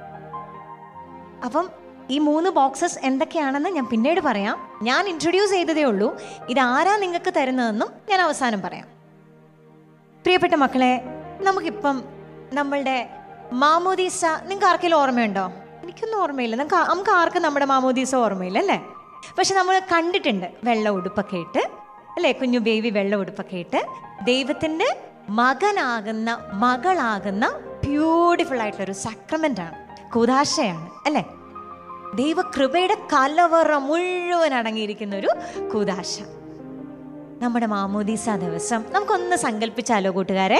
അപ്പം ഈ മൂന്ന് ബോക്സസ് എന്തൊക്കെയാണെന്ന് ഞാൻ പിന്നീട് പറയാം ഞാൻ ഇൻട്രൊഡ്യൂസ് ചെയ്തതേ ഉള്ളൂ ഇത് ആരാ നിങ്ങൾക്ക് തരുന്നതെന്നും ഞാൻ അവസാനം പറയാം പ്രിയപ്പെട്ട മക്കളെ നമുക്കിപ്പം നമ്മളുടെ മാമോദീസ നിങ്ങൾക്ക് ആർക്കെങ്കിലും ഓർമ്മയുണ്ടോ എനിക്കൊന്നും ഓർമ്മയില്ല നമുക്ക് ആ- നമുക്ക് ആർക്കും നമ്മുടെ മാമോദീസ ഓർമ്മയില്ല അല്ലേ പക്ഷെ നമ്മൾ കണ്ടിട്ടുണ്ട് വെള്ള ഉടുപ്പൊക്കെ ഇട്ട് അല്ലേ കുഞ്ഞു ബേബി വെള്ള ഉടുപ്പൊക്കെ ഇട്ട് ദൈവത്തിൻ്റെ മകനാകുന്ന മകളാകുന്ന ബ്യൂട്ടിഫുൾ ആയിട്ടുള്ളൊരു സക്രമെൻ്റ് ആണ് കൂതാശയാണ് അല്ലേ ദൈവകൃപയുടെ കലവറ മുഴുവൻ അടങ്ങിയിരിക്കുന്ന ഒരു കൂതാശ നമ്മുടെ മാമോദീസ ദിവസം നമുക്കൊന്ന് സങ്കല്പിച്ചാലോ കൂട്ടുകാരെ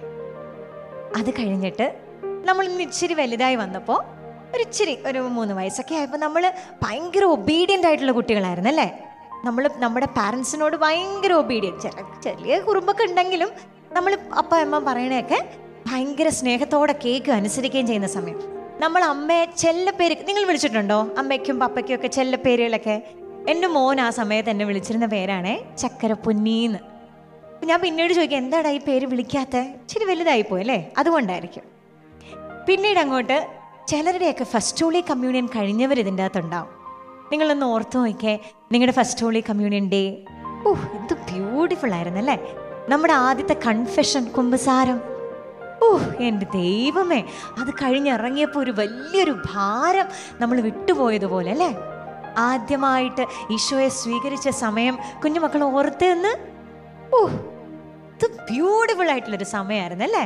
അത് കഴിഞ്ഞിട്ട് നമ്മൾ ഇന്ന് ഇച്ചിരി വലുതായി വന്നപ്പോൾ ഒരു ഇച്ചിരി ഒരു മൂന്ന് വയസ്സൊക്കെ ആയപ്പോൾ നമ്മൾ ഭയങ്കര ഒബീഡിയൻ്റ് ആയിട്ടുള്ള കുട്ടികളായിരുന്നു അല്ലേ നമ്മൾ നമ്മുടെ പാരൻസിനോട് ഭയങ്കര ഒബീഡിയൻറ്റ് ചില ചെറിയ കുറുമ്പൊക്കെ ഉണ്ടെങ്കിലും നമ്മൾ അപ്പ അമ്മ പറയണയൊക്കെ ഭയങ്കര സ്നേഹത്തോടെ കേൾക്കുകയും അനുസരിക്കുകയും ചെയ്യുന്ന സമയം നമ്മൾ അമ്മയെ ചെല്ലപ്പേര് നിങ്ങൾ വിളിച്ചിട്ടുണ്ടോ അമ്മയ്ക്കും പപ്പയ്ക്കും ഒക്കെ ചെല്ലപ്പേരുകളൊക്കെ എൻ്റെ മോൻ ആ സമയത്ത് എന്നെ വിളിച്ചിരുന്ന പേരാണേ ചക്കര പൊന്നീന്ന് അപ്പൊ ഞാൻ പിന്നീട് ചോദിക്കാം എന്താടാ ഈ പേര് വിളിക്കാത്ത ഇച്ചിരി വലുതായിപ്പോയി അല്ലേ അതുകൊണ്ടായിരിക്കും പിന്നീട് അങ്ങോട്ട് ചിലരുടെയൊക്കെ ഫസ്റ്റ് ഹോളി കമ്മ്യൂണിയൻ കഴിഞ്ഞവർ ഇതിൻ്റെ അകത്തുണ്ടാവും നിങ്ങളൊന്ന് ഓർത്ത് നോക്കിയേ നിങ്ങളുടെ first holy communion day oh എന്ത് ബ്യൂട്ടിഫുൾ ആയിരുന്നു അല്ലേ നമ്മുടെ ആദ്യത്തെ കൺഫെഷൻ കുമ്പസാരം ഓഹ് എൻ്റെ ദൈവമേ അത് കഴിഞ്ഞിറങ്ങിയപ്പോൾ ഒരു വലിയൊരു ഭാരം നമ്മൾ വിട്ടുപോയതുപോലെ അല്ലേ ആദ്യമായിട്ട് ഈശോയെ സ്വീകരിച്ച സമയം കുഞ്ഞുമക്കൾ ഓർത്തെന്ന് ഓ ഇത് ബ്യൂട്ടിഫുൾ ആയിട്ടുള്ളൊരു സമയമായിരുന്നു അല്ലേ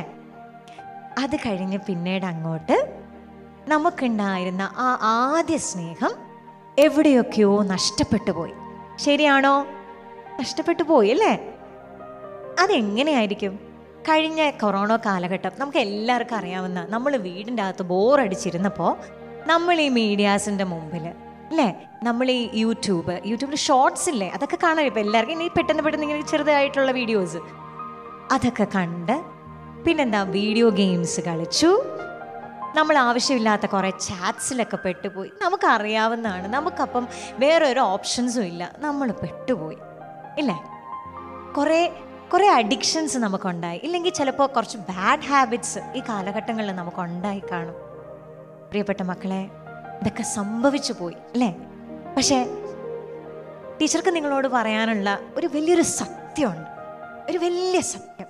അത് കഴിഞ്ഞ് പിന്നീട് അങ്ങോട്ട് നമുക്കുണ്ടായിരുന്ന ആ ആദ്യ സ്നേഹം എവിടെയൊക്കെയോ നഷ്ടപ്പെട്ടു പോയി ശരിയാണോ നഷ്ടപ്പെട്ടു പോയി അല്ലേ അതെങ്ങനെയായിരിക്കും കഴിഞ്ഞ കൊറോണ കാലഘട്ടം നമുക്ക് എല്ലാവർക്കും അറിയാവുന്ന നമ്മൾ വീടിൻ്റെ അകത്ത് ബോറടിച്ചിരുന്നപ്പോൾ നമ്മൾ ഈ മീഡിയാസിൻ്റെ മുമ്പിൽ അല്ലേ നമ്മൾ ഈ യൂട്യൂബ് യൂട്യൂബിൽ ഷോർട്സ് ഇല്ലേ അതൊക്കെ കാണാൻ ഇപ്പം എല്ലാവർക്കും ഇനി പെട്ടെന്ന് പെട്ടെന്ന് ഇങ്ങനെ ചെറുതായിട്ടുള്ള വീഡിയോസ് അതൊക്കെ കണ്ട് പിന്നെന്താ വീഡിയോ ഗെയിംസ് കളിച്ചു നമ്മൾ ആവശ്യമില്ലാത്ത കുറേ ചാറ്റ്സിലൊക്കെ പെട്ടുപോയി നമുക്കറിയാവുന്നതാണ് നമുക്കപ്പം വേറെ ഒരു ഓപ്ഷൻസും ഇല്ല നമ്മൾ പെട്ടുപോയി ഇല്ലേ കുറേ കുറേ അഡിക്ഷൻസ് നമുക്കുണ്ടായി ഇല്ലെങ്കിൽ ചിലപ്പോൾ കുറച്ച് ബാഡ് ഹാബിറ്റ്സ് ഈ കാലഘട്ടങ്ങളിൽ നമുക്കുണ്ടായി കാണും പ്രിയപ്പെട്ട മക്കളെ ഇതൊക്കെ സംഭവിച്ചു പോയി അല്ലേ പക്ഷേ ടീച്ചർക്ക് നിങ്ങളോട് പറയാനുള്ള ഒരു വലിയൊരു സത്യമുണ്ട് ഒരു വലിയ സത്യം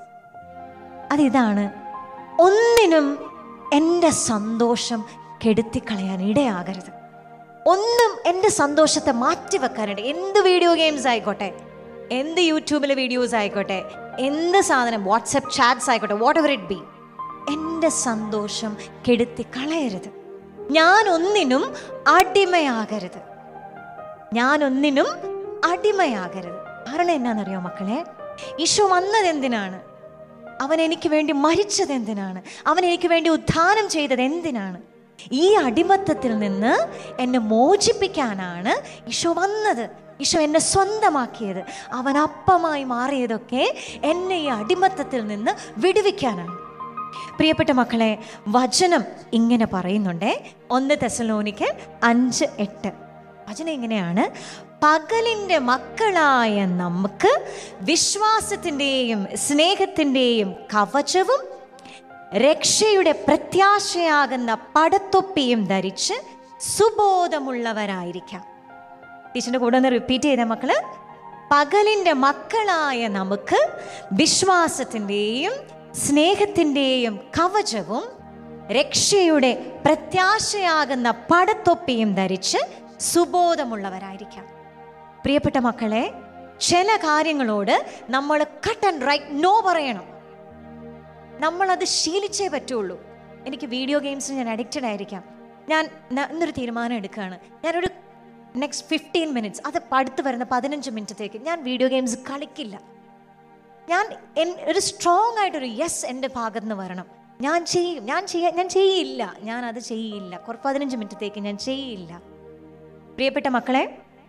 അതിതാണ് ഒന്നിനും എൻ്റെ സന്തോഷം കെടുത്തിക്കളയാൻ ഇടയാകരുത് ഒന്നും എൻ്റെ സന്തോഷത്തെ മാറ്റിവെക്കാനിട എന്ത് വീഡിയോ ഗെയിംസ് ആയിക്കോട്ടെ എന്ത് യൂട്യൂബിലെ വീഡിയോസ് ആയിക്കോട്ടെ എന്ത് സാധനം വാട്സപ്പ് ചാറ്റ്സ് ആയിക്കോട്ടെ വാട്ട് എവർ ഇറ്റ് ബി എൻ്റെ സന്തോഷം കെടുത്തി കളയരുത് ഞാൻ ഒന്നിനും അടിമയാകരുത് ഞാൻ ഒന്നിനും അടിമയാകരുത് കാരണം എന്നാണെന്നറിയോ മക്കളെ ഈശോ വന്നത് എന്തിനാണ് അവൻ എനിക്ക് വേണ്ടി മരിച്ചത് എന്തിനാണ് അവൻ എനിക്ക് വേണ്ടി ഉദ്ധാനം ചെയ്തത് എന്തിനാണ് ഈ അടിമത്തത്തിൽ നിന്ന് എന്നെ മോചിപ്പിക്കാനാണ് ഈശോ വന്നത് ഈശോ എന്നെ സ്വന്തമാക്കിയത് അവൻ അപ്പമായി മാറിയതൊക്കെ എന്നെ ഈ അടിമത്തത്തിൽ നിന്ന് വിടുവിക്കാനാണ് പ്രിയപ്പെട്ട മക്കളെ വചനം ഇങ്ങനെ പറയുന്നുണ്ടേ ഒന്ന് തെസലോനിക്ക് അഞ്ച് എട്ട് വചനം ഇങ്ങനെയാണ് പകലിൻ്റെ മക്കളായ നമുക്ക് വിശ്വാസത്തിൻ്റെയും സ്നേഹത്തിൻ്റെയും കവചവും രക്ഷയുടെ പ്രത്യാശയാകുന്ന പടത്തൊപ്പിയും ധരിച്ച് സുബോധമുള്ളവരായിരിക്കാം ടീച്ചറിൻ്റെ കൂടെ ഒന്ന് റിപ്പീറ്റ് ചെയ്ത മക്കള് പകലിൻ്റെ മക്കളായ നമുക്ക് വിശ്വാസത്തിൻ്റെയും സ്നേഹത്തിൻ്റെയും കവചവും രക്ഷയുടെ പ്രത്യാശയാകുന്ന പടത്തൊപ്പിയും ധരിച്ച് സുബോധമുള്ളവരായിരിക്കാം പ്രിയപ്പെട്ട മക്കളെ ചില കാര്യങ്ങളോട് നമ്മൾ കട്ട് ആൻഡ് റൈറ്റ് നോ പറയണം നമ്മളത് ശീലിച്ചേ പറ്റുള്ളൂ എനിക്ക് വീഡിയോ ഗെയിംസിന് ഞാൻ അഡിക്റ്റഡ് ആയിരിക്കാം ഞാൻ ന- ഇന്നൊരു തീരുമാനം എടുക്കുകയാണ് ഞാനൊരു നെക്സ്റ്റ് ഫിഫ്റ്റീൻ മിനിറ്റ്സ് അത് അടുത്ത് വരുന്ന പതിനഞ്ച് മിനിറ്റത്തേക്ക് ഞാൻ വീഡിയോ ഗെയിംസ് കളിക്കില്ല ഞാൻ എൻ- ഒരു സ്ട്രോങ് ആയിട്ടൊരു യെസ് എൻ്റെ ഭാഗത്ത് നിന്ന് വരണം ഞാൻ ചെയ്യും ഞാൻ ചെയ്യാ ഞാൻ ചെയ്യില്ല ഞാൻ അത് ചെയ്യില്ല കുറ പതിനഞ്ച് മിനിറ്റത്തേക്ക് ഞാൻ ചെയ്യില്ല പ്രിയപ്പെട്ട മക്കളെ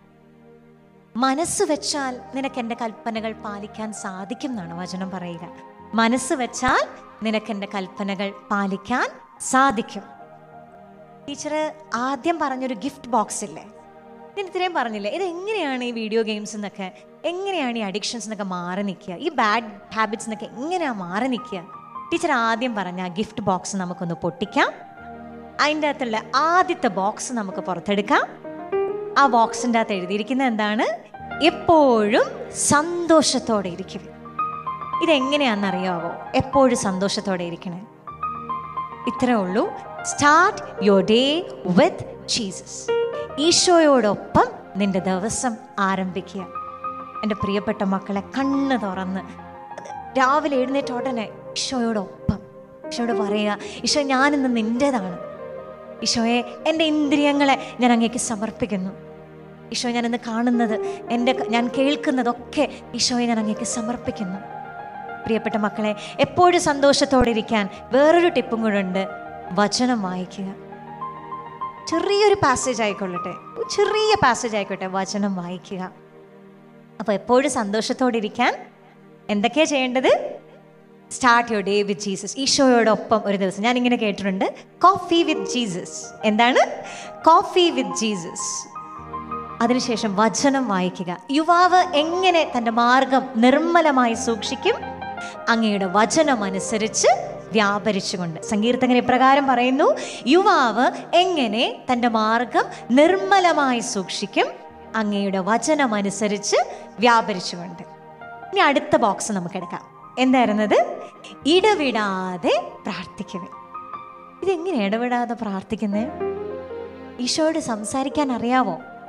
മനസ്സ് വെച്ചാൽ നിനക്ക് എൻ്റെ കൽപ്പനകൾ പാലിക്കാൻ സാധിക്കും എന്നാണ് വചനം പറയുക മനസ്സ് വെച്ചാൽ നിനക്ക് എൻ്റെ കൽപ്പനകൾ പാലിക്കാൻ സാധിക്കും ടീച്ചർ ആദ്യം പറഞ്ഞൊരു ഗിഫ്റ്റ് ബോക്സ് ഇല്ലേ ഞാൻ ഇത്രയും പറഞ്ഞില്ലേ ഇത് എങ്ങനെയാണ് ഈ വീഡിയോ ഗെയിംസ് എന്നൊക്കെ എങ്ങനെയാണ് ഈ അഡിക്ഷൻസ് എന്നൊക്കെ മാറി നിൽക്കുക ഈ ബാഡ് ഹാബിറ്റ്സ് എന്നൊക്കെ എങ്ങനെയാണ് മാറി നിൽക്കുക ടീച്ചർ ആദ്യം പറഞ്ഞ ആ ഗിഫ്റ്റ് ബോക്സ് നമുക്കൊന്ന് പൊട്ടിക്കാം അതിൻ്റെ അകത്തുള്ള ആദ്യത്തെ ബോക്സ് നമുക്ക് പുറത്തെടുക്കാം ആ ബോക്സിൻ്റെ അകത്ത് എഴുതിയിരിക്കുന്നത് എന്താണ് എപ്പോഴും സന്തോഷത്തോടെ ഇരിക്കും ഇതെങ്ങനെയാണെന്നറിയാവോ എപ്പോഴും സന്തോഷത്തോടെ ഇരിക്കണേ ഇത്രേ ഉള്ളൂ start your day with Jesus ഈശോയോടൊപ്പം നിന്റെ ദിവസം ആരംഭിക്കുക എൻ്റെ പ്രിയപ്പെട്ട മക്കളെ കണ്ണ് തുറന്ന് രാവിലെ എഴുന്നേറ്റ ഉടനെ ഈശോയോടൊപ്പം ഈശോയോട് പറയുക ഈശോ ഞാനിന്ന് നിൻ്റെതാണ് ഈശോയെ എൻ്റെ ഇന്ദ്രിയങ്ങളെ ഞാൻ അങ്ങേക്ക് സമർപ്പിക്കുന്നു ഈശോ ഞാൻ ഇന്ന് കാണുന്നത് എൻ്റെ ഞാൻ കേൾക്കുന്നതൊക്കെ ഈശോയെ ഞാൻ അങ്ങേക്ക് സമർപ്പിക്കുന്നു പ്രിയപ്പെട്ട മക്കളെ എപ്പോഴും സന്തോഷത്തോടെ ഇരിക്കാൻ വേറൊരു ടിപ്പും കൂടെ ഉണ്ട് വചനം വായിക്കുക ചെറിയൊരു പാസേജ് ആയിക്കൊള്ളട്ടെ ഒരു ചെറിയ പാസേജ് ആയിക്കോട്ടെ വചനം വായിക്കുക അപ്പോൾ എപ്പോഴും സന്തോഷത്തോടെ ഇരിക്കാൻ എന്തൊക്കെയാണ് ചെയ്യേണ്ടത് start your day with Jesus ഈശോയോടൊപ്പം ഒരു ദിവസം ഞാൻ ഇങ്ങനെ കേട്ടിട്ടുണ്ട് കോഫി വിത്ത് ജീസസ് എന്താണ് കോഫി വിത്ത് ജീസസ് അതിനുശേഷം വചനം വായിക്കുക യുവാവ് എങ്ങനെ തൻ്റെ മാർഗം നിർമ്മലമായി സൂക്ഷിക്കും അങ്ങയുടെ വചനം അനുസരിച്ച് വ്യാപരിച്ചുകൊണ്ട് സങ്കീർത്തകൻ ഇപ്രകാരം പറയുന്നു യുവാവ് എങ്ങനെ തൻ്റെ മാർഗം നിർമ്മലമായി സൂക്ഷിക്കും അങ്ങയുടെ വചനം അനുസരിച്ച് വ്യാപരിച്ചുകൊണ്ട് ഇനി അടുത്ത ബോക്സ് നമുക്ക് എടുക്കാം എന്തായിരുന്നത് ഇടവിടാതെ പ്രാർത്ഥിക്കുക ഇതെങ്ങനെ ഇടവിടാതെ പ്രാർത്ഥിക്കുന്നത് ഈശോയോട് സംസാരിക്കാൻ അറിയാവോ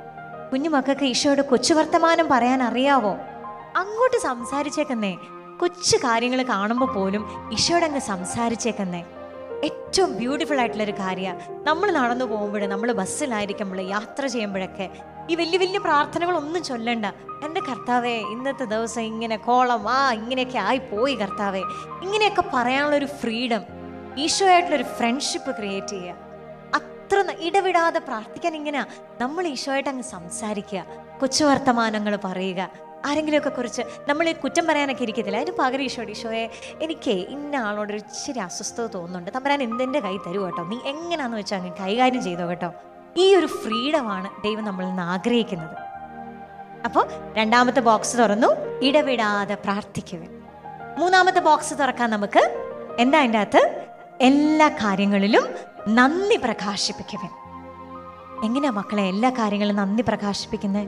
കുഞ്ഞുമക്കൾക്ക് ഈശോയുടെ കൊച്ചു വർത്തമാനം പറയാൻ അറിയാവോ അങ്ങോട്ട് സംസാരിച്ചേക്കുന്നേ കൊച്ചു കാര്യങ്ങൾ കാണുമ്പോൾ പോലും ഈശോയുടെ അങ്ങ് സംസാരിച്ചേക്കുന്നേ ഏറ്റവും ബ്യൂട്ടിഫുൾ ആയിട്ടുള്ള ഒരു കാര്യമാണ് നമ്മൾ നടന്നു പോകുമ്പോൾ നമ്മൾ ബസ്സിലായിരിക്കുമ്പോൾ യാത്ര ചെയ്യുമ്പോഴൊക്കെ ഈ വലിയ വലിയ പ്രാർത്ഥനകളൊന്നും ചൊല്ലണ്ട എൻ്റെ കർത്താവേ ഇന്നത്തെ ദിവസം ഇങ്ങനെ കോളം ആ ഇങ്ങനെയൊക്കെ ആയി പോയി കർത്താവേ ഇങ്ങനെയൊക്കെ പറയാനുള്ളൊരു ഫ്രീഡം ഈശോയായിട്ടുള്ളൊരു ഫ്രണ്ട്ഷിപ്പ് ക്രിയേറ്റ് ചെയ്യുക അത്ര ന- ഇടവിടാതെ പ്രാർത്ഥിക്കാൻ ഇങ്ങനെ നമ്മൾ ഈശോയായിട്ട് അങ്ങ് സംസാരിക്കുക കൊച്ചു വർത്തമാനങ്ങൾ പറയുക ആരെങ്കിലുമൊക്കെ കുറിച്ച് നമ്മൾ ഈ കുറ്റം പറയാനൊക്കെ ഇരിക്കത്തില്ല അതിന് പകരം ഈശോയുടെ ഈശോയെ എനിക്ക് ഇന്ന ആളോട് ഒരു ഇച്ചിരി അസ്വസ്ഥത തോന്നുന്നുണ്ട് തമ്പരാൻ എന്തിൻ്റെ കൈ തരൂ കേട്ടോ നീ എങ്ങനെയാണെന്ന് വെച്ചാൽ അങ്ങ് കൈകാര്യം ചെയ്തോ കേട്ടോ ഈ ഒരു ഫ്രീഡമാണ് ദൈവം നമ്മളിൽ നിന്ന് ആഗ്രഹിക്കുന്നത് അപ്പോൾ രണ്ടാമത്തെ ബോക്സ് തുറന്നു ഇടവിടാതെ പ്രാർത്ഥിക്കുക മൂന്നാമത്തെ ബോക്സ് തുറക്കാൻ നമുക്ക് എന്താ അതിൻ്റെ അകത്ത് എല്ലാ കാര്യങ്ങളിലും നന്ദി പ്രകാശിപ്പിക്കുവൻ എങ്ങനെയാ മക്കളെ എല്ലാ കാര്യങ്ങളും നന്ദി പ്രകാശിപ്പിക്കുന്നത്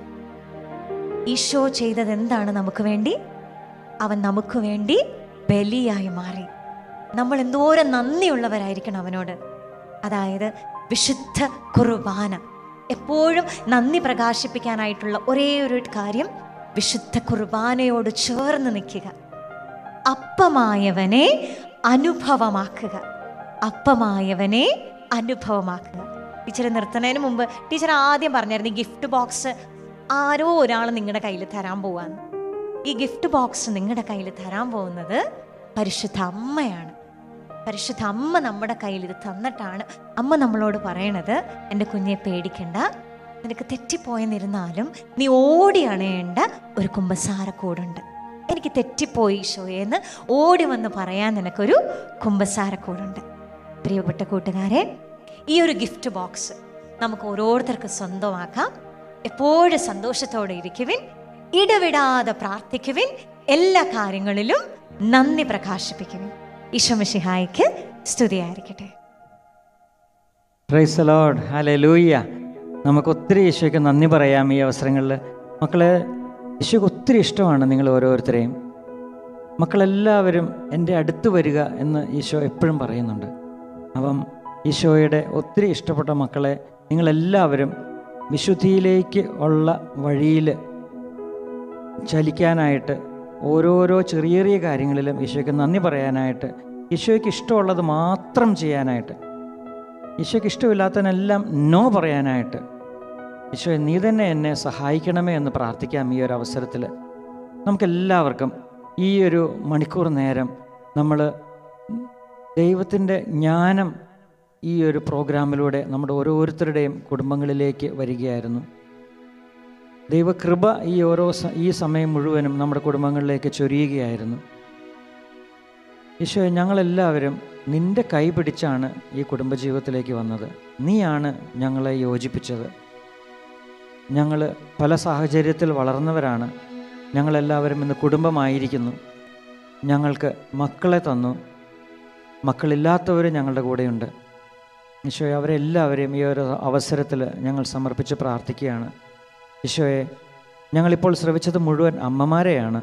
ഈശോ ചെയ്തത് എന്താണ് നമുക്ക് വേണ്ടി അവൻ നമുക്ക് വേണ്ടി ബലിയായി മാറി നമ്മൾ എന്തോരം നന്ദിയുള്ളവരായിരിക്കണം അവനോട് അതായത് വിശുദ്ധ കുർബാന എപ്പോഴും നന്ദി പ്രകാശിപ്പിക്കാനായിട്ടുള്ള ഒരേ ഒരു കാര്യം വിശുദ്ധ കുർബാനയോട് ചേർന്ന് നിൽക്കുക അപ്പമായവനെ അനുഭവമാക്കുക അപ്പമായവനെ അനുഭവമാക്കുക ടീച്ചർ നിർത്തുന്നതിന് മുമ്പ് ടീച്ചർ ആദ്യം പറഞ്ഞായിരുന്നു ഈ ഗിഫ്റ്റ് ബോക്സ് ആരോ ഒരാൾ നിങ്ങളുടെ കയ്യിൽ തരാൻ പോവാന്ന് ഈ ഗിഫ്റ്റ് ബോക്സ് നിങ്ങളുടെ കയ്യിൽ തരാൻ പോകുന്നത് പരിശുദ്ധ അമ്മയാണ് പരിശുദ്ധ അമ്മ നമ്മുടെ കയ്യിൽ ഇത് തന്നിട്ടാണ് അമ്മ നമ്മളോട് പറയണത് എൻ്റെ കുഞ്ഞെ പേടിക്കണ്ട നിനക്ക് തെറ്റിപ്പോയെന്നിരുന്നാലും നീ ഓടി അണയേണ്ട ഒരു കുമ്പസാരക്കൂടുണ്ട് എനിക്ക് തെറ്റിപ്പോയി ഈശോയെന്ന് ഓടി വന്ന് പറയാൻ നിനക്കൊരു കുമ്പസാരക്കൂടുണ്ട് പ്രിയപ്പെട്ട കൂട്ടുകാരെ ഈ ഒരു ഗിഫ്റ്റ് ബോക്സ് നമുക്ക് ഓരോരുത്തർക്കും സ്വന്തമാക്കാം എപ്പോഴും സന്തോഷത്തോടെ ഇരിക്കുവിൻ ഇടവിടാതെ പ്രാർത്ഥിക്കുവിൻ എല്ലാ കാര്യങ്ങളിലും നന്ദി പ്രകാശിപ്പിക്കുവിൻ ഈശോമിഷിഹായിക്ക് സ്തുതിയായിരിക്കട്ടെ പ്രൈസ് ലോഡ് ഹലേ ലൂയ്യ നമുക്ക് ഒത്തിരി ഈശോയ്ക്ക് നന്ദി പറയാം ഈ അവസരങ്ങളിൽ മക്കളെ ഈശോയ്ക്ക് ഒത്തിരി ഇഷ്ടമാണ് നിങ്ങൾ ഓരോരുത്തരെയും മക്കളെല്ലാവരും എൻ്റെ അടുത്ത് വരിക എന്ന് ഈശോ എപ്പോഴും പറയുന്നുണ്ട് അപ്പം ഈശോയുടെ ഒത്തിരി ഇഷ്ടപ്പെട്ട മക്കളെ നിങ്ങളെല്ലാവരും വിശുദ്ധിയിലേക്ക് ഉള്ള വഴിയിൽ ചലിക്കാനായിട്ട് ഓരോരോ ചെറിയ ചെറിയ കാര്യങ്ങളിലും ഈശോയ്ക്ക് നന്ദി പറയാനായിട്ട് ഈശോയ്ക്ക് ഇഷ്ടമുള്ളത് മാത്രം ചെയ്യാനായിട്ട് ഈശോയ്ക്ക് ഇഷ്ടമില്ലാത്തതിനെല്ലാം നോ പറയാനായിട്ട് ഈശോ നീ തന്നെ എന്നെ സഹായിക്കണമേ എന്ന് പ്രാർത്ഥിക്കാം ഈ ഒരു അവസരത്തിൽ നമുക്കെല്ലാവർക്കും ഈ ഒരു മണിക്കൂർ നേരം നമ്മൾ ദൈവത്തിൻ്റെ ജ്ഞാനം ഈ ഒരു പ്രോഗ്രാമിലൂടെ നമ്മുടെ ഓരോരുത്തരുടെയും കുടുംബങ്ങളിലേക്ക് വരികയായിരുന്നു ദൈവകൃപ ഈ ഓരോ സ- ഈ സമയം മുഴുവനും നമ്മുടെ കുടുംബങ്ങളിലേക്ക് ചൊരിയുകയായിരുന്നു ഈശോ ഞങ്ങളെല്ലാവരും നിന്റെ കൈ പിടിച്ചാണ് ഈ കുടുംബജീവിതത്തിലേക്ക് വന്നത് നീയാണ് ഞങ്ങളെ യോജിപ്പിച്ചത് ഞങ്ങൾ പല സാഹചര്യത്തിൽ വളർന്നവരാണ് ഞങ്ങളെല്ലാവരും ഇന്ന് കുടുംബമായിരിക്കുന്നു ഞങ്ങൾക്ക് മക്കളെ തന്നു മക്കളില്ലാത്തവർ ഞങ്ങളുടെ കൂടെയുണ്ട് ഈശോയെ അവരെല്ലാവരെയും ഈ ഒരു അവസരത്തിൽ ഞങ്ങൾ സമർപ്പിച്ച് പ്രാർത്ഥിക്കുകയാണ് ഈശോയെ ഞങ്ങളിപ്പോൾ ശ്രവിച്ചത് മുഴുവൻ അമ്മമാരെയാണ്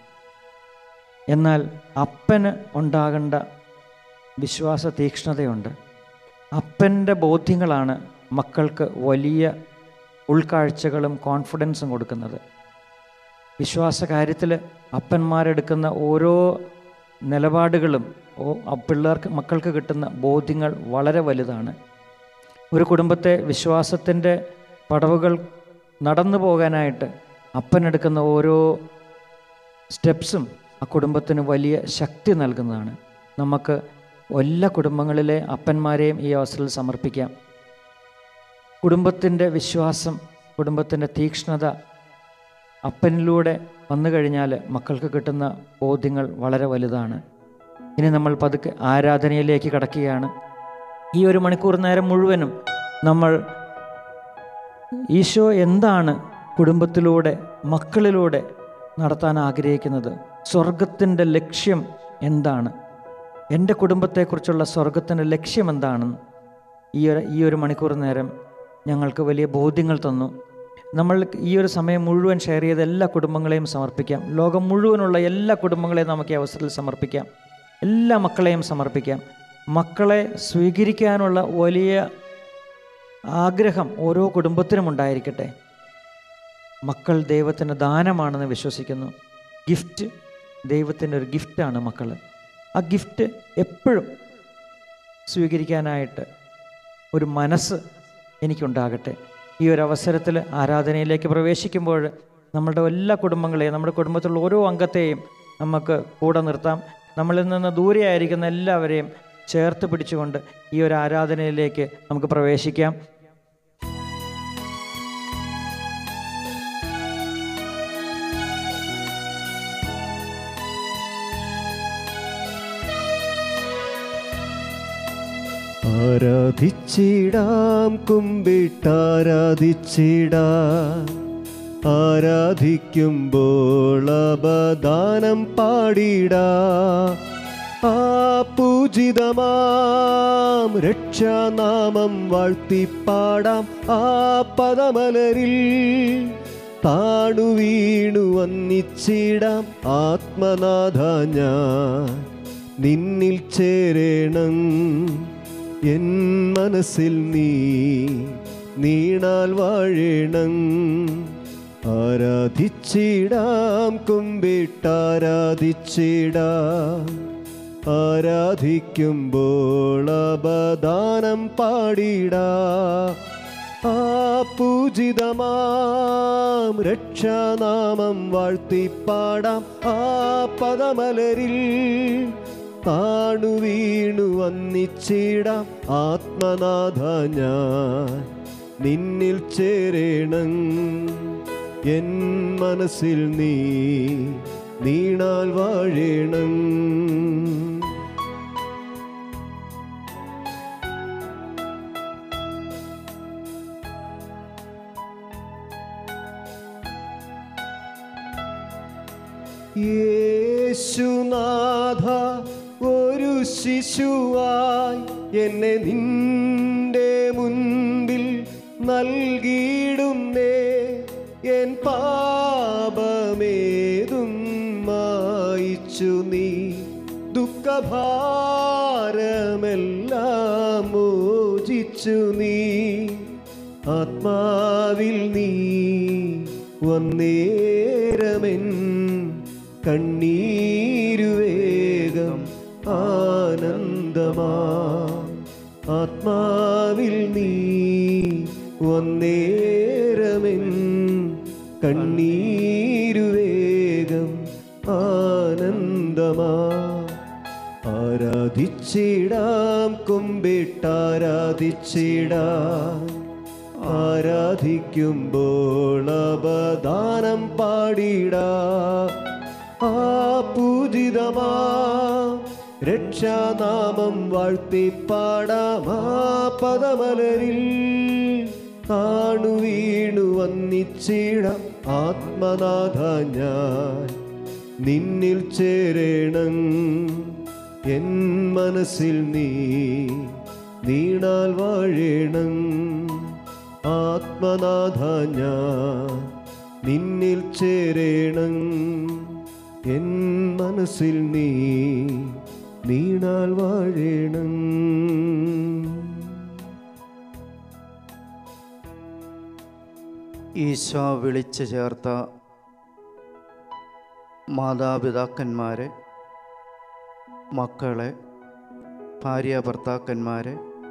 എന്നാൽ അപ്പന് ഉണ്ടാകേണ്ട വിശ്വാസ തീക്ഷ്ണതയുണ്ട് അപ്പൻ്റെ ബോധ്യങ്ങളാണ് മക്കൾക്ക് വലിയ ഉൾക്കാഴ്ചകളും കോൺഫിഡൻസും കൊടുക്കുന്നത് വിശ്വാസ കാര്യത്തിൽ അപ്പന്മാരെടുക്കുന്ന ഓരോ നിലപാടുകളും ഓ ആ പിള്ളേർക്ക് മക്കൾക്ക് കിട്ടുന്ന ബോധ്യങ്ങൾ വളരെ വലുതാണ് ഒരു കുടുംബത്തെ വിശ്വാസത്തിൻ്റെ പടവുകൾ നടന്നു പോകാനായിട്ട് അപ്പനെടുക്കുന്ന ഓരോ സ്റ്റെപ്സും ആ കുടുംബത്തിന് വലിയ ശക്തി നൽകുന്നതാണ് നമുക്ക് എല്ലാ കുടുംബങ്ങളിലെ അപ്പന്മാരെയും ഈ അവസരത്തിൽ സമർപ്പിക്കാം കുടുംബത്തിൻ്റെ വിശ്വാസം കുടുംബത്തിൻ്റെ തീക്ഷ്ണത അപ്പനിലൂടെ വന്നു കഴിഞ്ഞാൽ മക്കൾക്ക് കിട്ടുന്ന ബോധ്യങ്ങൾ വളരെ വലുതാണ് ഇനി നമ്മൾ പതുക്കെ ആരാധനയിലേക്ക് കടക്കുകയാണ് ഈ ഒരു മണിക്കൂർ നേരം മുഴുവനും നമ്മൾ ഈശോ എന്താണ് കുടുംബത്തിലൂടെ മക്കളിലൂടെ നടത്താൻ ആഗ്രഹിക്കുന്നത് സ്വർഗത്തിൻ്റെ ലക്ഷ്യം എന്താണ് എൻ്റെ കുടുംബത്തെക്കുറിച്ചുള്ള സ്വർഗത്തിൻ്റെ ലക്ഷ്യം എന്താണെന്ന് ഈ ഒരു ഈ ഒരു മണിക്കൂർ നേരം ഞങ്ങൾക്ക് വലിയ ബോധ്യങ്ങൾ തന്നു നമ്മൾ ഈ ഒരു സമയം മുഴുവൻ ഷെയർ ചെയ്ത എല്ലാ കുടുംബങ്ങളെയും സമർപ്പിക്കാം ലോകം മുഴുവനുള്ള എല്ലാ കുടുംബങ്ങളെയും നമുക്ക് ഈ അവസരത്തിൽ സമർപ്പിക്കാം എല്ലാ മക്കളെയും സമർപ്പിക്കാം മക്കളെ സ്വീകരിക്കാനുള്ള വലിയ ആഗ്രഹം ഓരോ കുടുംബത്തിനും ഉണ്ടായിരിക്കട്ടെ മക്കൾ ദൈവത്തിൻ്റെ ദാനമാണെന്ന് വിശ്വസിക്കുന്നു ഗിഫ്റ്റ് ദൈവത്തിൻ്റെ ഒരു ഗിഫ്റ്റാണ് മക്കൾ ആ ഗിഫ്റ്റ് എപ്പോഴും സ്വീകരിക്കാനായിട്ട് ഒരു മനസ്സ് എനിക്കുണ്ടാകട്ടെ ഈ ഒരു അവസരത്തിൽ ആരാധനയിലേക്ക് പ്രവേശിക്കുമ്പോൾ നമ്മളുടെ എല്ലാ കുടുംബങ്ങളെയും നമ്മുടെ കുടുംബത്തിലുള്ള ഓരോ അംഗത്തെയും നമുക്ക് കൂടെ നിർത്താം നമ്മളിൽ നിന്ന് ദൂരെയായിരിക്കുന്ന എല്ലാവരെയും ചേർത്ത് പിടിച്ചുകൊണ്ട് ഈ ഒരു ആരാധനയിലേക്ക് നമുക്ക് പ്രവേശിക്കാം ആരാധിച്ചിടാം കുമ്പിട്ടാരാധിച്ചിടാം ആരാധിക്കുമ്പോൾ അപദാനം പാടിടാ ആ പൂജിതമാം രക്ഷാനാമം വാഴ്ത്തിപ്പാടാം ആ പദമലരിൽ താണു വീണു വന്നിച്ചിടാം ആത്മനാഥ ഞാൻ നിന്നിൽ ചേരണം എൻ മനസ്സിൽ നീ നീണാൽ വാഴണം ആരാധിച്ചിടാം കുമ്പിട്ടാരാധിച്ചിടാം ആരാധിക്കുമ്പോൾ അപദാനം പാടിടാ ആ പൂജിതമാം രക്ഷാനാമം വാഴ്ത്തിപ്പാടാം ആ പദമലരിൽ താണു വീണു വന്നിച്ചിടാം ആത്മനാഥ ഞാൻ നിന്നിൽ ചേരണം എൻ മനസ്സിൽ നീ നീണാൽ വാഴണം യേശുനാഥ ഒരു ശിശുവായി എന്നെ നിന്റെ മുൻപിൽ നൽകിയിടുന്നേ എൻ പാപമേതും മായിച്ചു നീ ദുഃഖഭാരമെല്ലാം മോചിച്ചു നീ ആത്മാവിൽ നീ വന്നേരമെൻ കണ്ണീരുവേഗം ആനന്ദമാ ആത്മാവിൽ നീ വന്നേരമെൻ കണ്ണീരുവേഗം ആനന്ദമാ ആരാധിച്ചിടാം കുമ്പിട്ടാരാധിച്ചിടാം ആരാധിക്കുമ്പോൾ അപദാനം പാടിടാ ആ പൂജിതമാ രക്ഷാനാമം വാഴ്ത്തിപ്പാടാം ആ പദമലരിൽ താണു വീണു വന്നിച്ചിടാം ആത്മനാഥ ഞാൻ നിന്നിൽ ചേരണം എൻ മനസ്സിൽ നീ നീണാൽ വാഴണം ആത്മനാഥ ഞാൻ നിന്നിൽ ചേരണം എൻ മനസ്സിൽ നീ നീണാൽ വാഴണം ഈശോ വിളിച്ചു ചേർത്ത മാതാപിതാക്കന്മാരെ മക്കളെ ഭാര്യ ഭർത്താക്കന്മാരെ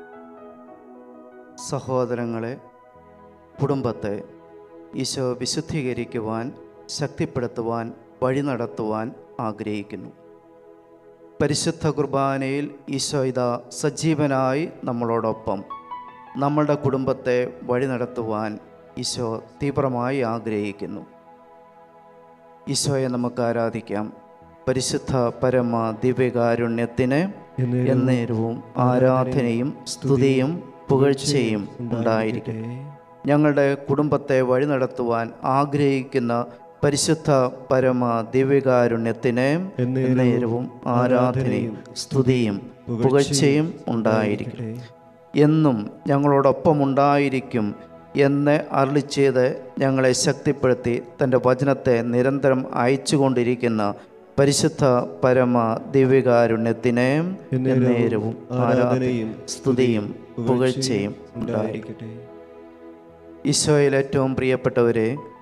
സഹോദരങ്ങളെ കുടുംബത്തെ ഈശോ വിശുദ്ധീകരിക്കുവാൻ ശക്തിപ്പെടുത്തുവാൻ വഴി നടത്തുവാൻ ആഗ്രഹിക്കുന്നു പരിശുദ്ധ കുർബാനയിൽ ഈശോ ഇതാ സജീവനായി നമ്മളോടൊപ്പം നമ്മളുടെ കുടുംബത്തെ വഴി നടത്തുവാൻ ഈശോ തീവ്രമായി ആഗ്രഹിക്കുന്നു ഈശോയെ നമുക്ക് ആരാധിക്കാം പരിശുദ്ധ പരമ ദിവ്യകാരുണ്യത്തിന് എന്നേരവും ആരാധനയും സ്തുതിയും പുകഴ്ചയും ഉണ്ടായിരിക്കും ഞങ്ങളുടെ കുടുംബത്തെ വഴി നടത്തുവാൻ ആഗ്രഹിക്കുന്ന പരിശുദ്ധ പരമ ദിവ്യകാരുണ്യത്തിന് എന്നേരവും ആരാധനയും സ്തുതിയും പുകഴ്ചയും ഉണ്ടായിരിക്കും എന്നും ഞങ്ങളോടൊപ്പം ഉണ്ടായിരിക്കും എന്ന് അരുളി ചെയ്ത് ഞങ്ങളെ ശക്തിപ്പെടുത്തി തൻ്റെ വചനത്തെ നിരന്തരം അയച്ചുകൊണ്ടിരിക്കുന്ന പരിശുദ്ധ പരമ ദിവ്യകാരുണ്യത്തിന് എന്നേരവും ആരാധനയും സ്തുതിയും പുകഴ്ചയും ഉണ്ടായിരിക്കും ഈശോയിൽ ഏറ്റവും പ്രിയപ്പെട്ടവരെ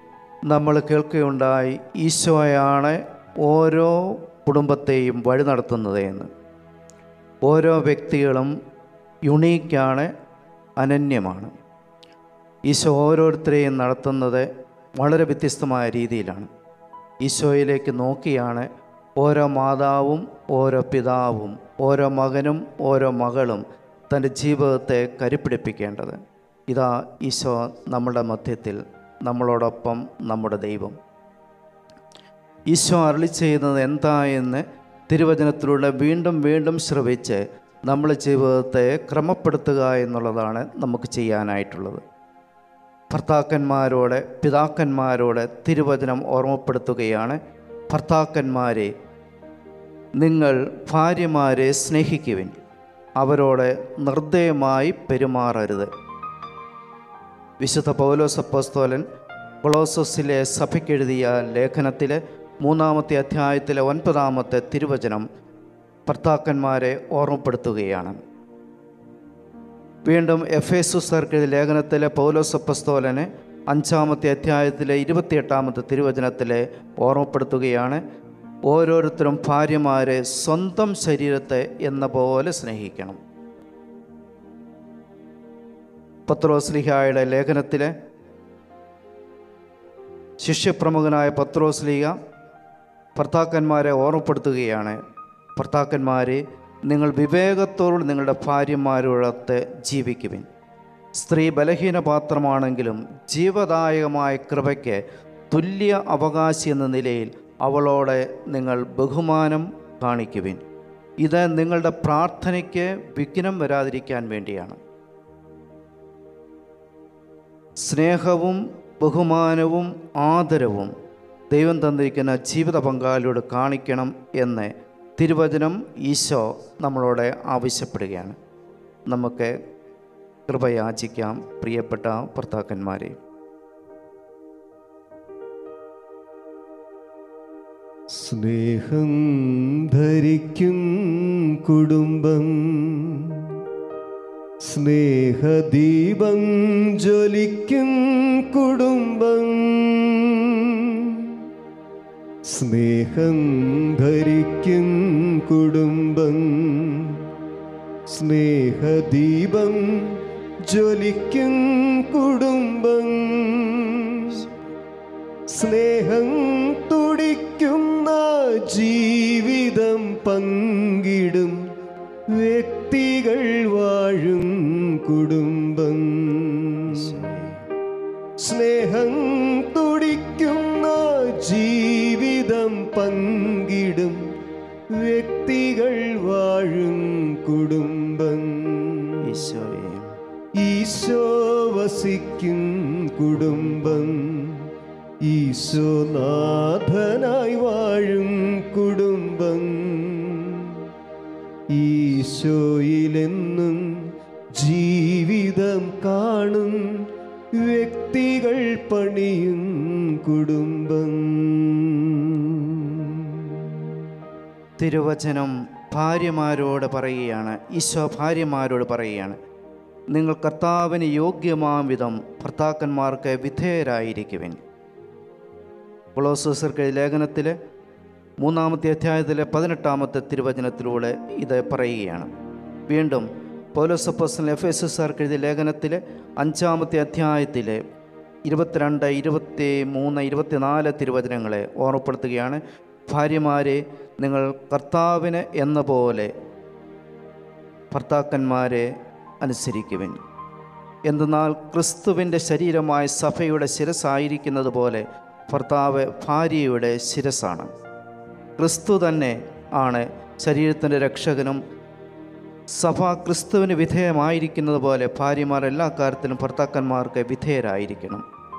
നമ്മൾ കേൾക്കുകയുണ്ടായി ഈശോയാണ് ഓരോ കുടുംബത്തെയും വഴി നടത്തുന്നത് എന്ന് ഓരോ വ്യക്തികളും യുണീക്കാണ് അനന്യമാണ് ഈശോ ഓരോരുത്തരെയും നടത്തുന്നത് വളരെ വ്യത്യസ്തമായ രീതിയിലാണ് ഈശോയിലേക്ക് നോക്കിയാണ് ഓരോ മാതാവും ഓരോ പിതാവും ഓരോ മകനും ഓരോ മകളും തൻ്റെ ജീവിതത്തെ കരുപ്പിടിപ്പിക്കേണ്ടത് ഇതാ ഈശോ നമ്മുടെ മധ്യത്തിൽ നമ്മളോടൊപ്പം നമ്മുടെ ദൈവം ഈശോ അരളി ചെയ്യുന്നത് എന്താ എന്ന് തിരുവചനത്തിലൂടെ വീണ്ടും വീണ്ടും ശ്രവിച്ച് നമ്മുടെ ജീവിതത്തെ ക്രമപ്പെടുത്തുക എന്നുള്ളതാണ് നമുക്ക് ചെയ്യാനായിട്ടുള്ളത് ഭർത്താക്കന്മാരോട് പിതാക്കന്മാരോട് തിരുവചനം ഓർമ്മപ്പെടുത്തുകയാണ് ഭർത്താക്കന്മാരെ നിങ്ങൾ ഭാര്യമാരെ സ്നേഹിക്കുവിൻ അവരോട് നിർദ്ദയമായി പെരുമാറരുത് വിശുദ്ധ പൗലോസ് അപ്പോസ്തോലൻ കൊളോസസിലെ സഭയ്ക്കെഴുതിയ ലേഖനത്തിലെ മൂന്നാമത്തെ അധ്യായത്തിലെ ഒൻപതാമത്തെ തിരുവചനം ഭർത്താക്കന്മാരെ ഓർമ്മപ്പെടുത്തുകയാണ് വീണ്ടും എഫ് എസ് സർക്കിൾ ലേഖനത്തിലെ പൗലോസ് അപ്പസ്തോലന് അഞ്ചാമത്തെ അധ്യായത്തിലെ ഇരുപത്തിയെട്ടാമത്തെ തിരുവചനത്തിലെ ഓർമ്മപ്പെടുത്തുകയാണ് ഓരോരുത്തരും ഭാര്യമാരെ സ്വന്തം ശരീരത്തെ എന്ന പോലെ സ്നേഹിക്കണം പത്രോസ്ലിഹായുടെ ലേഖനത്തിലെ ശിഷ്യപ്രമുഖനായ പത്രോസ്ലിഹ ഭർത്താക്കന്മാരെ ഓർമ്മപ്പെടുത്തുകയാണ് ഭർത്താക്കന്മാരെ നിങ്ങൾ വിവേകത്തോട് നിങ്ങളുടെ ഭാര്യമാരോടൊത്ത് ജീവിക്കുവിൻ സ്ത്രീ ബലഹീന പാത്രമാണെങ്കിലും ജീവദായകമായ കൃപയ്ക്ക് തുല്യ അവകാശി എന്ന നിലയിൽ അവളോടെ നിങ്ങൾ ബഹുമാനം കാണിക്കുവിൻ ഇത് നിങ്ങളുടെ പ്രാർത്ഥനയ്ക്ക് വിഘ്നം വരാതിരിക്കാൻ വേണ്ടിയാണ് സ്നേഹവും ബഹുമാനവും ആദരവും ദൈവം തന്നിരിക്കുന്ന ജീവിത പങ്കാളിയോട് കാണിക്കണം എന്ന് തിരുവചനം ഈശോ നമ്മളോട് ആവശ്യപ്പെടുകയാണ് നമുക്ക് കൃപയാചിക്കാം പ്രിയപ്പെട്ട ഭർത്താക്കന്മാരെ സ്നേഹം ധരിക്കും കുടുംബം സ്നേഹദീപം ജ്വലിക്കും കുടുംബം സ്നേഹം ധരിക്കും കുടുംബം സ്നേഹദീപം ജ്വലിക്കും കുടുംബം സ്നേഹം തുടിക്കുന്ന ജീവിതം പങ്കിടും വ്യക്തികൾ വാഴും കുടുംബം സ്നേഹം തുടിക്കുന്ന ജീവിതം പങ്കിടും വ്യക്തികൾ വാഴും കുടുംബം ഈശോയെ ഈശോ വസിക്കും കുടുംബം ഈശോനാഥനായി വാഴും കുടുംബം ഈശോയിലെന്നും ജീവിതം കാണും വ്യക്തികൾ പണിയും കുടുംബം തിരുവചനം ഭാര്യമാരോട് പറയുകയാണ് ഈശോ ഭാര്യമാരോട് പറയുകയാണ് നിങ്ങൾ കർത്താവിന് യോഗ്യമാം വിധം ഭർത്താക്കന്മാർക്ക് വിധേയരായിരിക്കുവിൻ കൊളോസർക്ക് ലേഖനത്തിൽ മൂന്നാമത്തെ അധ്യായത്തിലെ പതിനെട്ടാമത്തെ തിരുവചനത്തിലൂടെ ഇത് പറയുകയാണ് വീണ്ടും പൗലോസപ്പോസ്റ്റൽ എഫ് എസ് എസ് ആർക്ക് എഴുതിയ ലേഖനത്തിലെ അഞ്ചാമത്തെ അധ്യായത്തിലെ ഇരുപത്തിരണ്ട് ഇരുപത്തി മൂന്ന് ഇരുപത്തിനാല് തിരുവചനങ്ങളെ ഓർമ്മപ്പെടുത്തുകയാണ് ഭാര്യമാരെ നിങ്ങൾ കർത്താവിന് എന്ന പോലെ ഭർത്താക്കന്മാരെ അനുസരിക്കുവിൻ എന്തെന്നാൽ ക്രിസ്തുവിൻ്റെ ശരീരമായ സഭയുടെ ശിരസായിരിക്കുന്നത് പോലെ ഭർത്താവ് ഭാര്യയുടെ ശിരസാണ് ക്രിസ്തു തന്നെ ആണ് ശരീരത്തിൻ്റെ രക്ഷകനും സഭ ക്രിസ്തുവിന് വിധേയമായിരിക്കുന്നത് പോലെ ഭാര്യമാർ എല്ലാ കാര്യത്തിലും ഭർത്താക്കന്മാർക്ക് വിധേയരായിരിക്കണം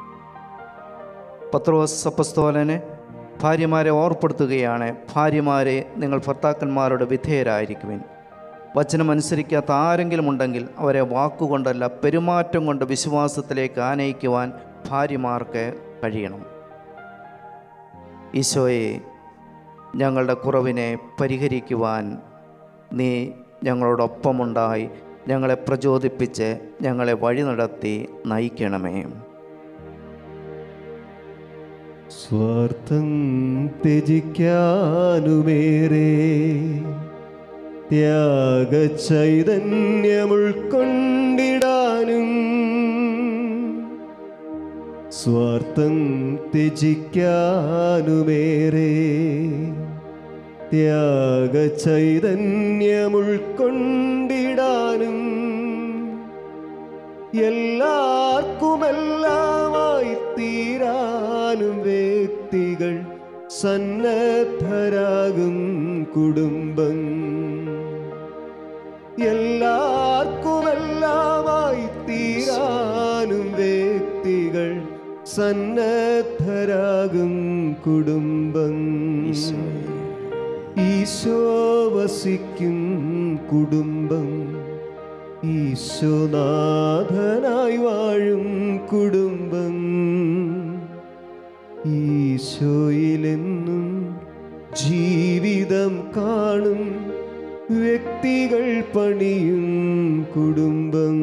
പത്രോസ് അപ്പസ്തോലനെ ഭാര്യമാരെ ഓർപ്പെടുത്തുകയാണ് ഭാര്യമാരെ നിങ്ങൾ ഭർത്താക്കന്മാരോട് വിധേയരായിരിക്കുവിൻ വചനം അനുസരിക്കാത്ത ആരെങ്കിലും ഉണ്ടെങ്കിൽ അവരെ വാക്കുകൊണ്ടല്ല പെരുമാറ്റം കൊണ്ട് വിശ്വാസത്തിലേക്ക് ആനയിക്കുവാൻ ഭാര്യമാർക്ക് കഴിയണം ഈശോയെ ഞങ്ങളുടെ കുറവിനെ പരിഹരിക്കുവാൻ നീ ഞങ്ങളോടൊപ്പമുണ്ടായി ഞങ്ങളെ പ്രചോദിപ്പിച്ച് ഞങ്ങളെ വഴി നടത്തി നയിക്കണമേ സ്വാർത്ഥം ത്യജിക്കാനുമേറെ ത്യാഗ ചൈതന്യം ഉൾക്കൊണ്ടിടാനും സ്വാർത്ഥം ത്യജിക്കാനുമേറെ ത്യാഗ ചൈതന്യം ഉൾക്കൊണ്ടിടാനും എല്ലാവർക്കുമെല്ലാമായി തീരാനും വ്യക്തികൾ സന്നദ്ധരാകും കുടുംബം എല്ലാവർക്കുമെല്ലാമായി തീരാനും വ്യക്തികൾ സന്നദ്ധരാകും കുടുംബം ഈശോ വസിക്കും കുടുംബം ഈശോനാഥനായി വാഴും കുടുംബം ഈശോയിലെന്നും ജീവിതം കാണും വ്യക്തികൾ പണിയും കുടുംബം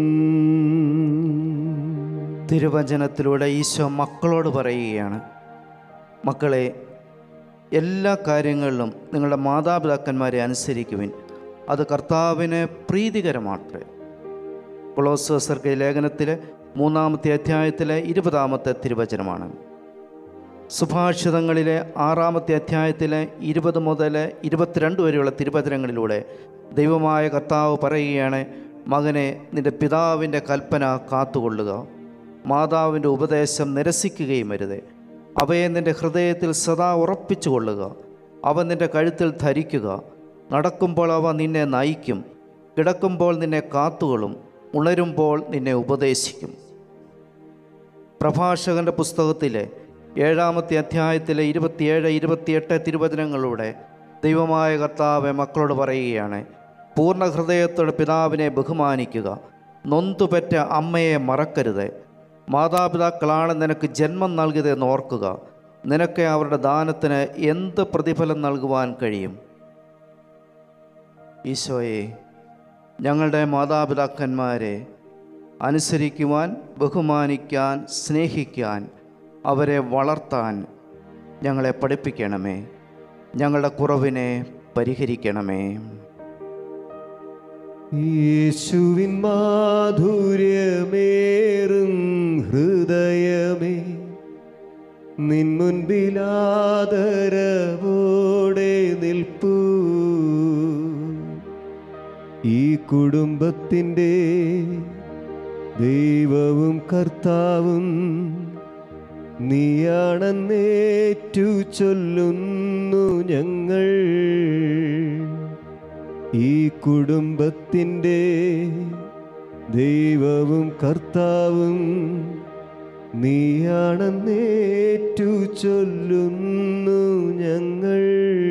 തിരുവചനത്തിലൂടെ ഈശോ മക്കളോട് പറയുകയാണ് മക്കളെ എല്ലാ കാര്യങ്ങളിലും നിങ്ങളുടെ മാതാപിതാക്കന്മാരെ അനുസരിക്കുവിൻ അത് കർത്താവിന് പ്രീതികരമാട്ടെ കൊളോസർക്ക് ലേഖനത്തിലെ മൂന്നാമത്തെ അധ്യായത്തിലെ ഇരുപതാമത്തെ തിരുവചനമാണ് സുഭാഷിതങ്ങളിലെ ആറാമത്തെ അധ്യായത്തിലെ ഇരുപത് മുതൽ ഇരുപത്തിരണ്ട് വരെയുള്ള തിരുവചനങ്ങളിലൂടെ ദൈവമായ കർത്താവ് പറയുകയാണ് മകനെ നിന്റെ പിതാവിൻ്റെ കൽപ്പന കാത്തുകൊള്ളുക മാതാവിൻ്റെ ഉപദേശം നിരസിക്കുകയും അരുത് അവയെ നിന്റെ ഹൃദയത്തിൽ സദാ ഉറപ്പിച്ചു കൊള്ളുക അവ നിന്റെ കഴുത്തിൽ ധരിക്കുക നടക്കുമ്പോൾ അവ നിന്നെ നയിക്കും കിടക്കുമ്പോൾ നിന്നെ കാത്തുകൊള്ളും ഉണരുമ്പോൾ നിന്നെ ഉപദേശിക്കും പ്രഭാഷകന്റെ പുസ്തകത്തിലെ ഏഴാമത്തെ അധ്യായത്തിലെ ഇരുപത്തിയേഴ് ഇരുപത്തിയെട്ട് തിരുവചനങ്ങളിലൂടെ ദൈവമായ കർത്താവ് മക്കളോട് പറയുകയാണ് പൂർണ്ണ ഹൃദയത്തോടെ പിതാവിനെ ബഹുമാനിക്കുക നൊന്തുപെറ്റ അമ്മയെ മറക്കരുത് മാതാപിതാക്കളാണ് നിനക്ക് ജന്മം നൽകിയതെന്ന് ഓർക്കുക നിനക്ക് അവരുടെ ദാനത്തിന് എന്ത് പ്രതിഫലം നൽകുവാൻ കഴിയും ഈശോയെ ഞങ്ങളുടെ മാതാപിതാക്കന്മാരെ അനുസരിക്കുവാൻ ബഹുമാനിക്കാൻ സ്നേഹിക്കാൻ അവരെ വളർത്താൻ ഞങ്ങളെ പഠിപ്പിക്കണമേ ഞങ്ങളുടെ കുറവിനെ പരിഹരിക്കണമേ യേശുവിൻ മാധുര്യമേറും ഹൃദയമേ നിൻ മുൻപിലാദരവോടെ നിൽപ്പൂ ഈ കുടുംബത്തിൻ്റെ ദൈവവും കർത്താവും നീയാണെന്നേറ്റു ചൊല്ലുന്നു ഞങ്ങൾ ഈ കുടുംബത്തിൻ്റെ ദൈവവും കർത്താവും നീയാണെന്നേറ്റു ചൊല്ലുന്നു ഞങ്ങൾ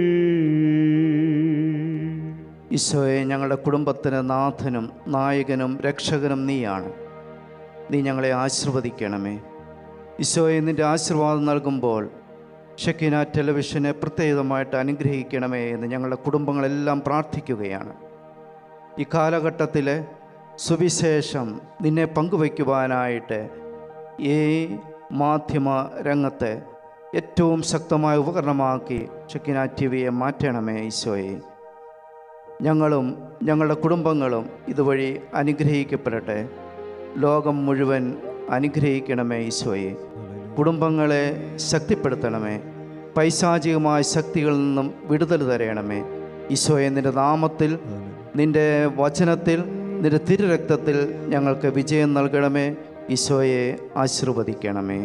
ഈശോയെ ഞങ്ങളുടെ കുടുംബത്തിന് നാഥനും നായകനും രക്ഷകനും നീയാണ് നീ ഞങ്ങളെ ആശീർവദിക്കണമേ ഈശോയെ നിൻ്റെ ആശീർവാദം നൽകുമ്പോൾ ഷെക്കിന ടെലിവിഷനെ പ്രത്യേകമായിട്ട് അനുഗ്രഹിക്കണമേ എന്ന് ഞങ്ങളുടെ കുടുംബങ്ങളെല്ലാം പ്രാർത്ഥിക്കുകയാണ് ഈ കാലഘട്ടത്തിൽ സുവിശേഷം നിന്നെ പങ്കുവയ്ക്കുവാനായിട്ട് ഈ മാധ്യമ രംഗത്തെ ഏറ്റവും ശക്തമായ ഉപകരണമാക്കി ഷെക്കിന ടി വിയെ മാറ്റണമേ ഈശോയെ ഞങ്ങളും ഞങ്ങളുടെ കുടുംബങ്ങളും ഇതുവഴി അനുഗ്രഹിക്കപ്പെടട്ടെ ലോകം മുഴുവൻ അനുഗ്രഹിക്കണമേ ഈശോയെ കുടുംബങ്ങളെ ശക്തിപ്പെടുത്തണമേ പൈശാചികമായ ശക്തികളിൽ നിന്നും വിടുതൽ തരയണമേ ഈശോയെ നിൻ്റെ നാമത്തിൽ നിൻ്റെ വചനത്തിൽ നിൻ്റെ തിരുരക്തത്തിൽ ഞങ്ങൾക്ക് വിജയം നൽകണമേ ഈശോയെ ആശീർവദിക്കണമേ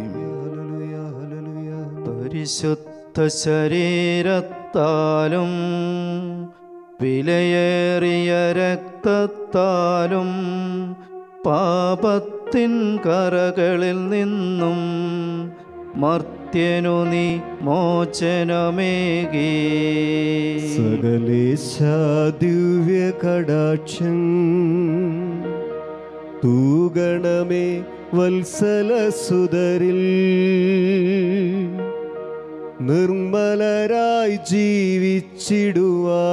പരിശുദ്ധ ശരീരത്താലും വിലയേറിയ രക്തത്താലും പാപത്തിൻ കറകളിൽ നിന്നും മർത്യനു നീ മോചനമേകി സകലേശ ദിവ്യ കടാക്ഷം തൂഗണമേ വത്സല സുതരിൽ നിർമ്മലരായി ജീവിച്ചിടുവാ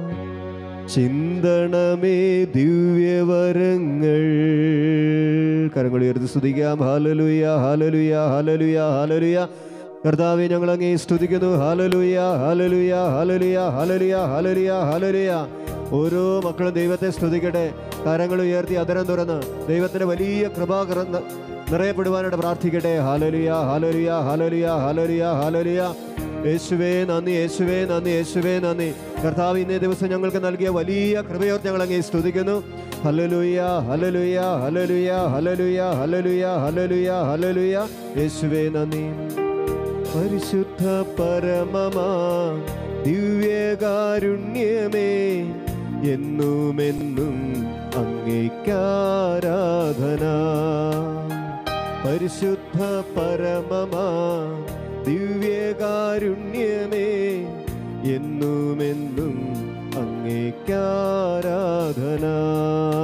ചിന്തണമേ ദിവ്യവരങ്ങൾ കരങ്ങൾ ഉയർത്തി സ്തുതിക്കാം ഹാലലുയ ഹാലലുയ ഹാലലുയ ഹാലലുയ കർത്താവെ ഞങ്ങൾ അങ്ങേ സ്തുതിക്കുന്നു ഹാലലുയ ഹാലലുയ ഹാലലുയ ഹാലലുയ ഹാലലുയ ഹാലലുയ ഓരോ മക്കളും ദൈവത്തെ സ്തുതിക്കട്ടെ കരങ്ങൾ ഉയർത്തി അതരം തുറന്ന് ദൈവത്തിന്റെ വലിയ കൃപാകര നിറയപ്പെടുവാനായിട്ട് പ്രാർത്ഥിക്കട്ടെ ഹാലലുയ ഹാലലുയ ഹാലലുയ ഹാലലുയ ഹാലലുയ യേശുവേ നന്ദി യേശുവേ നന്ദി യേശുവേ നന്ദി കർത്താവ് ഇന്നേ ദിവസം ഞങ്ങൾക്ക് നൽകിയ വലിയ കൃപയോർത്ത് ഞങ്ങൾ അങ്ങേ സ്തുതിക്കുന്നു ഹലലുയ ഹലലുയ ഹലലുയ ഹലലുയ ഹലലുയ ഹലലുയ ഹലലുയ യേശുവേ നന്ദി പരിശുദ്ധ പരമമാ ദിവ്യകാരുണ്യമേ എന്നുമെന്നും അങ്ങേക്കാരാധന പരിശുദ്ധ പരമമാ ദിവ്യകാരുണ്യമേ എന്നുമെന്നും അങ്ങേക്കാരാധന